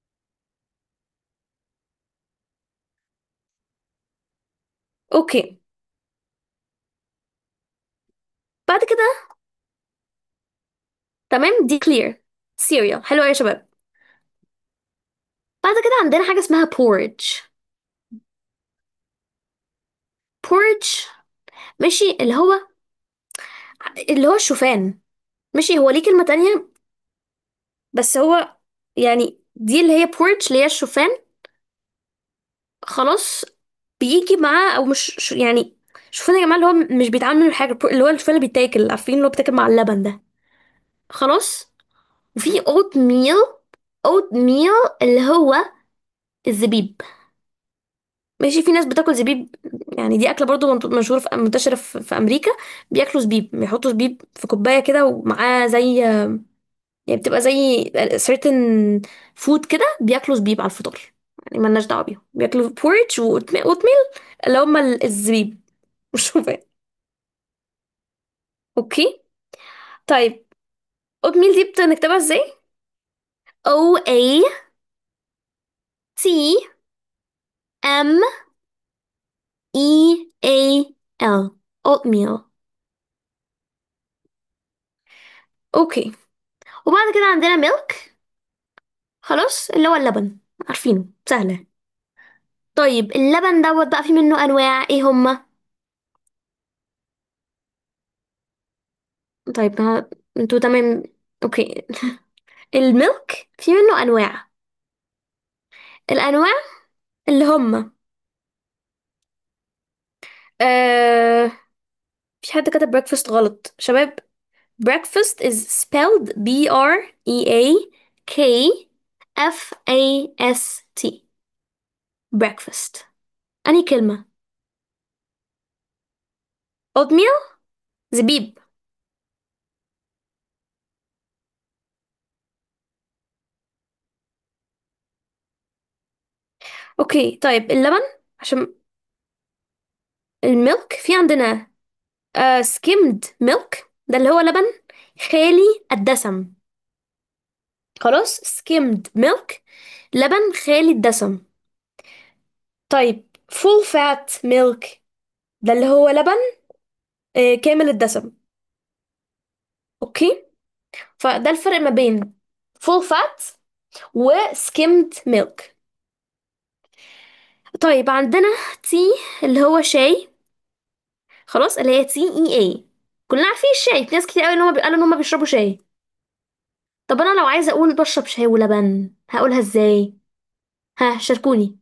اوكي بعد كده تمام دي كلير cereal حلوة يا شباب بعد كده عندنا حاجة اسمها porridge porridge ماشي اللي هو اللي هو الشوفان ماشي هو ليه كلمة تانية بس هو يعني دي اللي هي porridge اللي هي الشوفان خلاص بيجي معاه او مش ش- يعني شوفان يا جماعة اللي هو مش بيتعمل منه حاجة اللي هو الشوفان اللي بيتاكل عارفين اللي هو بيتاكل مع اللبن ده خلاص وفي اوت ميل اوت ميل اللي هو الزبيب ماشي في ناس بتاكل زبيب يعني دي اكله برضو منت- مشهوره في منتشره في, في امريكا بياكلوا زبيب بيحطوا زبيب في كوبايه كده ومعاه زي يعني بتبقى زي certain food كده بياكلوا زبيب على الفطار يعني مالناش دعوه بيهم بياكلوا بوريتش واوتميل اللي هم ال- الزبيب مش شوفان اوكي طيب اوتميل دي بنكتبها ازاي O A T M E A L oatmeal اوكي وبعد كده عندنا ميلك خلاص اللي هو اللبن عارفينه سهلة طيب اللبن دوت بقى فيه منه انواع ايه هما طيب ها- انتوا تمام اوكي الميلك فيه منه انواع الانواع اللي هما آه في حد كتب breakfast غلط شباب breakfast is spelled B R E A K F A S T breakfast أنهي كلمة oatmeal زبيب اوكي طيب اللبن عشان الميلك في عندنا آه skimmed milk ده اللي هو لبن خالي الدسم خلاص skimmed milk لبن خالي الدسم طيب full fat milk ده اللي هو لبن آه كامل الدسم اوكي فده الفرق ما بين full fat و skimmed milk طيب عندنا تي اللي هو شاي خلاص اللي هي تي اي اي كلنا عارفين الشاي في ناس كتير قوي ان هم قالوا ان هم بيشربوا شاي طب انا لو عايزه اقول بشرب شاي ولبن هقولها ازاي ها شاركوني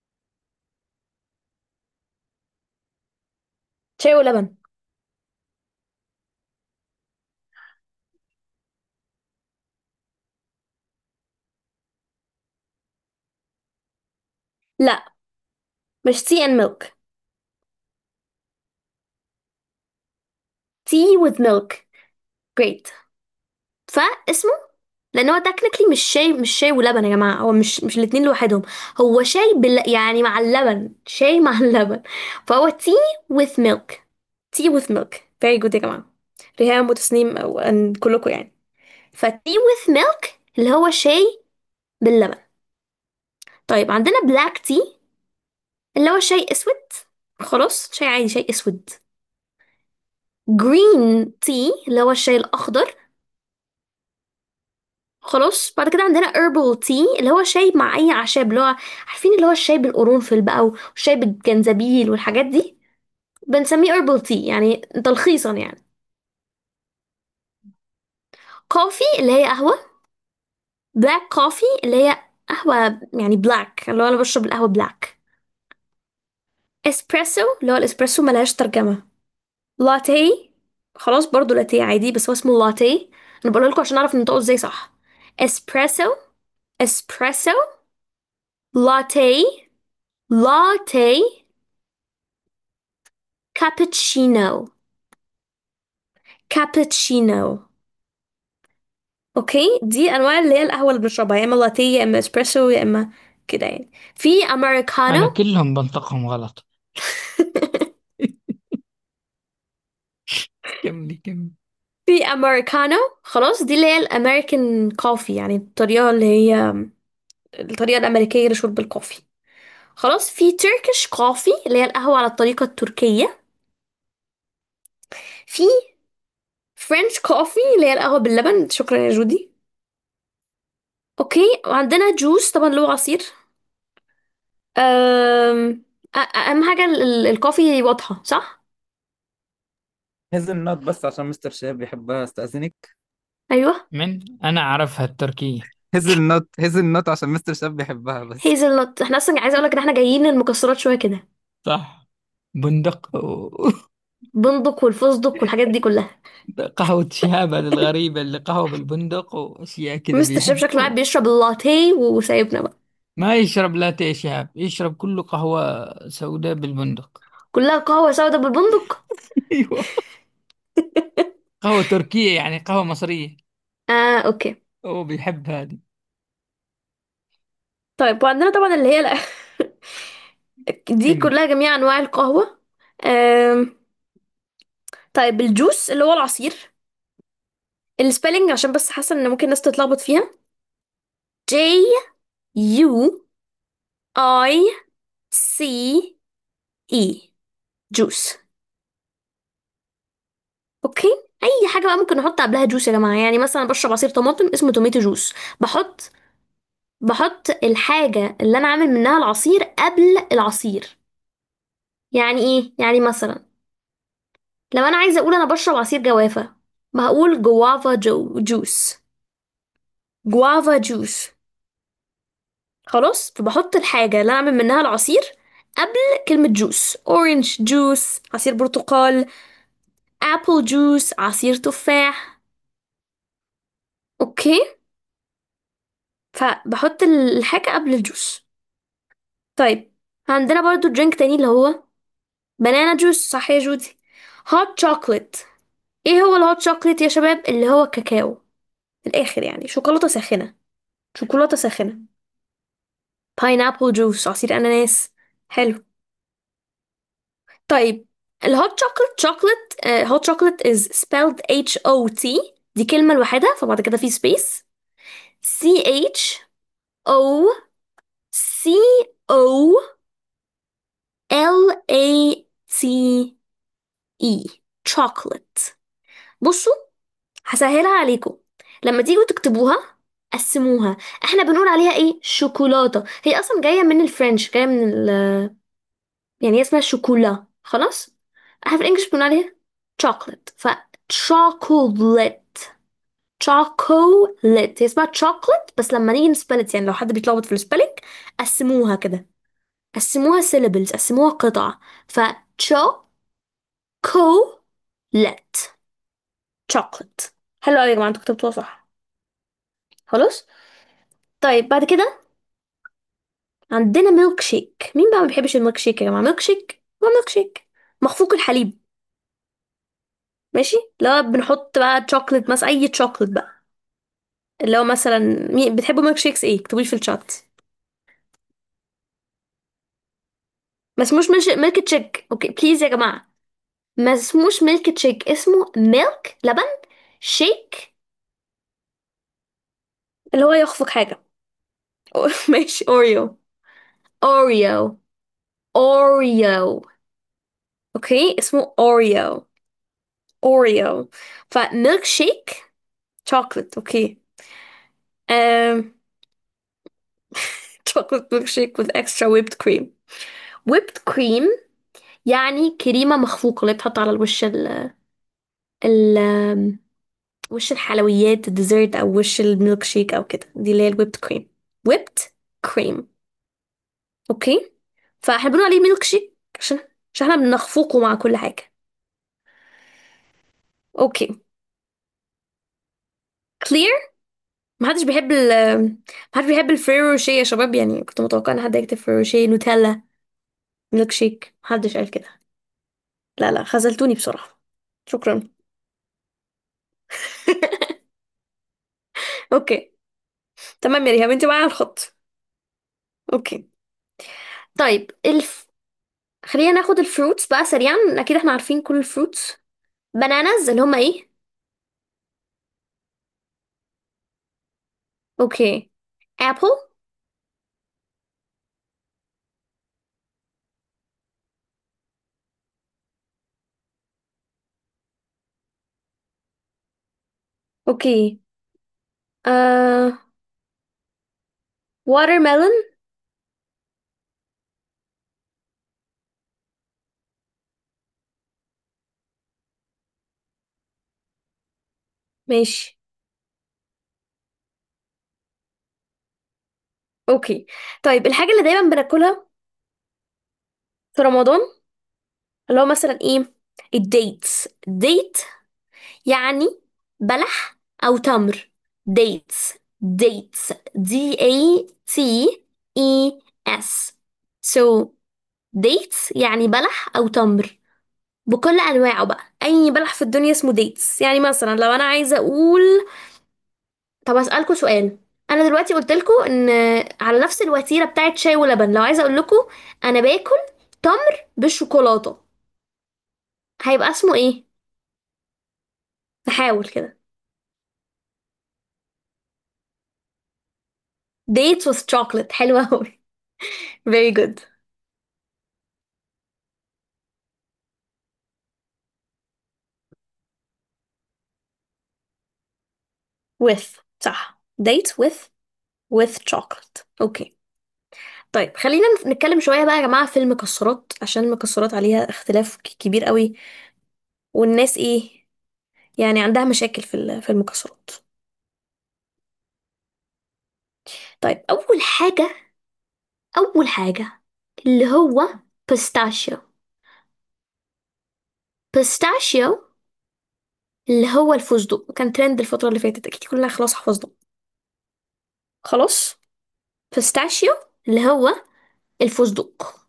شاي ولبن لا مش tea and milk tea with milk great فاسمه لان هو تكنيكلي مش شاي مش شاي ولبن يا جماعه هو مش مش الاتنين لوحدهم هو شاي بال يعني مع اللبن شاي مع اللبن فهو tea with milk tea with milk very good يا جماعه ريهام وتسنيم أو أن كلكم يعني ف tea with milk اللي هو شاي باللبن طيب عندنا black tea اللي هو شاي اسود خلاص شاي عادي شاي اسود green tea اللي هو الشاي الاخضر خلاص بعد كده عندنا herbal tea اللي هو شاي مع اي اعشاب اللي هو عارفين اللي هو الشاي بالقرنفل بقى والشاي بالجنزبيل والحاجات دي بنسميه herbal tea يعني تلخيصا يعني coffee اللي هي قهوة black coffee اللي هي قهوة يعني black اللي هو انا بشرب القهوة black espresso اللي هو الاسبريسو ملهاش ترجمة لاتيه خلاص برضو لاتيه عادي بس هو اسمه لاتيه انا بقول لكم عشان اعرف ننطقه ازاي صح اسبريسو اسبريسو لاتيه لاتيه كابتشينو كابتشينو اوكي دي انواع اللي هي القهوه اللي بنشربها يا اما لاتيه يا اما اسبريسو يا اما كده يعني في أنا امريكانو كلهم بنطقهم غلط كملي كملي في امريكانو خلاص دي اللي هي الامريكان كوفي يعني الطريقه اللي هي الطريقه الامريكيه لشرب الكوفي خلاص في تركيش كوفي اللي هي القهوه على الطريقه التركيه في فرنش كوفي اللي هي القهوه باللبن شكرا يا جودي اوكي وعندنا جوس طبعا اللي هو عصير أم... أ- اهم حاجه ال- ال- الكوفي واضحه صح هيزل نوت بس عشان مستر شهاب بيحبها استأذنك ايوه من أنا أعرفها التركية هيزل نوت هيزل نوت عشان مستر شهاب بيحبها بس هيزل نوت احنا اصلا عايزه اقول لك ان احنا جايين المكسرات شويه كده صح بندق و- بندق والفستق والحاجات دي كلها قهوة شهابة الغريبة اللي قهوة بالبندق وأشياء كذا مستر شيف شكله قاعد بيحبها بيشرب اللاتيه وسايبنا بقى ما يشرب لاتيه شهاب يشرب كله قهوة سوداء بالبندق كلها قهوه سودا بالبندق أيوة قهوة تركية يعني قهوة مصرية اه اوكي هو بيحب هذه طيب وعندنا طبعا اللي هي ال- دي كمل كلها جميع انواع القهوه آم، طيب الجوس اللي هو العصير السبيلنج عشان بس حاسه ان ممكن الناس تتلخبط فيها J U I C E جوس اوكي اي حاجه بقى ممكن نحط قبلها جوس يا جماعه يعني مثلا بشرب عصير طماطم اسمه توميتو جوس بحط بحط الحاجه اللي انا عامل منها العصير قبل العصير يعني ايه يعني مثلا لو انا عايزه اقول انا بشرب عصير جوافه ما هقول جوافا جو جوس جوافا جوس خلاص فبحط الحاجه اللي انا عامل منها العصير قبل كلمه جوس اورنج جوس عصير برتقال apple juice عصير تفاح اوكي فبحط الحاجة قبل الجوس طيب عندنا برضو درينك تاني اللي هو بنانا جوس صح يا جودي هوت شوكليت ايه هو الهوت شوكليت يا شباب اللي هو كاكاو في الاخر يعني شوكولاتة ساخنة شوكولاتة ساخنة باينابل جوس عصير اناناس حلو طيب الهوت شوكليت شوكليت هوت شوكليت is spelled H O T دي كلمة لوحدها فبعد كده في سبيس C H O C O L A T E chocolate بصوا هسهلها عليكم لما تيجوا تكتبوها قسموها احنا بنقول عليها ايه شوكولاتة هي اصلا جاية من الفرنش جاية من ال يعني هي اسمها شوكولا خلاص احنا في الانجليش بنقول عليها chocolate ف chocolate chocolate هي اسمها chocolate بس لما نيجي نسبلت يعني لو حد بيتلخبط في السبيلنج قسموها كده قسموها syllables قسموها قطع ف chocolate chocolate حلو قوي يا جماعة انتوا كتبتوها صح خلاص طيب بعد كده عندنا ميلك شيك مين بقى ما بيحبش الميلك شيك يا جماعة ميلك شيك هو ميلك شيك مخفوق الحليب ماشي لو بنحط بقى شوكليت مثلا اي شوكليت بقى اللي هو مثلا مين بتحبوا ميلك شيكس ايه اكتبوا لي في الشات ما اسموش ميلك ميلك تشيك اوكي بليز يا جماعة ما اسموش ميلك تشيك اسمه ميلك لبن شيك اللي هو يخفق حاجة ماشي اوريو اوريو اوريو اوكي اسمه اوريو اوريو فميلك شيك شوكليت اوكي um, chocolate milkshake with extra whipped cream whipped cream يعني كريمة مخفوقة اللي بتحط على الوش ال ال وش الحلويات الديزرت أو وش الميلك شيك أو كده دي اللي هي الويبت كريم whipped cream أوكي فاحنا بنقول عليه ميلك شيك عشان عشان احنا بنخفقه مع كل حاجة أوكي clear محدش بيحب ال محدش بيحب الفيرو روشيه يا شباب يعني كنت متوقعة ان حد يكتب فيرو روشيه نوتيلا ميلك شيك محدش قال كده لا لا خذلتوني بصراحة شكرا اوكي تمام يا ريهام انت معايا على الخط اوكي طيب الف... خلينا ناخد الفروتس بقى سريعا اكيد احنا عارفين كل الفروتس بناناز اللي هما ايه اوكي ابل اوكي آه... watermelon ماشي اوكي طيب الحاجة اللي دايما بناكلها في رمضان اللي هو مثلا ايه الديتس ديت يعني بلح او تمر dates dates D A T E S so dates يعني بلح او تمر بكل انواعه بقى اي بلح في الدنيا اسمه dates يعني مثلا لو انا عايزه اقول طب اسالكوا سؤال انا دلوقتي قلت لكم ان على نفس الوتيره بتاعت شاي ولبن لو عايزه اقول لكم انا باكل تمر بالشوكولاته هيبقى اسمه ايه نحاول كده dates with chocolate حلوة أوي very good with صح dates with with chocolate اوكي طيب خلينا نتكلم شوية بقى يا جماعة في المكسرات عشان المكسرات عليها اختلاف ك- كبير قوي والناس ايه يعني عندها مشاكل في ال- في المكسرات طيب أول حاجة أول حاجة اللي هو بيستاشيو بيستاشيو اللي هو الفستق كان ترند الفترة اللي فاتت اكيد كلنا خلاص حفظنا خلاص بيستاشيو اللي هو الفستق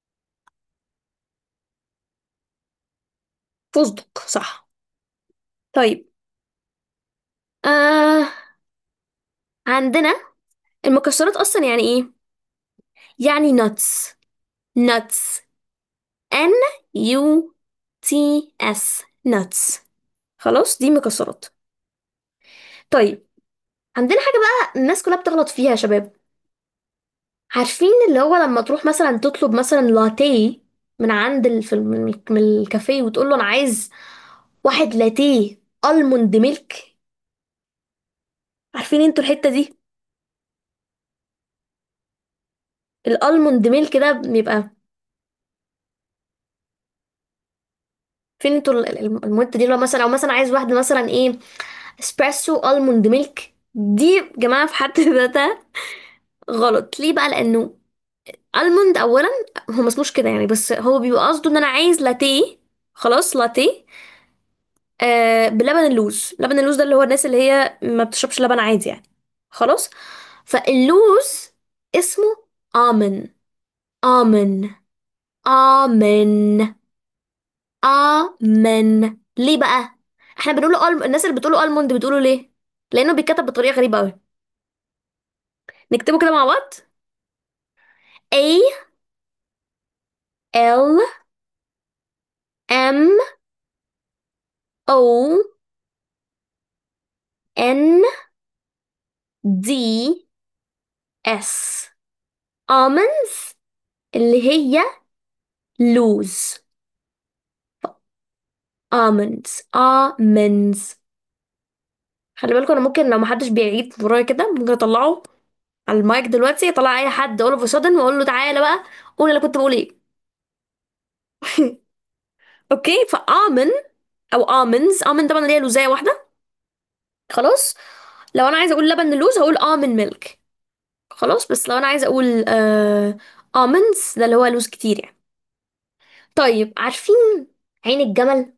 فستق صح طيب آه عندنا المكسرات اصلا يعني ايه يعني nuts nuts N U T S nuts خلاص دي مكسرات طيب عندنا حاجة بقى الناس كلها بتغلط فيها يا شباب عارفين اللي هو لما تروح مثلا تطلب مثلا لاتيه من عند ال... في الم- من من الكافيه وتقول له انا عايز واحد لاتيه الموند ميلك عارفين انتوا الحتة دي الالموند ميلك ده بيبقى فين انتوا ال- ال- المدة دي لو مثلا او مثلا عايز واحدة مثلا ايه اسبريسو الموند ميلك دي يا جماعة في حد ذاتها غلط ليه بقى لانه الموند اولا هو ما اسموش كده يعني بس هو بيبقى قصده ان انا عايز لاتيه خلاص لاتيه آه بلبن اللوز لبن اللوز ده اللي هو الناس اللي هي ما بتشربش لبن عادي يعني خلاص فاللوز اسمه آمن آمن آمن آمن ليه بقى احنا بنقوله ألم... الناس اللي بتقوله ألموند بتقوله ليه لأنه بيتكتب بطريقة غريبة أوي نكتبه كده مع بعض A L M O N D S almonds اللي هي لوز almonds almonds خلي بالكم انا ممكن لو محدش بيعيد ورايا كده ممكن اطلعه على المايك دلوقتي اطلع اي حد اقوله في sudden واقول له تعالى بقى قول اللي كنت بقول ايه اوكي فآمن او almonds almond طبعا اللي هي لوزايه واحده خلاص لو انا عايزه اقول لبن اللوز هقول almond ميلك خلاص بس لو انا عايزه اقول آه almonds ده اللي هو لوز كتير يعني طيب عارفين عين الجمل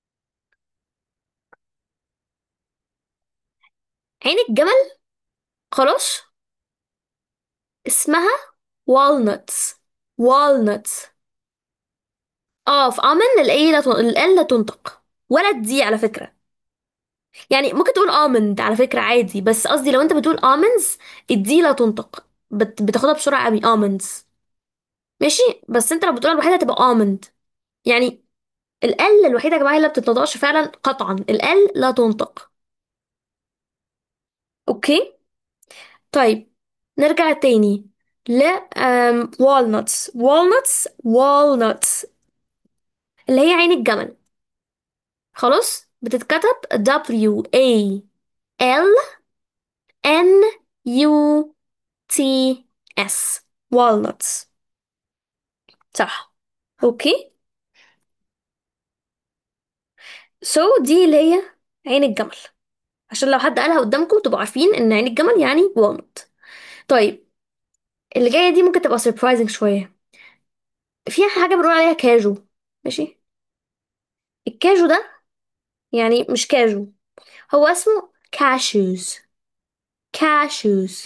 عين الجمل خلاص اسمها walnuts walnuts اه في امن الايه لا تن- ال لا تنطق ولا الدي على فكره يعني ممكن تقول امند على فكره عادي بس قصدي لو انت بتقول امنز الدي لا تنطق بت... بتاخدها بسرعه قوي امندز ماشي بس انت لو بتقولها الوحيده هتبقى امند يعني ال الوحيده يا جماعه اللي ما بتتنطقش فعلا قطعا ال لا تنطق اوكي طيب نرجع تاني ل um, walnuts walnuts walnuts اللي هي عين الجمل خلاص بتتكتب W A L N U T S walnuts صح اوكي سو so, دي اللي هي عين الجمل عشان لو حد قالها قدامكم تبقوا عارفين ان عين الجمل يعني walnut طيب اللي جايه دي ممكن تبقى surprising شويه فيها حاجه بنقول عليها كاجو ماشي الكاجو ده يعني مش كاجو هو اسمه كاشوز كاشوز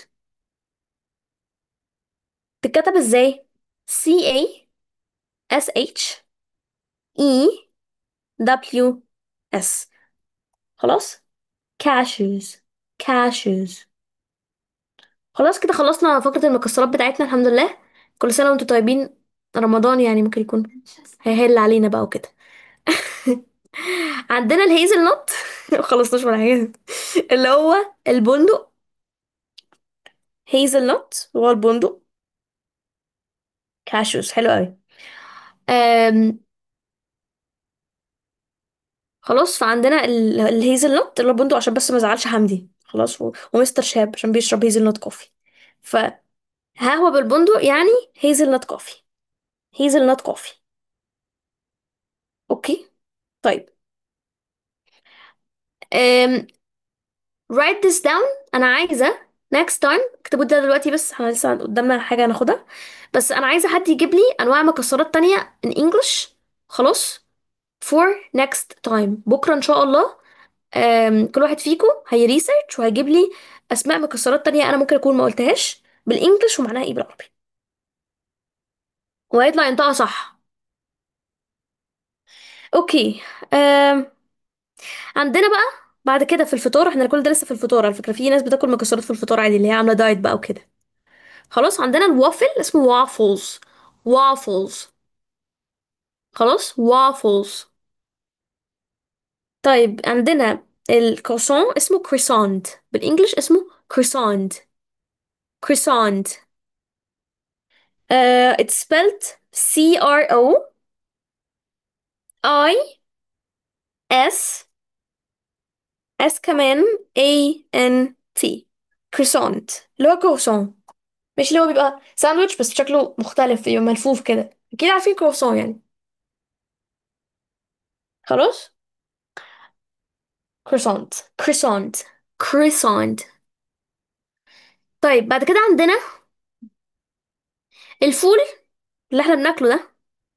تتكتب ازاي C A S H E W S خلاص كاشوز كاشوز خلاص كده خلصنا فقرة المكسرات بتاعتنا الحمد لله كل سنة وانتم طيبين رمضان يعني ممكن يكون هيهل علينا بقى وكده عندنا الهيزل نوت مخلصناش ولا حاجة اللي هو البندق هيزل نوت هو البندق كاشوز حلو قوي أم... خلاص فعندنا ال- الهيزل نوت اللي هو البندق عشان بس ما ازعلش حمدي خلاص و... ومستر شاب عشان بيشرب هيزل نوت كوفي فها هو بالبندق يعني هيزل نوت كوفي هيزل نوت كوفي اوكي طيب أم... write this down انا عايزه next time اكتبوا ده دلوقتي بس احنا لسه قدامنا حاجه هناخدها بس انا عايزه حد يجيب لي انواع مكسرات تانية in English خلاص for next time بكره ان شاء الله آم، كل واحد فيكم هيريسيرش وهيجيب لي اسماء مكسرات تانية انا ممكن اكون ما قلتهاش بالانجلش ومعناها ايه بالعربي وهيطلع ينطقها صح اوكي آم، عندنا بقى بعد كده في الفطار احنا كل ده لسه في الفطار على فكرة في ناس بتاكل مكسرات في الفطار عادي اللي هي عاملة دايت بقى وكده خلاص عندنا الوافل اسمه وافلز وافلز خلاص وافلز طيب عندنا الكروسون اسمه كروسانت بالانجلش اسمه كروسانت كروسانت uh, it's spelled C R O I S S كمان A N T كروسانت اللي هو كروسون مش اللي هو بيبقى ساندويتش بس شكله مختلف بيبقى ملفوف كده اكيد عارفين كروسون يعني خلاص كروسانت كروسانت كروسانت طيب بعد كده عندنا الفول اللي احنا بناكله ده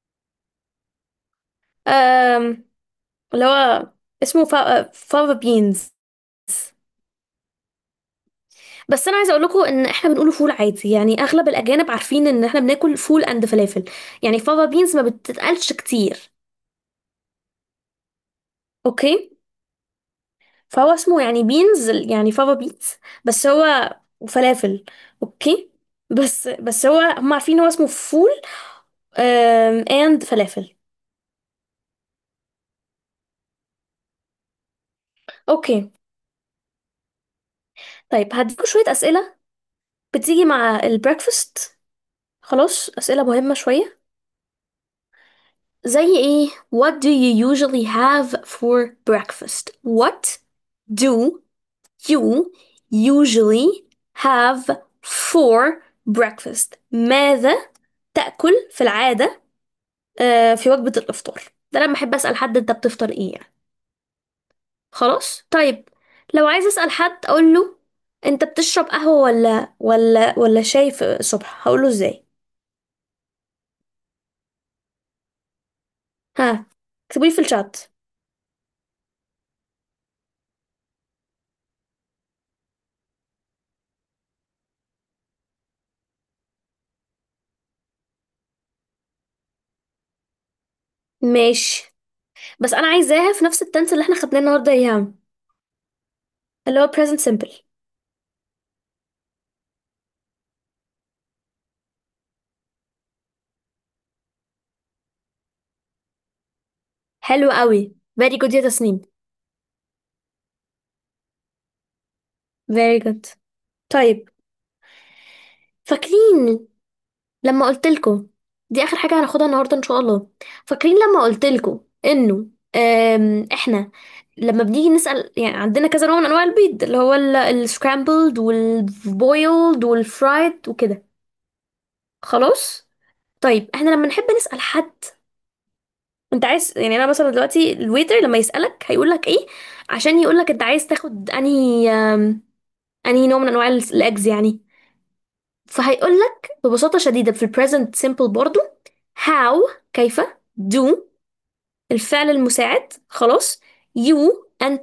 أم... اللي هو اسمه فا... فافا بينز بس انا عايزه اقول لكم ان احنا بنقوله فول عادي يعني اغلب الاجانب عارفين ان احنا بناكل فول اند فلافل يعني فافا بينز ما بتتقالش كتير اوكي فهو اسمه يعني بينز يعني فافا بينز بس هو فلافل اوكي بس بس هو هم عارفين هو اسمه فول اند فلافل اوكي طيب هديكوا شويه اسئله بتيجي مع البريكفاست خلاص اسئله مهمه شويه زي ايه what do you usually have for breakfast what do you usually have for breakfast ماذا تأكل في العادة آه، في وجبة الإفطار ده لما أحب أسأل حد أنت بتفطر إيه يعني خلاص طيب لو عايز أسأل حد أقول له أنت بتشرب قهوة ولا ولا ولا شاي في الصبح هقول له إزاي ها اكتبوا لي في الشات ماشي بس أنا عايزاها في نفس التنس اللي احنا خدناه النهاردة ايام اللي هو present simple حلو قوي very good يا تسنيم very good طيب فاكرين لما قلت لكم دي اخر حاجه هناخدها النهارده ان شاء الله فاكرين لما قلت لكم انه آم، احنا لما بنيجي نسال يعني عندنا كذا نوع من انواع البيض اللي هو السكرامبلد والبويلد والفرايد وكده خلاص طيب احنا لما نحب نسال حد انت عايز يعني انا مثلا دلوقتي الويتر لما يسالك هيقول لك ايه عشان يقول لك انت عايز تاخد انهي آم، انهي نوع من انواع الاجز يعني فهيقول لك ببساطة شديدة في ال present simple برضو how كيف do الفعل المساعد خلاص you أنت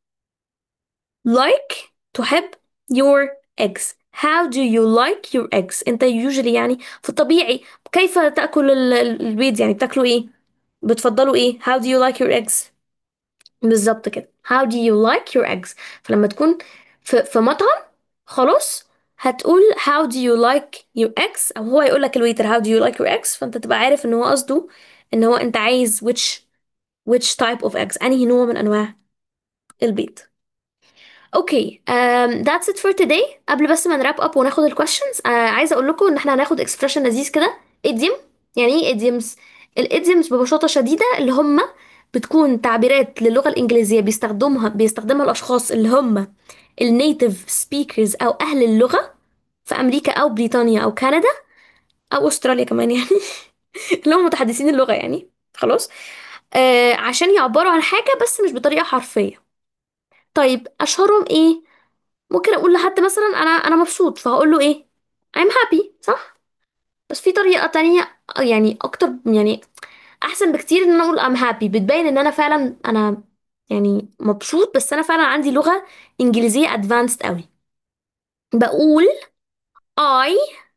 like تحب your eggs how do you like your eggs أنت usually يعني في الطبيعي كيف تأكل ال- ال- البيض يعني بتاكلوا إيه بتفضلوا إيه how do you like your eggs بالظبط كده how do you like your eggs فلما تكون في, في مطعم خلاص هتقول how do you like your eggs او هو يقول لك الويتر how do you like your eggs فانت تبقى عارف ان هو قصده ان هو انت عايز which which type of eggs انهي نوع من انواع البيض اوكي um, that's it for today قبل بس ما نراب اب وناخد الكويشنز uh, عايزه اقول لكم ان احنا هناخد expression لذيذ كده idiom يعني ايه idioms الايديومز ببساطه شديده اللي هم بتكون تعبيرات للغه الانجليزيه بيستخدمها بيستخدمها الاشخاص اللي هم النيتيف سبيكرز او اهل اللغه في امريكا او بريطانيا او كندا او استراليا كمان يعني اللي هم متحدثين اللغه يعني خلاص آه عشان يعبروا عن حاجه بس مش بطريقه حرفيه طيب اشهرهم ايه ممكن اقول لحد مثلا انا انا مبسوط فهقول له ايه I'm happy صح بس في طريقة تانية يعني اكتر يعني احسن بكتير ان انا اقول I'm happy بتبين ان انا فعلا انا يعني مبسوط بس انا فعلا عندي لغة انجليزية ادفانسد قوي بقول I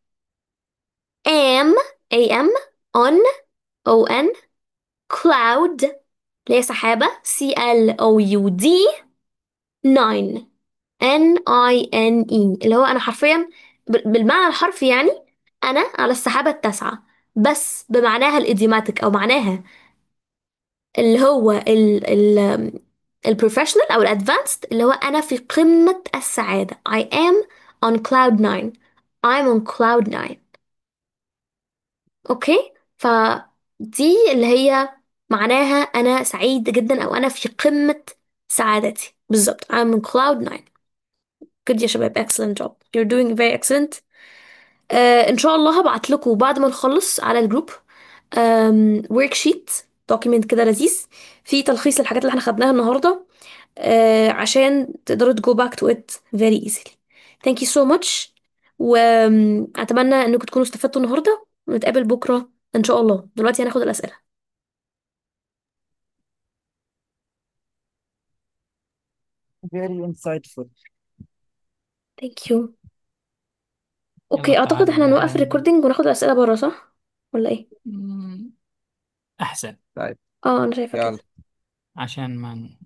am am on o n cloud اللي هي سحابة C L O U D 9 N I N E اللي هو أنا حرفيا ب- بالمعنى الحرفي يعني أنا على السحابة التاسعة بس بمعناها الإديوماتيك أو معناها اللي هو ال ال البروفيشنال أو الأدفانسد اللي هو أنا في قمة السعادة I am on cloud 9 I'm on cloud 9 أوكي فدي اللي هي معناها أنا سعيد جدا أو أنا في قمة سعادتي بالظبط I'm on cloud 9 good يا شباب excellent job you're doing very excellent آه إن شاء الله هبعت لكم بعد ما نخلص على الجروب ورك شيت دوكيمنت كده لذيذ فيه تلخيص للحاجات اللي احنا خدناها النهارده آه عشان تقدروا to go back to it very easily thank you so much وأتمنى إنكم تكونوا استفدتوا النهارده ونتقابل بكرة إن شاء الله دلوقتي هناخد الأسئلة very insightful thank you يلا اوكي اعتقد احنا نوقف تعال الريكوردينج وناخد الأسئلة بره صح ولا ايه مم، أحسن طيب اه انا شايفة يلا كده عشان ما